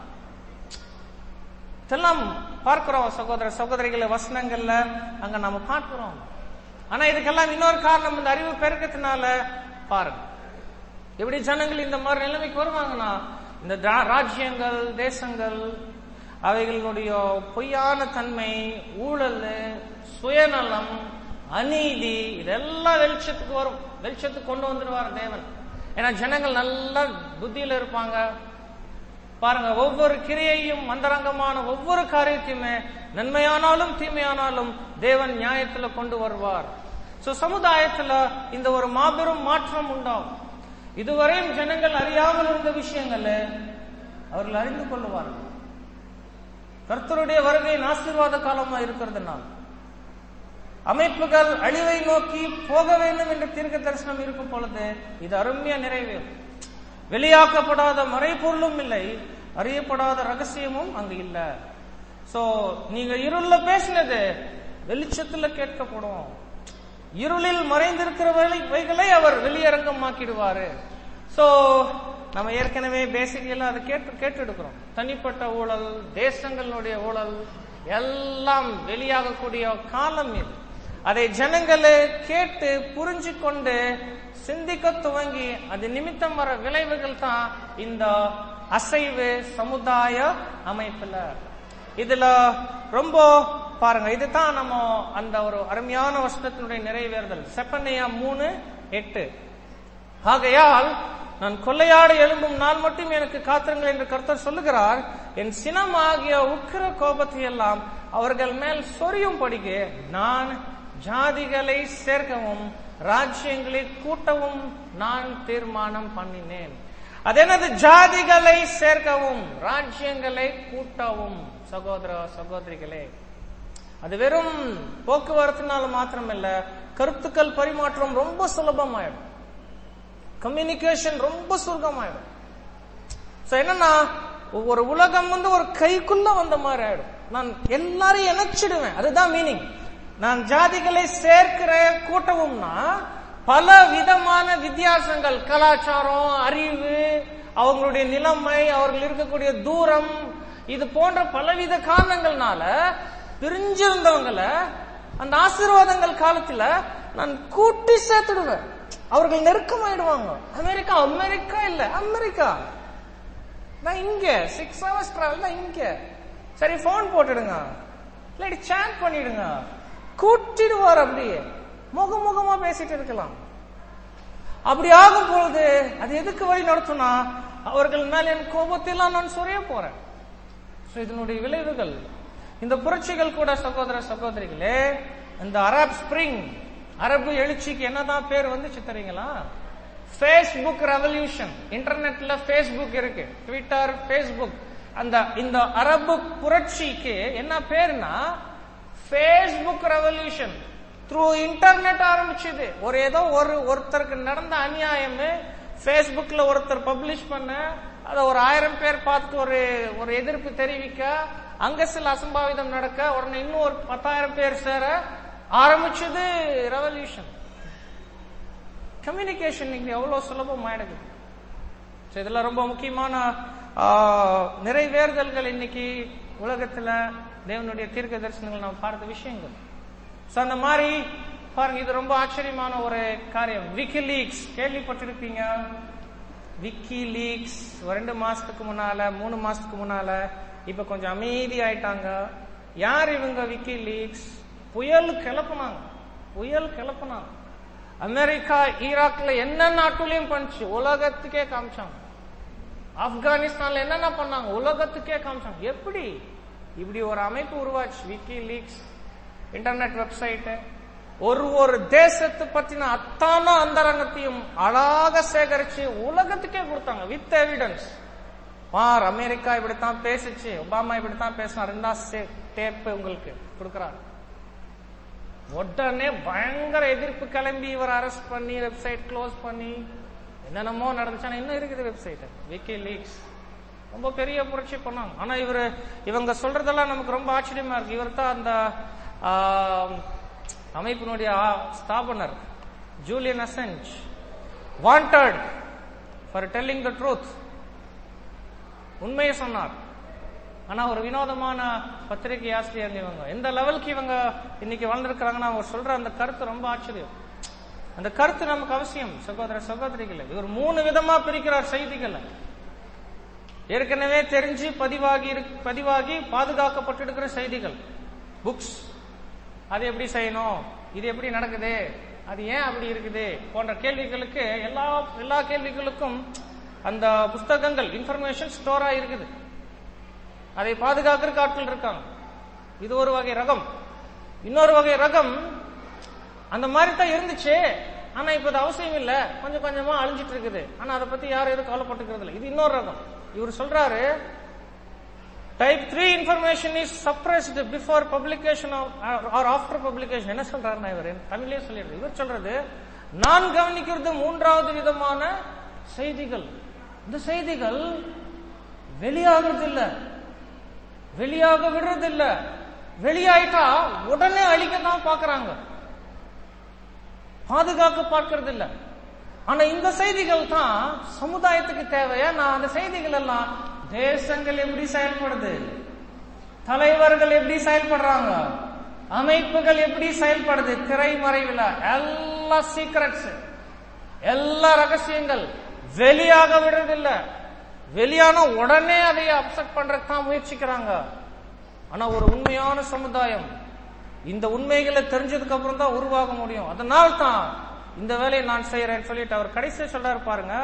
இதெல்லாம் பார்க்கிறோம் சகோதர சகோதரிகளை வசனங்கள்ல அங்க நம்ம பார்க்கிறோம் ஆனா இதுக்கெல்லாம் இன்னொரு காரணம் இந்த அறிவு பெருக்கத்தினால பாருங்க எப்படி ஜனங்கள் இந்த மாதிரி நிலைமைக்கு வருவாங்கன்னா இந்த ரா- ராஜ்யங்கள் தேசங்கள் அவைகளுடைய பொய்யான தன்மை ஊழல் சுயநலம் அநீதி இதெல்லாம் வெளிச்சத்துக்கு வரும் வெளிச்சத்துக்கு கொண்டு வந்துடுவார் தேவன் ஏன்னா ஜனங்கள் நல்ல புத்தியில இருப்பாங்க பாருங்க ஒவ்வொரு கிரியையும் மந்தரங்கமான ஒவ்வொரு காரியத்தையுமே நன்மையானாலும் தீமையானாலும் தேவன் நியாயத்துல கொண்டு வருவார் சோ சமுதாயத்துல இந்த ஒரு மாபெரும் மாற்றம் உண்டாகும் இதுவரையும் ஜனங்கள் அறியாமல் இருந்த விஷயங்கள அவர்கள் அறிந்து கொள்ளுவார்கள் கர்த்தருடைய வருகை ஆசீர்வாத காலமா இருக்கிறதுனால அமைப்புகள் அழிவை நோக்கி போக வேண்டும் என்ற தீர்க்க தரிசனம் இருக்கும் பொழுது இது அருமையா நிறைவேறும் வெளியாக்கப்படாத மறைபொருளும் இல்லை அறியப்படாத ரகசியமும் அங்கு இல்ல சோ நீங்க இருள்ல பேசினது வெளிச்சத்துல கேட்கப்படும் இருளில் மறைந்திருக்கிறவைகளை அவர் வெளியரங்கமாக்கிடுவாரு சோ நம்ம ஏற்கனவே பேசிக்கெல்லாம் அதை கேட்டு கேட்டெடுக்கிறோம் தனிப்பட்ட ஊழல் தேசங்களுடைய ஊழல் எல்லாம் வெளியாகக்கூடிய காலம் இது அதை ஜனங்களே கேட்டு புரிஞ்சு கொண்டு சிந்திக்க துவங்கி அது நிமித்தம் வர விளைவுகள் தான் இந்த அசைவு சமுதாய அமைப்புல இதுல ரொம்ப பாருங்க இதுதான் நம்ம அந்த ஒரு அருமையான வசனத்தினுடைய நிறைவேறுதல் செப்பனையா மூணு எட்டு ஆகையால் நான் கொள்ளையாட எழும்பும் நாள் மட்டும் எனக்கு காத்திருங்கள் என்று கர்த்தர் சொல்லுகிறார் என் சினமாகிய உக்கிர கோபத்தை எல்லாம் அவர்கள் மேல் சொரியும் படிக்கு நான் ஜாதிகளை சேர்க்கவும் ராஜ்யங்களை கூட்டவும் நான் தீர்மானம் பண்ணினேன் அது என்னது ஜாதிகளை சேர்க்கவும் ராஜ்யங்களை கூட்டவும் சகோதர சகோதரிகளே அது வெறும் போக்குவரத்துனால மாத்திரமில்ல கருத்துக்கள் பரிமாற்றம் ரொம்ப சுலபமாயிடும் கம்யூனிகேஷன் ரொம்ப சுருக்கமாயிடும் So, என்னன்னா ஒரு உலகம் வந்து ஒரு கைக்குள்ள வந்த மாதிரி ஆயிடும் நான் எல்லாரையும் இணைச்சிடுவேன் அதுதான் மீனிங் நான் ஜாதிகளை சேர்க்கிற கூட்டவும்னா பல விதமான வித்தியாசங்கள் கலாச்சாரம் அறிவு அவங்களுடைய நிலைமை அவர்கள் இருக்கக்கூடிய தூரம் இது போன்ற பலவித காரணங்கள்னால பிரிஞ்சிருந்தவங்களை அந்த ஆசீர்வாதங்கள் காலத்துல நான் கூட்டி சேர்த்துடுவேன் அவர்கள் நெருக்கமாயிடுவாங்க அமெரிக்கா அமெரிக்கா இல்ல அமெரிக்கா நான் இங்க சிக்ஸ் ஹவர்ஸ் டிராவல் தான் இங்க சரி போன் போட்டுடுங்க இல்லாட்டி சேட் பண்ணிடுங்க கூட்டிடுவார் அப்படியே முகமுகமா பேசிட்டு இருக்கலாம் அப்படி ஆகும் பொழுது அது எதுக்கு வழி நடத்தும்னா அவர்கள் மேல என் கோபத்தையெல்லாம் நான் சொரிய போறேன் So, இதனுடைய விளைவுகள் இந்த புரட்சிகள் கூட சகோதர சகோதரிகளே இந்த அரப் ஸ்பிரிங் அரபு எழுச்சிக்கு என்னதான் பேர் வந்துச்சு தெரியுங்களா ஃபேஸ்புக் ரெவல்யூஷன் இன்டர்நெட்ல ஃபேஸ்புக் இருக்கு ட்விட்டர் ஃபேஸ்புக் அந்த இந்த அரபு புரட்சிக்கு என்ன பேருனா ஃபேஸ்புக் ரெவல்யூஷன் த்ரூ இன்டர்நெட் ஆரம்பிச்சது ஒரு ஏதோ ஒரு ஒருத்தருக்கு நடந்த அநியாயம் ஃபேஸ்புக்ல ஒருத்தர் பப்ளிஷ் பண்ண அத ஒரு ஆயிரம் பேர் பார்த்து ஒரு ஒரு எதிர்ப்பு தெரிவிக்க அங்க சில அசம்பாவிதம் நடக்க உடனே இன்னும் ஒரு பத்தாயிரம் பேர் சேர ஆரம்பிச்சது ரெவல்யூஷன் கம்யூனிகேஷன் இங்க எவ்வளவு சுலபம் ஆயிடுது So, இதெல்லாம் ரொம்ப முக்கியமான ஆ, நிறைவேறுதல்கள் இன்னைக்கு உலகத்துல தேவனுடைய தீர்க்க தரிசனங்கள் நாம் பார்த்த விஷயங்கள் So, அந்த மாதிரி பாருங்க இது ரொம்ப ஆச்சரியமான ஒரு காரியம் விக்கி லீக்ஸ் கேள்விப்பட்டிருப்பீங்க விக்கி லீக்ஸ் ஒரு ரெண்டு மாசத்துக்கு முன்னால மூணு மாசத்துக்கு முன்னால இப்ப கொஞ்சம் அமைதி ஆயிட்டாங்க யார் இவங்க விக்கி லீக்ஸ் புயல் கிளப்புனாங்க புயல் கிளப்புனாங்க அமெரிக்கா ஈராக்ல என்ன நாட்டுலயும் பண்ணுச்சு உலகத்துக்கே காமிச்சாங்க ஆப்கானிஸ்தான்ல என்னென்ன பண்ணாங்க உலகத்துக்கே காமிச்சாங்க எப்படி இப்படி ஒரு அமைப்பு உருவாச்சு விக்கி லீக்ஸ் இன்டர்நெட் வெப்சைட் ஒரு ஒரு தேசத்தை பத்தின அத்தான அந்தரங்கத்தையும் அழகாக சேகரிச்சு உலகத்துக்கே கொடுத்தாங்க வித் எவிடன்ஸ் பார் அமெரிக்கா இப்படித்தான் பேசிச்சு ஒபாமா இப்படித்தான் பேசினார் ரெண்டா டேப் உங்களுக்கு கொடுக்கறாரு உடனே பயங்கர எதிர்ப்பு கிளம்பி இவர் அரெஸ்ட் பண்ணி வெப்சைட் க்ளோஸ் பண்ணி என்னென்னமோ நடந்துச்சானா இன்னும் இருக்குது வெப்சைட் விக்கி லீக்ஸ் ரொம்ப பெரிய புரட்சி பண்ணாங்க ஆனா இவரு இவங்க சொல்றதெல்லாம் நமக்கு ரொம்ப ஆச்சரியமா இருக்கு இவர் தான் அந்த ஆஹ், அமைப்பினுடைய ஆ- ஸ்தாபனர் Julian Assange wanted for telling the truth உண்மையை சொன்னார் ஆனா ஒரு வினோதமான பத்திரிகை ஆசிரியர் இவங்க எந்த லெவலுக்கு இவங்க இன்னைக்கு வளர்ந்துருக்கிறாங்கன்னா அவங்க சொல்ற அந்த கருத்து ரொம்ப ஆச்சரியம் அந்த கருத்து நமக்கு அவசியம் சகோதர சகோதரிகளை இவர் மூணு விதமா பிரிக்கிறார் செய்திகளை ஏற்கனவே தெரிஞ்சு பதிவாகி இருக்- பதிவாகி பாதுகாக்கப்பட்டிருக்கிற செய்திகள் புக்ஸ் அது எப்படி செய்யணும் இது எப்படி நடக்குது அது ஏன் அப்படி இருக்குது போன்ற கேள்விகளுக்கு எல்லா எல்லா கேள்விகளுக்கும் அந்த புஸ்தகங்கள் இன்ஃபர்மேஷன் ஸ்டோரா இருக்குது அதை பாதுகாக்கிறதுக்கு ஆட்கள் இருக்காங்க இது ஒரு வகை ரகம் இன்னொரு வகை ரகம் அந்த மாதிரி தான் இருந்துச்சு ஆனா இப்ப அது அவசியம் இல்ல கொஞ்சம் கொஞ்சமா அழிஞ்சிட்டு இருக்குது ஆனா அதை பத்தி யாரும் எதுவும் கவலைப்பட்டுக்கிறது இல்லை இது இன்னொரு ரகம் இவர் சொல்றாரு type three information is suppressed before publication or after publication என்ன சொல்றாருன்னா இவர் தமிழ்லயே சொல்லிடுறது இவர் சொல்றது நான் கவனிக்கிறது மூன்றாவது விதமான செய்திகள் இந்த செய்திகள் வெளியாகிறது இல்ல வெளியாக விடுறது இல்ல வெளியாயிட்டா உடனே அழிக்க தான் பாக்குறாங்க பாதுகாக்க பார்க்கறது இல்ல ஆனா இந்த செய்திகள் தான் சமுதாயத்துக்கு தேவையா நான் அந்த செய்திகள் எல்லாம் தேசங்கள் எப்படி செயல்படுது தலைவர்கள் எப்படி செயல்படுறாங்க அமைப்புகள் எப்படி செயல்படுது திரைமறைவில் எல்லா சீக்ரெட்ஸ் எல்லா ரகசியங்கள் வெளியாக விடுறதில்ல வெளியான உடனே அதை அப்செட் பண்றதுக்கு தான் முயற்சிக்கிறாங்க ஆனா ஒரு உண்மையான சமுதாயம் இந்த உண்மைகளை தெரிஞ்சதுக்கு அப்புறம் தான் உருவாக முடியும் அதனால தான் இந்த வேலையை நான் செய்யறேன்னு சொல்லிட்டு அவர் கடைசியா சொல்றாரு பாருங்க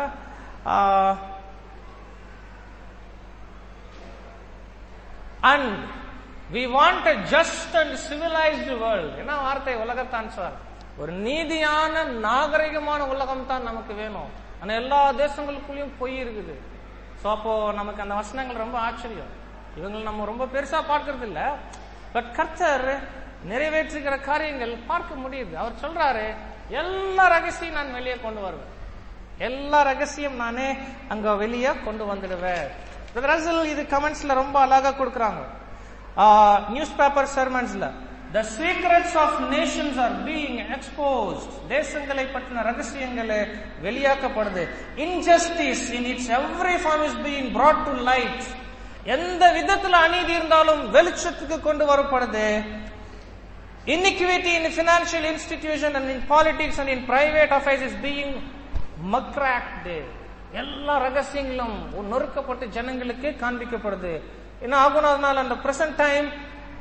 and we want a just and civilised world என்ன வார்த்தை உலகத்தான் சார் ஒரு நீதியான நாகரிகமான உலகம் தான் நமக்கு வேணும் ஆனா எல்லா தேசங்களுக்குள்ளயும் பொய் இருக்குது சோ அப்போ நமக்கு அந்த வசனங்கள் ரொம்ப ஆச்சரியம் இவங்களை நம்ம ரொம்ப பெருசா பார்க்கறது இல்ல பட் கர்த்தர் நிறைவேற்றுகிற காரியங்கள் பார்க்க முடியுது அவர் சொல்றாரு எல்லா ரகசியம் நான் வெளியே கொண்டு வருவேன் எல்லா ரகசியம் நானே அங்க வெளியே கொண்டு வந்துடுவேன் ரசல் இது கமெண்ட்ஸ்ல ரொம்ப அழகா கொடுக்கறாங்க நியூஸ் பேப்பர் சர்மன்ஸ்ல the secrets of nations are being exposed தேசங்களை பற்றின ரகசியங்கள் வெளியாக்கப்படுது injustice in its every form is being brought to light எந்த விதத்துல அநீதி இருந்தாலும் வெளிச்சத்துக்கு கொண்டு வரப்படுது Iniquity in financial institution and in politics and in private affairs is being muckracked. எல்லா ரகசியங்களும் நொறுக்கப்பட்டு ஜனங்களுக்கு காண்பிக்கப்படுது என்ன ஆகும் அதனால அந்த present time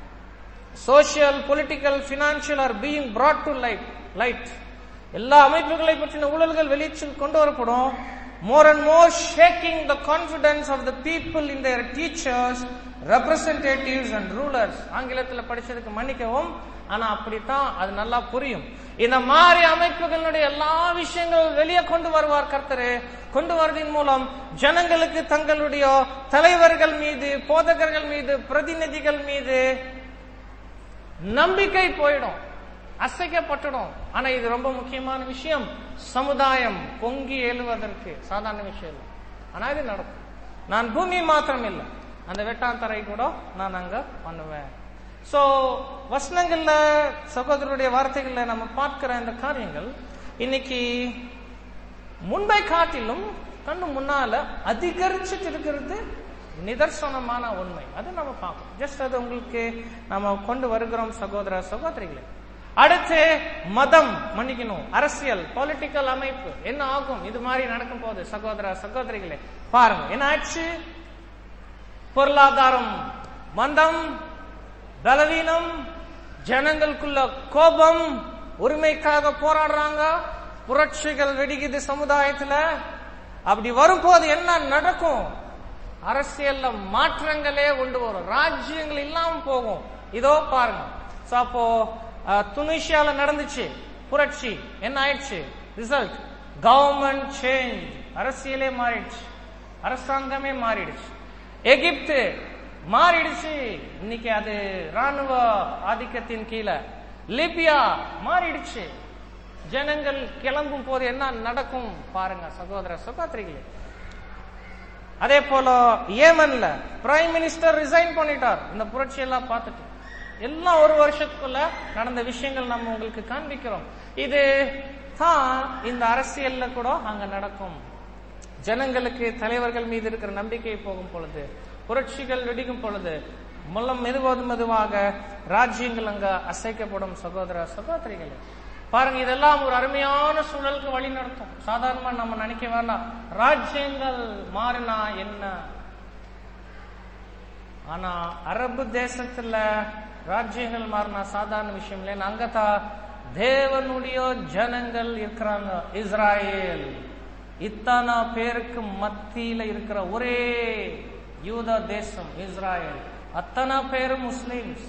social political financial are being brought to light light எல்லா அமைப்புகளை பற்றின ஊழல்கள் வெளிச்சம் கொண்டு வரப்படும் more and more shaking the confidence of the people in their teachers representatives and rulers ஆங்கிலத்தில் படிச்சதுக்கு மன்னிக்கவும் ஆனா அப்படித்தான் அது நல்லா புரியும் இந்த மாதிரி அமைப்புகளுடைய எல்லா விஷயங்கள் வெளியே கொண்டு வருவார் கர்த்தரு கொண்டு வருவதன் மூலம் ஜனங்களுக்கு தங்களுடைய தலைவர்கள் மீது போதகர்கள் மீது பிரதிநிதிகள் மீது நம்பிக்கை போயிடும் அசைக்கப்பட்டுடும் ஆனா இது ரொம்ப முக்கியமான விஷயம் சமுதாயம் பொங்கி எழுவதற்கு சாதாரண விஷயம் இல்லை ஆனா இது நடக்கும் நான் பூமி மாத்திரம் இல்லை அந்த வெட்டாந்தரை கூட நான் அங்க பண்ணுவேன் சோ வசனங்கள்ல சகோதரருடைய வார்த்தைகள்ல நம்ம பார்க்கிற இந்த காரியங்கள் இன்னைக்கு முன்பை காட்டிலும் கண்ணு முன்னால அதிகரிச்சுட்டு இருக்கிறது நிதர்சனமான உண்மை அது நம்ம பார்க்கணும் ஜஸ்ட் அது உங்களுக்கு நம்ம கொண்டு வருகிறோம் சகோதர சகோதரிகளே அடுத்து மதம் மன்னிக்கணும் அரசியல் பொலிட்டிக்கல் அமைப்பு என்ன ஆகும் இது மாதிரி நடக்கும் போது சகோதர சகோதரிகளே பாருங்க என்ன ஆச்சு பொருளாதாரம் மந்தம் பலவீனம் ஜனங்களுக்குள்ள கோபம் உரிமைக்காக போராடுறாங்க புரட்சிகள் வெடிக்குது சமுதாயத்துல அப்படி வரும்போது என்ன நடக்கும் அரசியல்ல மாற்றங்களே கொண்டு வரும் ராஜ்யங்கள் இல்லாம போகும் இதோ பாருங்க So, அப்போ துனிஷியால நடந்துச்சு புரட்சி என்ன ஆயிடுச்சு ரிசல்ட் கவர்மெண்ட் சேஞ்ச் அரசியலே மாறிடுச்சு அரசாங்கமே மாறிடுச்சு எகிப்து மாறிடுச்சு இன்னைக்கு அது ராணுவ ஆதிக்கத்தின் கீழே லிபியா மாறிடுச்சு ஜனங்கள் கிளம்பும் போது என்ன நடக்கும் பாருங்க சகோதர சகோதரிகளே அதே போல ஏமன்ல பிரைம் மினிஸ்டர் ரிசைன் பண்ணிட்டார் இந்த புரட்சி எல்லாம் பார்த்துட்டு எல்லாம் ஒரு வருஷத்துக்குள்ள நடந்த விஷயங்கள் நம்ம உங்களுக்கு காண்பிக்கிறோம் இது தான் இந்த அரசியல்ல கூட அங்க நடக்கும் ஜனங்களுக்கு தலைவர்கள் மீது இருக்கிற நம்பிக்கை போகும் பொழுது புரட்சிகள் வெடிக்கும் பொழுது முல்லம் மெதுவாது மெதுவாக ராஜ்யங்கள் அங்க அசைக்கப்படும் சகோதர சகோதரிகளே பாருங்க இதெல்லாம் ஒரு அருமையான சூழலுக்கு வழி நடத்தும் சாதாரணமா நம்ம நினைக்க வேண்டாம் ராஜ்யங்கள் மாறினா என்ன ஆனா அரபு தேசத்துல ராஜ்யங்கள் மாறினா சாதாரண விஷயம் இல்லை அங்கதான் தேவனுடைய ஜனங்கள் இருக்கிறாங்க இஸ்ராயேல் இத்தனை பேருக்கு மத்தியில இருக்கிற ஒரே யூத தேசம் இஸ்ராயேல் அத்தனை பேரும் முஸ்லிம்ஸ்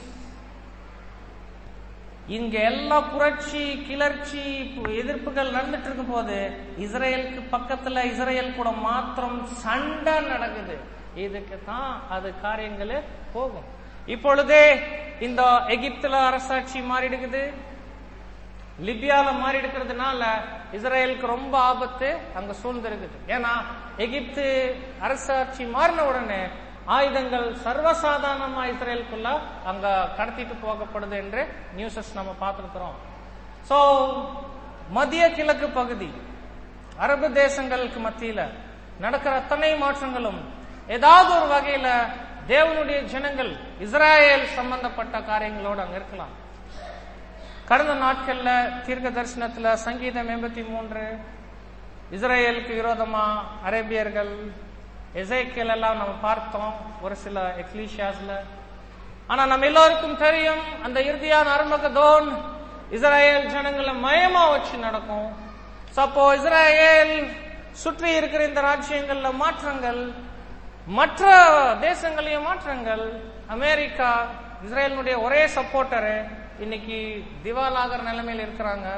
இங்க எல்லா புரட்சி கிளர்ச்சி எதிர்ப்புகள் நடந்துட்டு இருக்கும் போது இஸ்ரேலுக்கு பக்கத்துல இஸ்ரேல் கூட மாத்திரம் சண்டை நடக்குது இதுக்கு தான் அது காரியங்கள் போகும் இப்பொழுதே இந்த எகிப்துல அரசாட்சி மாறிடுக்குது லிபியால மாறி இருக்கிறதுனால இஸ்ரேலுக்கு ரொம்ப ஆபத்து அங்க சூழ்ந்திருக்குது ஏன்னா எகிப்து அரசாட்சி மாறின உடனே ஆயுதங்கள் சர்வசாதாரணமா இஸ்ரேலுக்குள்ள அங்க கடத்திட்டு போகப்படுது என்று நியூஸஸ் நம்ம பார்த்திருக்கிறோம் சோ மத்திய கிழக்கு பகுதி அரபு தேசங்களுக்கு மத்தியில நடக்கிற அத்தனை மாற்றங்களும் ஏதாவது ஒரு வகையில தேவனுடைய ஜனங்கள் இஸ்ராயேல் சம்பந்தப்பட்ட காரியங்களோடு அங்க இருக்கலாம் கடந்த நாட்கள்ல தீர்க்க தரிசனத்துல சங்கீதம் எண்பத்தி மூன்று இஸ்ரேலுக்கு விரோதமா அரேபியர்கள் எசைக்கியல் எல்லாம் நம்ம பார்த்தோம் ஒரு சில எக்லீஷியாஸ்ல ஆனா நம்ம எல்லோருக்கும் தெரியும் அந்த இறுதியான அருமகதோன் இஸ்ரேல் ஜனங்களை மயமா வச்சு நடக்கும் So, அப்போ இஸ்ரேல் சுற்றி இருக்கிற இந்த ராஜ்யங்கள்ல மாற்றங்கள் மற்ற தேசங்களையும் மாற்றங்கள் அமெரிக்கா இஸ்ரேலினுடைய ஒரே சப்போர்ட்டரு இன்னைக்கு திவாலாகிற நிலைமையில் இருக்கிறாங்க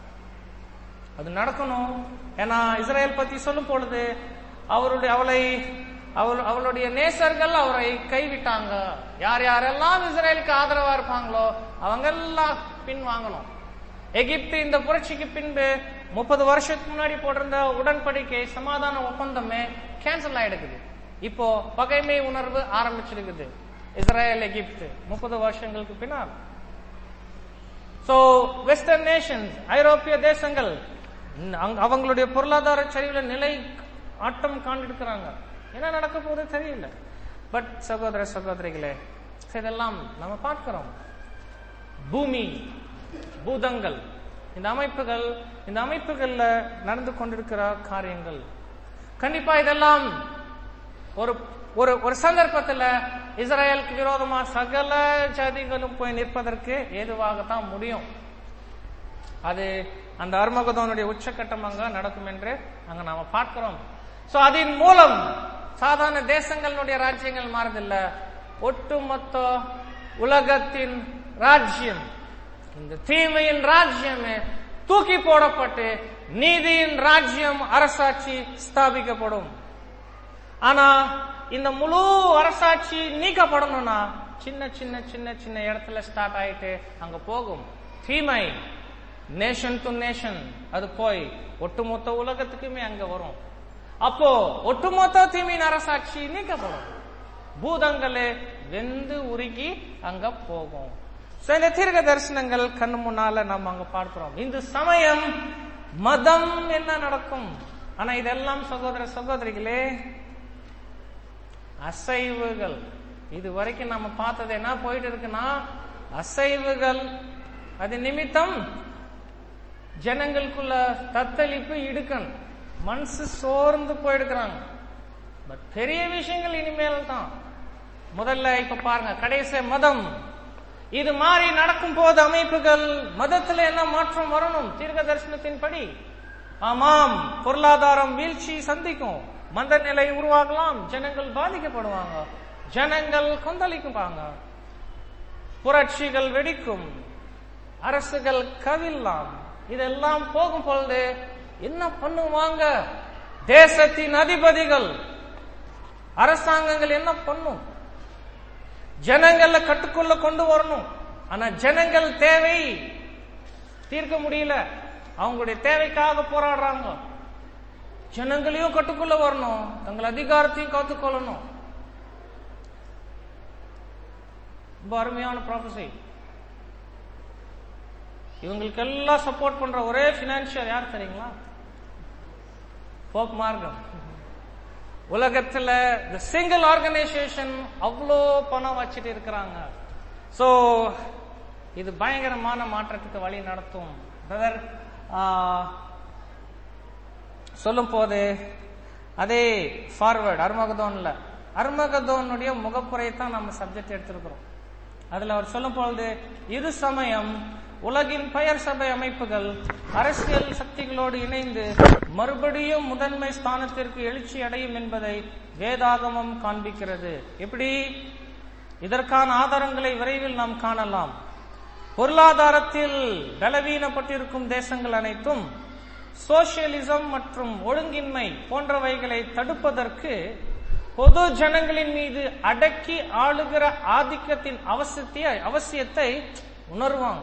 அது நடக்கணும் ஏன்னா இஸ்ரேல் பத்தி சொல்லும் பொழுது அவருடைய அவளை அவள் அவளுடைய நேசர்கள் அவரை கைவிட்டாங்க யார் யாரெல்லாம் இஸ்ரேலுக்கு ஆதரவா இருப்பாங்களோ அவங்க எல்லாம் பின் வாங்கணும் எகிப்து இந்த புரட்சிக்கு பின்பு முப்பது வருஷத்துக்கு முன்னாடி போட்டிருந்த உடன்படிக்கை சமாதான ஒப்பந்தமே கேன்சல் ஆயிடுக்குது இப்போ பகைமை உணர்வு ஆரம்பிச்சிருக்குது இஸ்ரேல் எகிப்து முப்பது வருஷங்களுக்கு பின்னால் சோ வெஸ்டர்ன் நேஷன்ஸ் ஐரோப்பிய தேசங்கள் ம், அங்க- அவங்களுடைய பொருளாதார சரிவுல நிலை ஆட்டம் காண்டிருக்கிறாங்க என்ன நடக்க போகுது தெரியல பட் சகோதர சகோதரிகளே so இதெல்லாம் நம்ம பார்க்கிறோம் பூமி பூதங்கள் இந்த அமைப்புகள் இந்த அமைப்புகள்ல நடந்து கொண்டிருக்கிற காரியங்கள் கண்டிப்பா இதெல்லாம் ஒரு ஒரு ஒரு சந்தர்ப்பத்துல இஸ்ரேலுக்கு விரோதமா சகல ஜாதிகளும் போய் நிற்பதற்கு ஏதுவாகத்தான் முடியும் அது அந்த அருமகதோனுடைய உச்சக்கட்டம் அங்க நடக்கும் என்று அங்க நாம பார்க்கிறோம் சோ அதன் மூலம் சாதாரண தேசங்களுடைய ராஜ்யங்கள் மாறதில்ல ஒட்டுமொத்த உலகத்தின் ராஜ்யம் இந்த தீமையின் ராஜ்யமே தூக்கி போடப்பட்டு நீதியின் ராஜ்யம் அரசாட்சி ஸ்தாபிக்கப்படும் ஆனா இந்த முழு அரசாட்சி நீக்கப்படணும்னா சின்ன சின்ன சின்ன சின்ன இடத்துல ஸ்டார்ட் ஆயிட்டு அங்க போகும் தீமை நேஷன் டு நேஷன் அது போய் ஒட்டுமொத்த உலகத்துக்குமே அங்க வரும் அப்போ ஒட்டுமொத்த தீமையின் அரசாட்சி நீக்கப்படும் பூதங்களே வெந்து உருகி அங்க போகும் So, இந்த தீர்க்க தரிசனங்கள் கண்ணு முன்னால நம்ம அங்க பார்க்கிறோம் இந்த சமயம் மதம் என்ன நடக்கும் ஆனா இதெல்லாம் சகோதர சகோதரிகளே அசைவுகள் இது வரைக்கும் நம்ம பார்த்தது என்ன போயிட்டு இருக்குன்னா அசைவுகள் அது நிமித்தம் ஜனங்களுக்குள்ள தத்தளிப்பு இடுக்கன் மனசு சோர்ந்து போயிடுக்கிறாங்க பட் பெரிய விஷயங்கள் இனிமேல் தான் முதல்ல இப்ப பாருங்க கடைசி மதம் இது மாதிரி நடக்கும் போது அமைப்புகள் மதத்துல என்ன மாற்றம் வரணும் தீர்க்க தரிசனத்தின்படி ஆமாம் பொருளாதாரம் வீழ்ச்சி சந்திக்கும் மந்த நிலை உருவாகலாம் ஜனங்கள் பாதிக்கப்படுவாங்க ஜனங்கள் கொந்தளிக்குவாங்க புரட்சிகள் வெடிக்கும் அரசுகள் கவிழலாம் இதெல்லாம் போகும் பொழுது என்ன பண்ணுவாங்க தேசத்தின் அதிபதிகள் அரசாங்கங்கள் என்ன பண்ணும் ஜனங்கள கட்டுக்குள்ள கொண்டு வரணும் ஆனா ஜனங்கள் தேவை தீர்க்க முடியல அவங்களுடைய தேவைக்காக போராடுறாங்க ஜனங்களையும் கட்டுக்குள்ள வரணும் தங்கள் அதிகாரத்தையும் காத்துக்கொள்ளணும் ரொம்ப அருமையான ப்ராஃபஸி இவங்களுக்கு எல்லாம் சப்போர்ட் பண்ற ஒரே பினான்சியல் யார் தெரியுங்களா போப் மார்க்கம் உலகத்துல இந்த சிங்கிள் ஆர்கனைசேஷன் அவ்வளோ பணம் வச்சுட்டு இருக்கிறாங்க சோ இது பயங்கரமான மாற்றத்துக்கு வழி நடத்தும் பிரதர் சொல்லும் போது அதே ஃபார்வர்ட் அருமகதோன்ல அருமகதோனுடைய முகப்புரை தான் நம்ம சப்ஜெக்ட் எடுத்திருக்கிறோம் அதுல அவர் சொல்லும் பொழுது இரு சமயம் உலகின் பெயர் சபை அமைப்புகள் அரசியல் சக்திகளோடு இணைந்து மறுபடியும் முதன்மை ஸ்தானத்திற்கு எழுச்சி அடையும் என்பதை வேதாகமம் காண்பிக்கிறது எப்படி இதற்கான ஆதாரங்களை விரைவில் நாம் காணலாம் பொருளாதாரத்தில் பலவீனப்பட்டிருக்கும் தேசங்கள் அனைத்தும் சோசியலிசம் மற்றும் ஒழுங்கின்மை போன்றவைகளை தடுப்பதற்கு பொது ஜனங்களின் மீது அடக்கி ஆளுகிற ஆதிக்கத்தின் அவசியத்தை அவசியத்தை உணர்வாங்க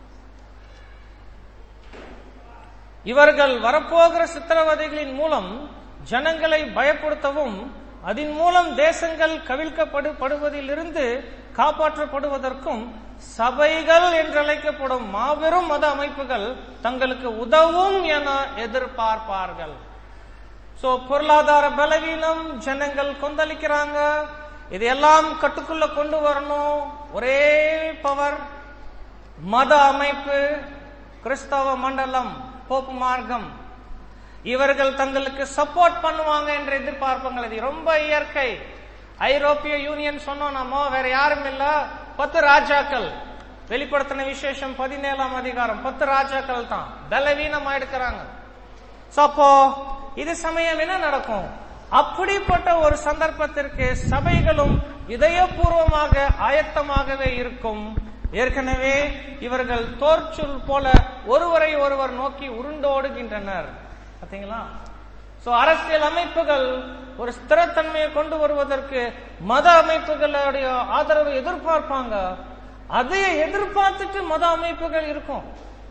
இவர்கள் வரப்போகிற சித்திரவதைகளின் மூலம் ஜனங்களை பயப்படுத்தவும் அதன் மூலம் தேசங்கள் கவிழ்க்கப்படுவதிலிருந்து காப்பாற்றப்படுவதற்கும் சபைகள் என்றழைக்கப்படும் மாபெரும் மத அமைப்புகள் தங்களுக்கு உதவும் என எதிர்பார்ப்பார்கள் சோ பொருளாதார பலவீனம் ஜனங்கள் கொந்தளிக்கிறாங்க இதையெல்லாம் கட்டுக்குள்ள கொண்டு வரணும் ஒரே பவர் மத அமைப்பு கிறிஸ்தவ மண்டலம் போப்பு மார்க்கம் இவர்கள் தங்களுக்கு சப்போர்ட் பண்ணுவாங்க என்ற எதிர்பார்ப்புகள் இது ரொம்ப இயற்கை ஐரோப்பிய யூனியன் சொன்னோம் நம்ம வேற யாரும் இல்ல பத்து ராஜாக்கள் வெளிப்படுத்தின விசேஷம் பதினேழாம் அதிகாரம் பத்து ராஜாக்கள் தான் பலவீனமா எடுக்கிறாங்க So, அப்போ இது சமயம் என்ன நடக்கும் அப்படிப்பட்ட ஒரு சந்தர்ப்பத்திற்கு சபைகளும் இதயபூர்வமாக ஆயத்தமாகவே இருக்கும் ஏற்கனவே இவர்கள் தோற்சுல் போல ஒருவரை ஒருவர் நோக்கி உருண்டோடுகின்றனர் பாத்தீங்களா சோ அரசியல் அமைப்புகள் ஒரு ஸ்திரத்தன்மையை கொண்டு வருவதற்கு மத அமைப்புகளுடைய ஆதரவு எதிர்பார்ப்பாங்க அதை எதிர்பார்த்துட்டு மத அமைப்புகள் இருக்கும்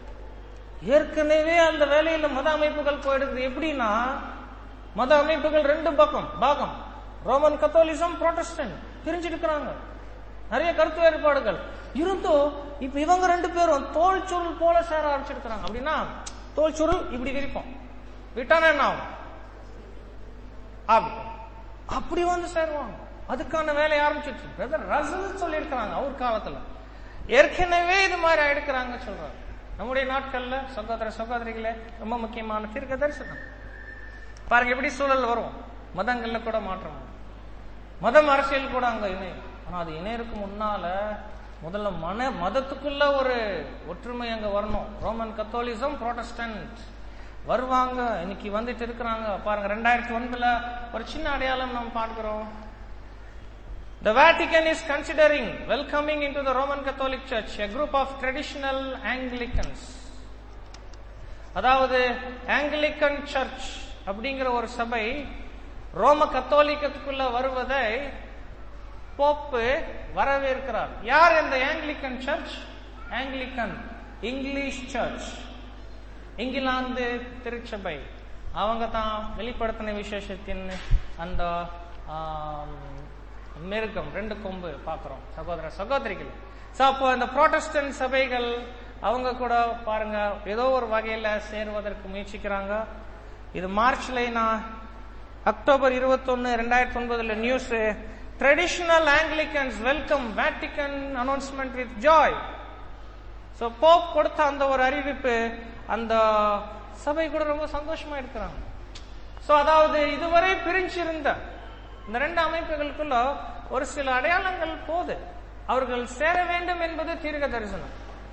ஏற்கனவே அந்த வேலையில மத அமைப்புகள் போயிடுது எப்படின்னா மத அமைப்புகள் ரெண்டு பக்கம் பாகம் ரோமன் கத்தோலிசம் புரோட்டஸ்டன்ட் பிரிஞ்சிருக்கிறாங்க நிறைய கருத்து வேறுபாடுகள் இருந்தும் இப்ப இவங்க ரெண்டு பேரும் தோல் சுருள் போல சேர ஆரம்பிச்சிருக்கிறாங்க அப்படின்னா தோல் சுருள் இப்படி விரிப்போம் விட்டானா என்ன ஆகும் அப்படி அப்படி வந்து சேருவாங்க அதுக்கான வேலையை ஆரம்பிச்சிருச்சு பிரதர் ரசல் சொல்லி இருக்கிறாங்க அவர் காலத்துல ஏற்கனவே இது மாதிரி எடுக்கிறாங்க சொல்றாங்க நம்முடைய நாட்கள்ல சகோதர சகோதரிகளே ரொம்ப முக்கியமான தீர்க்க தரிசனம் பாருங்க எப்படி சூழல் வரும் மதங்கள்ல கூட மாற்றம் வரும். மதம் அரசியல் கூட அங்க இணையும் ஆனா அது இணையருக்கு முன்னால முதல்ல மன மதத்துக்குள்ள ஒரு ஒற்றுமை அங்க வரணும் ரோமன் கத்தோலிசம் புரோட்டஸ்டன்ட் வருவாங்க இன்னைக்கு வந்துட்டு இருக்கிறாங்க பாருங்க ரெண்டாயிரத்தி ஒன்பதுல ஒரு சின்ன அடையாளம் நம்ம பார்க்கிறோம் The Vatican is considering welcoming into the Roman Catholic Church a group of traditional Anglicans. அதாவது ஆங்கிலிக்கன் சர்ச் அப்படிங்கிற ஒரு சபை ரோம கத்தோலிக்கத்துக்குள்ள வருவதை போப்பு வரவேற்கிறார் யார் இந்த Anglican church Anglican English church England திருச்சபை அவங்க தான் வெளிப்படுத்தின விசேஷத்தின் அந்த ஆம், மிருகம் ரெண்டு கொம்பு பார்க்கிறோம் சகோதர சகோதரிகள் சோ அப்போ இந்த புரோட்டஸ்டன்ட் சபைகள் அவங்க கூட பாருங்க ஏதோ ஒரு வகையில சேருவதற்கு முயற்சிக்கிறாங்க இது மார்ச்ல நான் அக்டோபர் 21 ரெண்டாயிரத்தி ஒன்பதுல news traditional Anglicans welcome Vatican announcement with joy so pope கொடுத்த அந்த ஒரு அறிவிப்பு அந்த சபை கூட ரொம்ப சந்தோஷமா இருக்கிறாங்க சோ அதாவது இதுவரை பிரிஞ்சிருந்த இந்த ரெண்டு அமைப்புகளுக்குள்ள ஒரு சில அடையாளங்கள் போது அவர்கள் சேர வேண்டும் என்பது தீர்க்க தரிசனம்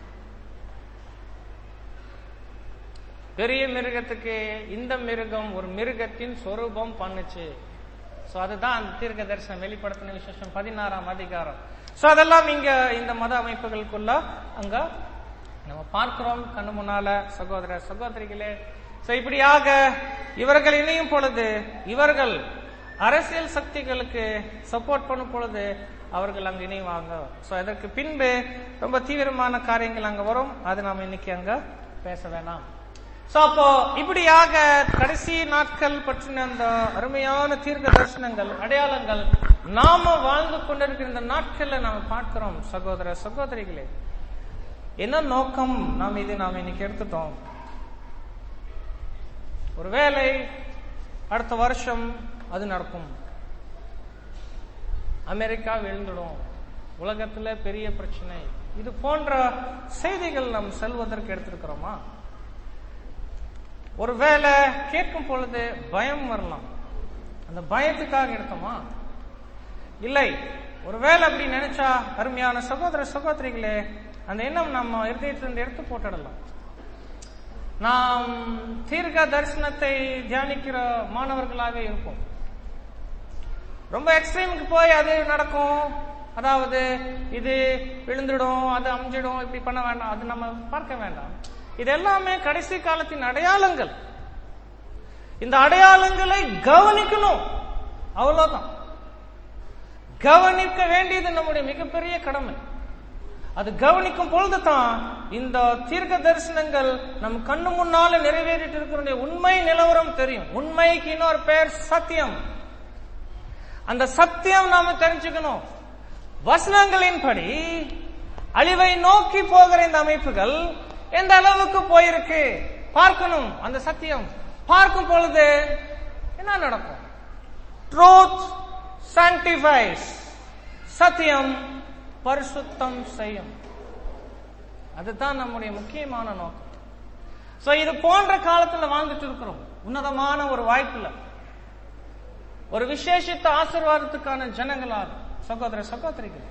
பெரிய மிருகத்துக்கு இந்த மிருகம் ஒரு மிருகத்தின் சொரூபம் பண்ணுச்சு சோ அதுதான் அந்த தீர்க்க தரிசனம் வெளிப்படுத்தின விசேஷம் பதினாறாம் அதிகாரம் சோ அதெல்லாம் இங்க இந்த மத அமைப்புகளுக்குள்ள அங்க நம்ம பார்க்கிறோம் கண்ணு முன்னால சகோதர சகோதரிகளே சோ இப்படியாக இவர்கள் இணையும் பொழுது இவர்கள் அரசியல் சக்திகளுக்கு சப்போர்ட் பண்ணும் பொழுது அவர்கள் அங்க இணைவாங்க சோ இதற்கு பின்பு ரொம்ப தீவிரமான காரியங்கள் அங்க வரும் அது நாம இன்னைக்கு அங்க பேச வேணாம் சோ அப்போ இப்படியாக கடைசி நாட்கள் பற்றின அந்த அருமையான தீர்க்க தரிசனங்கள் அடையாளங்கள் நாம வாழ்ந்து கொண்டிருக்கிற இந்த நாட்கள்ல நாம பார்க்கிறோம் சகோதர சகோதரிகளே என்ன நோக்கம் நாம் இது நாம் இன்னைக்கு எடுத்துட்டோம் ஒருவேளை அடுத்த வருஷம் அது நடக்கும் அமெரிக்கா விழுந்துடும் உலகத்துல பெரிய பிரச்சனை இது போன்ற செய்திகள் நாம் செல்வதற்கு எடுத்திருக்கிறோமா ஒருவேளை கேட்கும் பொழுது பயம் வரலாம் அந்த பயத்துக்காக எடுத்தோமா இல்லை ஒருவேளை அப்படி நினைச்சா அருமையான சகோதர சகோதரிகளே அந்த எண்ணம் நம்ம இருதயத்திலிருந்து எடுத்து போட்டுடலாம் நாம் தீர்க்க தரிசனத்தை தியானிக்கிற மாணவர்களாக இருப்போம் ரொம்ப எக்ஸ்ட்ரீமுக்கு போய் அது நடக்கும் அதாவது இது விழுந்துடும் அது அமைஞ்சிடும் இப்படி பண்ண வேண்டாம் அது நம்ம பார்க்க வேண்டாம் இது எல்லாமே கடைசி காலத்தின் அடையாளங்கள் இந்த அடையாளங்களை கவனிக்கணும் அவ்வளவுதான் கவனிக்க வேண்டியது நம்முடைய மிகப்பெரிய கடமை அது கவனிக்கும் பொழுதுதான் இந்த தீர்க்க தரிசனங்கள் நம் கண்ணு முன்னால நிறைவேறிட்டு இருக்கிற உண்மை நிலவரம் தெரியும் உண்மைக்கு இன்னொரு பெயர் சத்தியம் அந்த சத்தியம் நாம தெரிஞ்சுக்கணும் வசனங்களின்படி அழிவை நோக்கி போகிற இந்த அமைப்புகள் எந்த அளவுக்கு போயிருக்கு பார்க்கணும் அந்த சத்தியம் பார்க்கும் பொழுது என்ன நடக்கும் ட்ரூத் சாங்டிஃபைஸ் சத்தியம் பரிசுத்தம் செய்யும் அதுதான் நம்முடைய முக்கியமான நோக்கம் சோ இது போன்ற காலத்துல வாழ்ந்துட்டு இருக்கிறோம் உன்னதமான ஒரு வாய்ப்புல ஒரு விசேஷித்த ஆசீர்வாதத்துக்கான ஜனங்களாக சகோதர சகோதரிகள்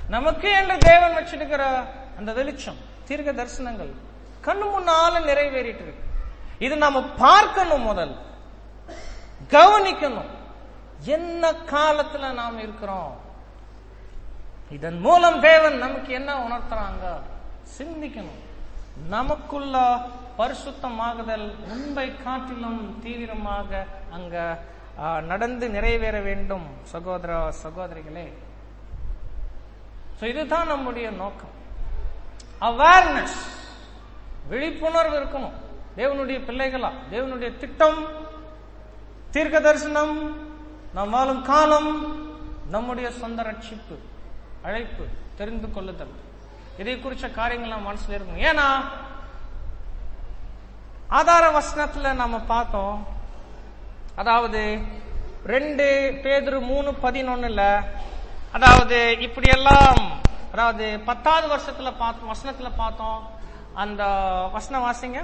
நமக்கு என்று தேவன் வச்சிருக்கிற அந்த வெளிச்சம் தீர்க்க தரிசனங்கள் கண்ணு முன்னால நிறைவேறிட்டு இருக்கு இது நாம பார்க்கணும் முதல் கவனிக்கணும் என்ன காலத்துல நாம் இருக்கிறோம் இதன் மூலம் தேவன் நமக்கு என்ன உணர்த்துறாங்க சிந்திக்கணும் நமக்குள்ள பரிசுத்தமாகுதல் முன்பை காட்டிலும் தீவிரமாக அங்க ஆ, நடந்து நிறைவேற வேண்டும் சகோதர சகோதரிகளே So, இதுதான் நம்முடைய நோக்கம் அவேர்னஸ் விழிப்புணர்வு இருக்கணும் தேவனுடைய பிள்ளைகளா தேவனுடைய திட்டம் தீர்க்க தரிசனம் நாம் வாழும் காலம் நம்முடைய சொந்த ரட்சிப்பு அழைப்பு தெரிந்து கொள்ளுதல் இதை குறிச்ச காரியங்கள் நம்ம மனசுல இருக்கணும் ஏன்னா ஆதார வசனத்துல நம்ம பார்த்தோம் அதாவது ரெண்டு பேதுரு மூணு பதினொன்னுல அதாவது இப்படி எல்லாம் அதாவது பத்தாவது வருஷத்துல பார்த்தோம் வசனத்துல பார்த்தோம் அந்த வசனம் வாசிங்க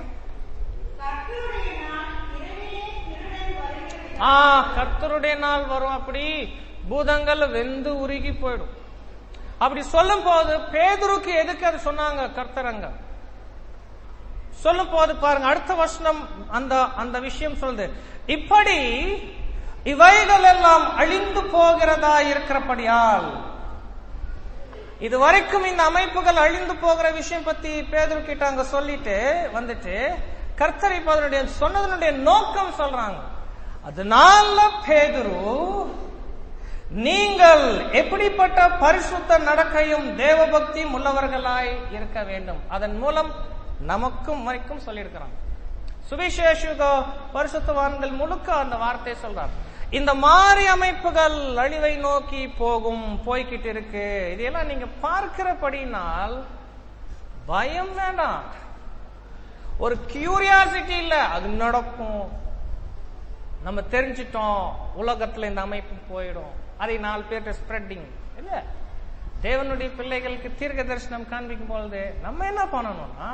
ஆ கர்த்தருடைய நாள் வரும் அப்படி பூதங்கள் வெந்து உருகி போயிடும் அப்படி சொல்லும் போது பேதுருக்கு எதுக்கு அது சொன்னாங்க கர்த்தரங்க சொல்லும் போது பாருங்க அடுத்த வசனம் அந்த அந்த விஷயம் சொல்லுது இப்படி இவைகள் எல்லாம் அழிந்து போகிறதா இருக்கிறபடியால் இதுவரைக்கும் இந்த அமைப்புகள் அழிந்து போகிற விஷயம் பத்தி பேதுரு கிட்ட அங்க சொல்லிட்டு வந்துட்டு கர்த்தர் இப்ப அதனுடைய சொன்னதனுடைய நோக்கம் சொல்றாங்க அதனால பேதுரு நீங்கள் எப்படிப்பட்ட பரிசுத்த நடக்கையும் தேவபக்தியும் உள்ளவர்களாய் இருக்க வேண்டும் அதன் மூலம் நமக்கும் வரைக்கும் சொல்லியிருக்கிறாங்க சுவிசேஷுக பரிசுத்தவான்கள் முழுக்க அந்த வார்த்தை சொல்றாங்க இந்த மாறி அமைப்புகள் அழிவை நோக்கி போகும் போய்கிட்டு இருக்கு இதையெல்லாம் நீங்க பார்க்கிறபடினால் பயம் வேண்டாம் ஒரு கியூரியாசிட்டி இல்ல அது நடக்கும் நம்ம தெரிஞ்சிட்டோம் உலகத்துல இந்த அமைப்பு போயிடும் அதை நாலு பேர்ட்ட ஸ்ப்ரெட்டிங் இல்ல தேவனுடைய பிள்ளைகளுக்கு தீர்க்க தரிசனம் காண்பிக்கும் பொழுது நம்ம என்ன பண்ணணும்னா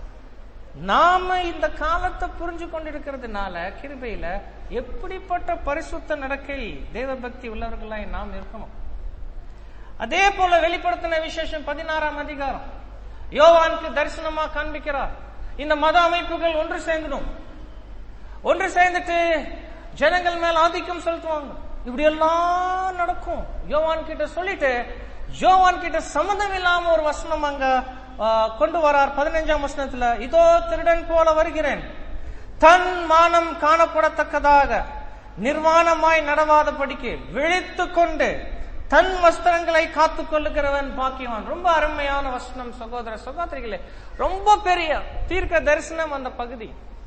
நாம இந்த காலத்தை புரிஞ்சு கொண்டிருக்கிறதுனால கிருபையில எப்படிப்பட்ட பரிசுத்த நடக்கை தேவ பக்தி உள்ளவர்களாய் நாம் இருக்கணும் அதே போல வெளிப்படுத்தின விசேஷம் பதினாறாம் அதிகாரம் யோவானுக்கு தரிசனமா காண்பிக்கிறார் இந்த மத அமைப்புகள் ஒன்று சேர்ந்துடும் ஒன்று சேர்ந்துட்டு ஜனங்கள் மேல் ஆதிக்கம் செலுத்துவாங்க இப்படி எல்லாம் நடக்கும் யோவான் கிட்ட சொல்லிட்டு யோவான் கிட்ட சம்மந்தம் இல்லாம ஒரு வசனம் அங்க ஆ, கொண்டு வரார் பதினஞ்சாம் வசனத்துல இதோ திருடன் போல வருகிறேன் தன் மானம் காணப்படத்தக்கதாக நிர்வாணமாய் நடவாதபடிக்கு விழித்து கொண்டு தன் வஸ்திரங்களை காத்துக் கொள்ளுகிறவன் பாக்கியவான் ரொம்ப அருமையான வசனம் சகோதர சகோதரிகளே ரொம்ப பெரிய தீர்க்க தரிசனம் அந்த பகுதி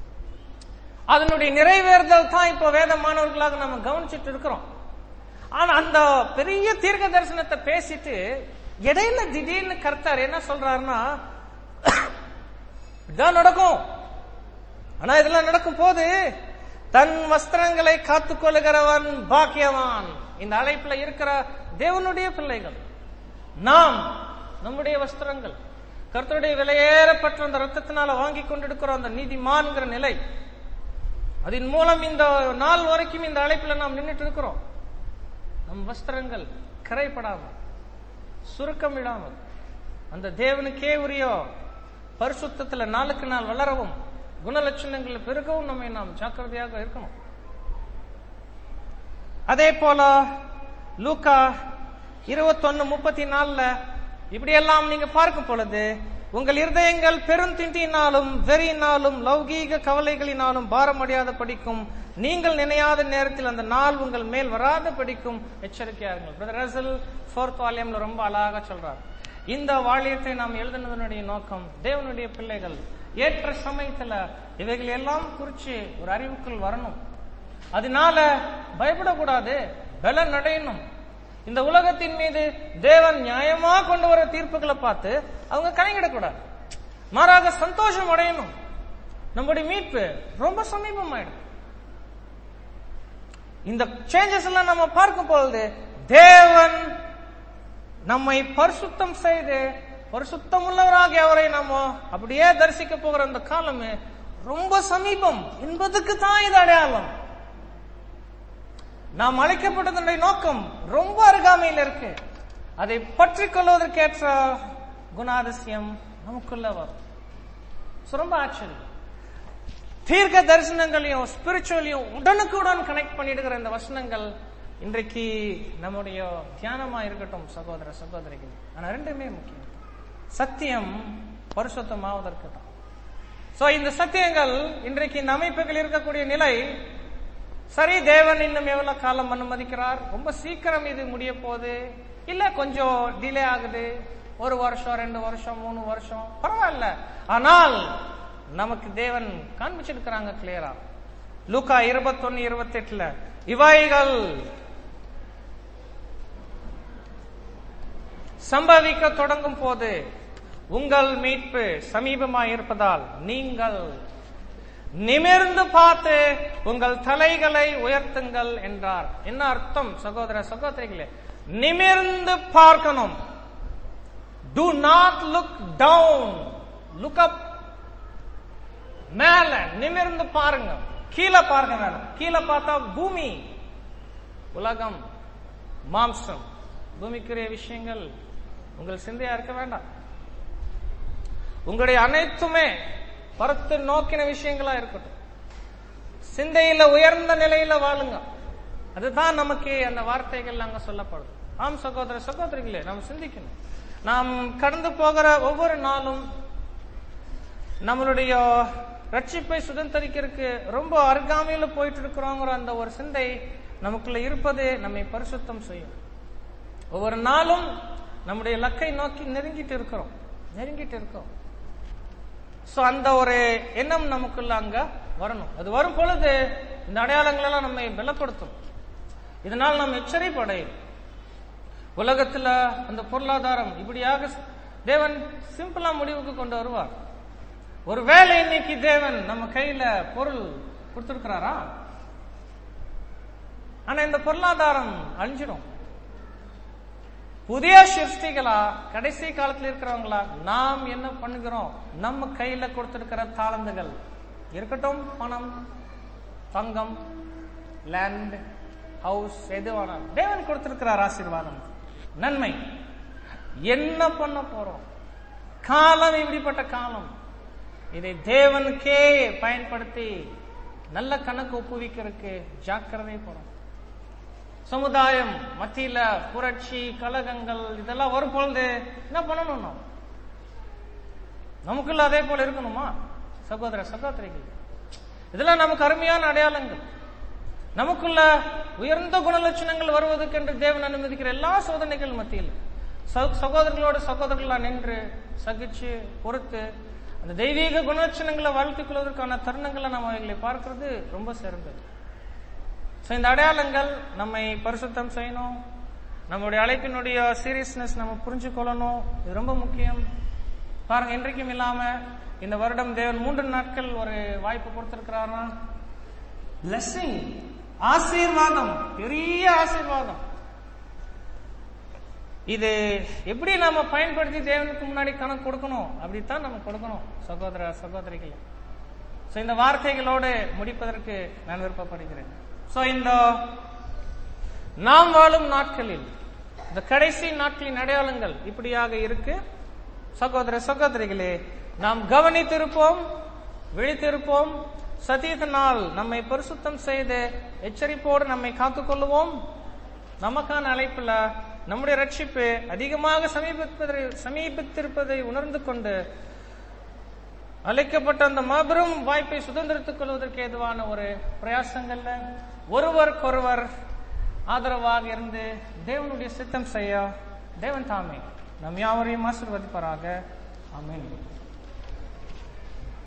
அதனுடைய நிறைவேறுதல் தான் இப்போ வேத மாணவர்களாக நம்ம கவனிச்சிட்டு இருக்கிறோம் ஆனா அந்த பெரிய தீர்க்க தரிசனத்தை பேசிட்டு இடையில திடீர்னு கர்த்தர் என்ன சொல்றாருன்னா இதான் நடக்கும் ஆனா இதெல்லாம் நடக்கும் போது தன் வஸ்திரங்களை காத்துக் கொள்ளுகிறவன் பாக்கியவான் இந்த அழைப்புல இருக்கிற தேவனுடைய பிள்ளைகள் நாம் நம்முடைய வஸ்திரங்கள் கர்த்தருடைய விலையேறப்பட்ட அந்த ரத்தத்தினால வாங்கி கொண்டிருக்கிற அந்த நீதிமான்கிற நிலை அதன் மூலம் இந்த நாள் வரைக்கும் இந்த அழைப்புல நாம் நின்றுட்டு இருக்கிறோம் நம் வஸ்திரங்கள் கரைப்படாமல் சுருக்கம் இடாமல் அந்த தேவனுக்கே உரிய பரிசுத்தத்துல நாளுக்கு நாள் வளரவும் குணலட்சணங்கள் பெருகவும் நம்மை நாம் ஜாக்கிரதையாக இருக்கணும் அதே போல லூக்கா இருபத்தொன்னு முப்பத்தி நாலுல இப்படியெல்லாம் நீங்க பார்க்கும் பொழுது உங்கள் இருதயங்கள் பெருந்திண்டியினாலும் வெறியினாலும் லௌகீக கவலைகளினாலும் பாரமடையாத படிக்கும் நீங்கள் நினையாத நேரத்தில் அந்த நாள் உங்கள் மேல் வராத படிக்கும் எச்சரிக்கையாருங்கள் பிரதர் ரசல் ஃபோர்த் வால்யூம்ல ரொம்ப அழகாக சொல்றார் இந்த வாழியத்தை நாம் எழுதுனதனுடைய நோக்கம் தேவனுடைய பிள்ளைகள் ஏற்ற சமயத்துல இவைகள் எல்லாம் குறிச்சு ஒரு அறிவுக்குள் வரணும் அதனால பயப்படக்கூடாது பலன் அடையணும் இந்த உலகத்தின் மீது தேவன் நியாயமா கொண்டு வர தீர்ப்புகளை பார்த்து அவங்க கணக்கிடக்கூடாது மாறாக சந்தோஷம் அடையணும் நம்முடைய மீட்பு ரொம்ப சமீபமாயிடும் இந்த சேஞ்சஸ் எல்லாம் நம்ம பார்க்கும் பொழுது தேவன் நம்மை பரிசுத்தம் செய்து பரிசுத்தம் உள்ளவராக அவரை நாம அப்படியே தரிசிக்க போகிற அந்த காலம் ரொம்ப சமீபம் என்பதுக்கு தான் இது அடையாளம் நாம் அழைக்கப்பட்டதனுடைய நோக்கம் ரொம்ப அருகாமையில் இருக்கு அதை பற்றிக் கொள்வதற்கேற்ற குணாதிசயம் நமக்குள்ள வரும் So, ரொம்ப ஆச்சரியம் தீர்க்க தரிசனங்களையும் ஸ்பிரிச்சுவலையும் உடனுக்குடன் கனெக்ட் பண்ணிடுகிற இந்த வசனங்கள் இன்றைக்கு நம்முடைய தியானமா இருக்கட்டும் சகோதர சகோதரிகள் ஆனா ரெண்டுமே முக்கியம் சத்தியம் பரிசுத்தமாவதற்கு தான் சோ இந்த சத்தியங்கள் இன்றைக்கு இந்த அமைப்புகள் இருக்கக்கூடிய நிலை சரி தேவன் இன்னும் எவ்வளவு காலம் அனுமதிக்கிறார் ரொம்ப சீக்கிரம் இது முடிய போகுது இல்ல கொஞ்சம் டிலே ஆகுது ஒரு வருஷம் ரெண்டு வருஷம் மூணு வருஷம் பரவாயில்ல ஆனால் நமக்கு தேவன் காண்பிச்சிருக்கிறாங்க கிளியரா லூக்கா இருபத்தொன்னு இருபத்தி எட்டுல இவைகள் சம்பவிக்க தொடங்கும் போது உங்கள் மீட்பு சமீபமாய் இருப்பதால் நீங்கள் நிமிர்ந்து பார்த்து உங்கள் தலைகளை உயர்த்துங்கள் என்றார் என்ன அர்த்தம் சகோதர சகோதரிகளே நிமிர்ந்து பார்க்கணும் do not look down look up மேல நிமிர்ந்து பாருங்க கீழே பாருங்க மேல கீழே பார்த்தா பூமி உலகம் மாம்சம் பூமிக்குரிய விஷயங்கள் உங்கள் சிந்தையா இருக்க வேண்டாம் உங்களுடைய அனைத்துமே பரத்து நோக்கின விஷயங்களா இருக்கட்டும் சிந்தையில உயர்ந்த நிலையில வாழுங்க அதுதான் நமக்கு அந்த வார்த்தைகள் அங்க சொல்லப்படுது ஆம் சகோதர சகோதரிகளே நாம் சிந்திக்கணும் நாம் கடந்து போகிற ஒவ்வொரு நாளும் நம்மளுடைய ரட்சிப்பை சுதந்திரிக்கிறதுக்கு ரொம்ப அருகாமையில போயிட்டு இருக்கிறோங்கிற அந்த ஒரு சிந்தை நமக்குள்ள இருப்பது நம்மை பரிசுத்தம் செய்யும் ஒவ்வொரு நாளும் நம்முடைய லக்கை நோக்கி நெருங்கிட்டு இருக்கிறோம் நெருங்கிட்டு இருக்கோம் சோ அந்த ஒரு எண்ணம் நமக்குள்ள அங்க வரணும் அது வரும் பொழுது இந்த அடையாளங்கள் எல்லாம் நம்மை பலப்படுத்தும் இதனால் நாம் எச்சரிப்படையும் உலகத்துல அந்த பொருளாதாரம் இப்படியாக தேவன் சிம்பிளா முடிவுக்கு கொண்டு வருவார் ஒருவேளை இன்னைக்கு தேவன் நம்ம கையில பொருள் கொடுத்திருக்கிறாரா ஆனா இந்த பொருளாதாரம் அழிஞ்சிடும் புதிய சிருஷ்டிகளா கடைசி காலத்துல இருக்கிறவங்களா நாம் என்ன பண்ணுகிறோம் நம்ம கையில கொடுத்திருக்கிற தாளந்துகள் இருக்கட்டும் பணம் தங்கம் லேண்ட் ஹவுஸ் எது வேணாலும் தேவன் கொடுத்திருக்கிறார் ஆசீர்வாதம் நன்மை என்ன பண்ண போறோம் காலம் இப்படிப்பட்ட காலம் இதை தேவனுக்கே பயன்படுத்தி நல்ல கணக்கு ஒப்புவிக்கிறதுக்கு ஜாக்கிரதை போறோம் சமுதாயம் மத்தியில புரட்சி கலகங்கள் இதெல்லாம் வரும் பொழுது என்ன பண்ணணும் நாம் நமக்குள்ள அதே போல இருக்கணுமா சகோதர சகோதரிகள் இதெல்லாம் நமக்கு அருமையான அடையாளங்கள் நமக்குள்ள உயர்ந்த குணலட்சணங்கள் வருவதற்கு என்று தேவன் அனுமதிக்கிற எல்லா சோதனைகள் மத்தியில் சகோ- சகோதரர்களோடு சகோதரர்களா நின்று சகிச்சு பொறுத்து அந்த தெய்வீக குணலட்சணங்களை வளர்த்துக் கொள்வதற்கான தருணங்களை நம்ம அவைகளை பார்க்கிறது ரொம்ப சிறந்தது So, இந்த அடையாளங்கள் நம்மை பரிசுத்தம் செய்யணும் நம்முடைய அழைப்பினுடைய சீரியஸ்னஸ் நம்ம புரிஞ்சு கொள்ளணும் இது ரொம்ப முக்கியம் பாருங்க இன்றைக்கும் இல்லாம இந்த வருடம் தேவன் மூன்று நாட்கள் ஒரு வாய்ப்பு கொடுத்திருக்கிறாரா blessing ஆசீர்வாதம் பெரிய ஆசீர்வாதம் இது எப்படி நாம பயன்படுத்தி தேவனுக்கு முன்னாடி கணக்கு கொடுக்கணும் அப்படித்தான் நம்ம கொடுக்கணும் சகோதர சகோதரிகள் சோ இந்த வார்த்தைகளோடு முடிப்பதற்கு நான் விருப்பப்படுகிறேன் சோ இந்த நாம் வாழும் நாட்களில் இந்த கடைசி நாட்களின் அடையாளங்கள் இப்படியாக இருக்கு சகோதர சகோதரிகளே நாம் கவனித்திருப்போம் விழித்திருப்போம் சத்தியத்தினால் நம்மை பரிசுத்தம் செய்து எச்சரிப்போடு நம்மை காத்துக்கொள்ளுவோம் நமக்கான அழைப்புல நம்முடைய ரட்சிப்பு அதிகமாக சமீபிப்பதை சமீபித்திருப்பதை உணர்ந்து கொண்டு அளிக்கப்பட்ட அந்த மாபெரும் வாய்ப்பை சுதந்திரத்துக் கொள்வதற்கு ஏதுவான ஒரு பிரயாசங்கள்ல ஒருவருக்கொருவர் ஆதரவாக இருந்து தேவனுடைய சித்தம் செய்ய தேவன் தாமே நம் யாவரையும் ஆசிர்வதிப்பாராக ஆமென்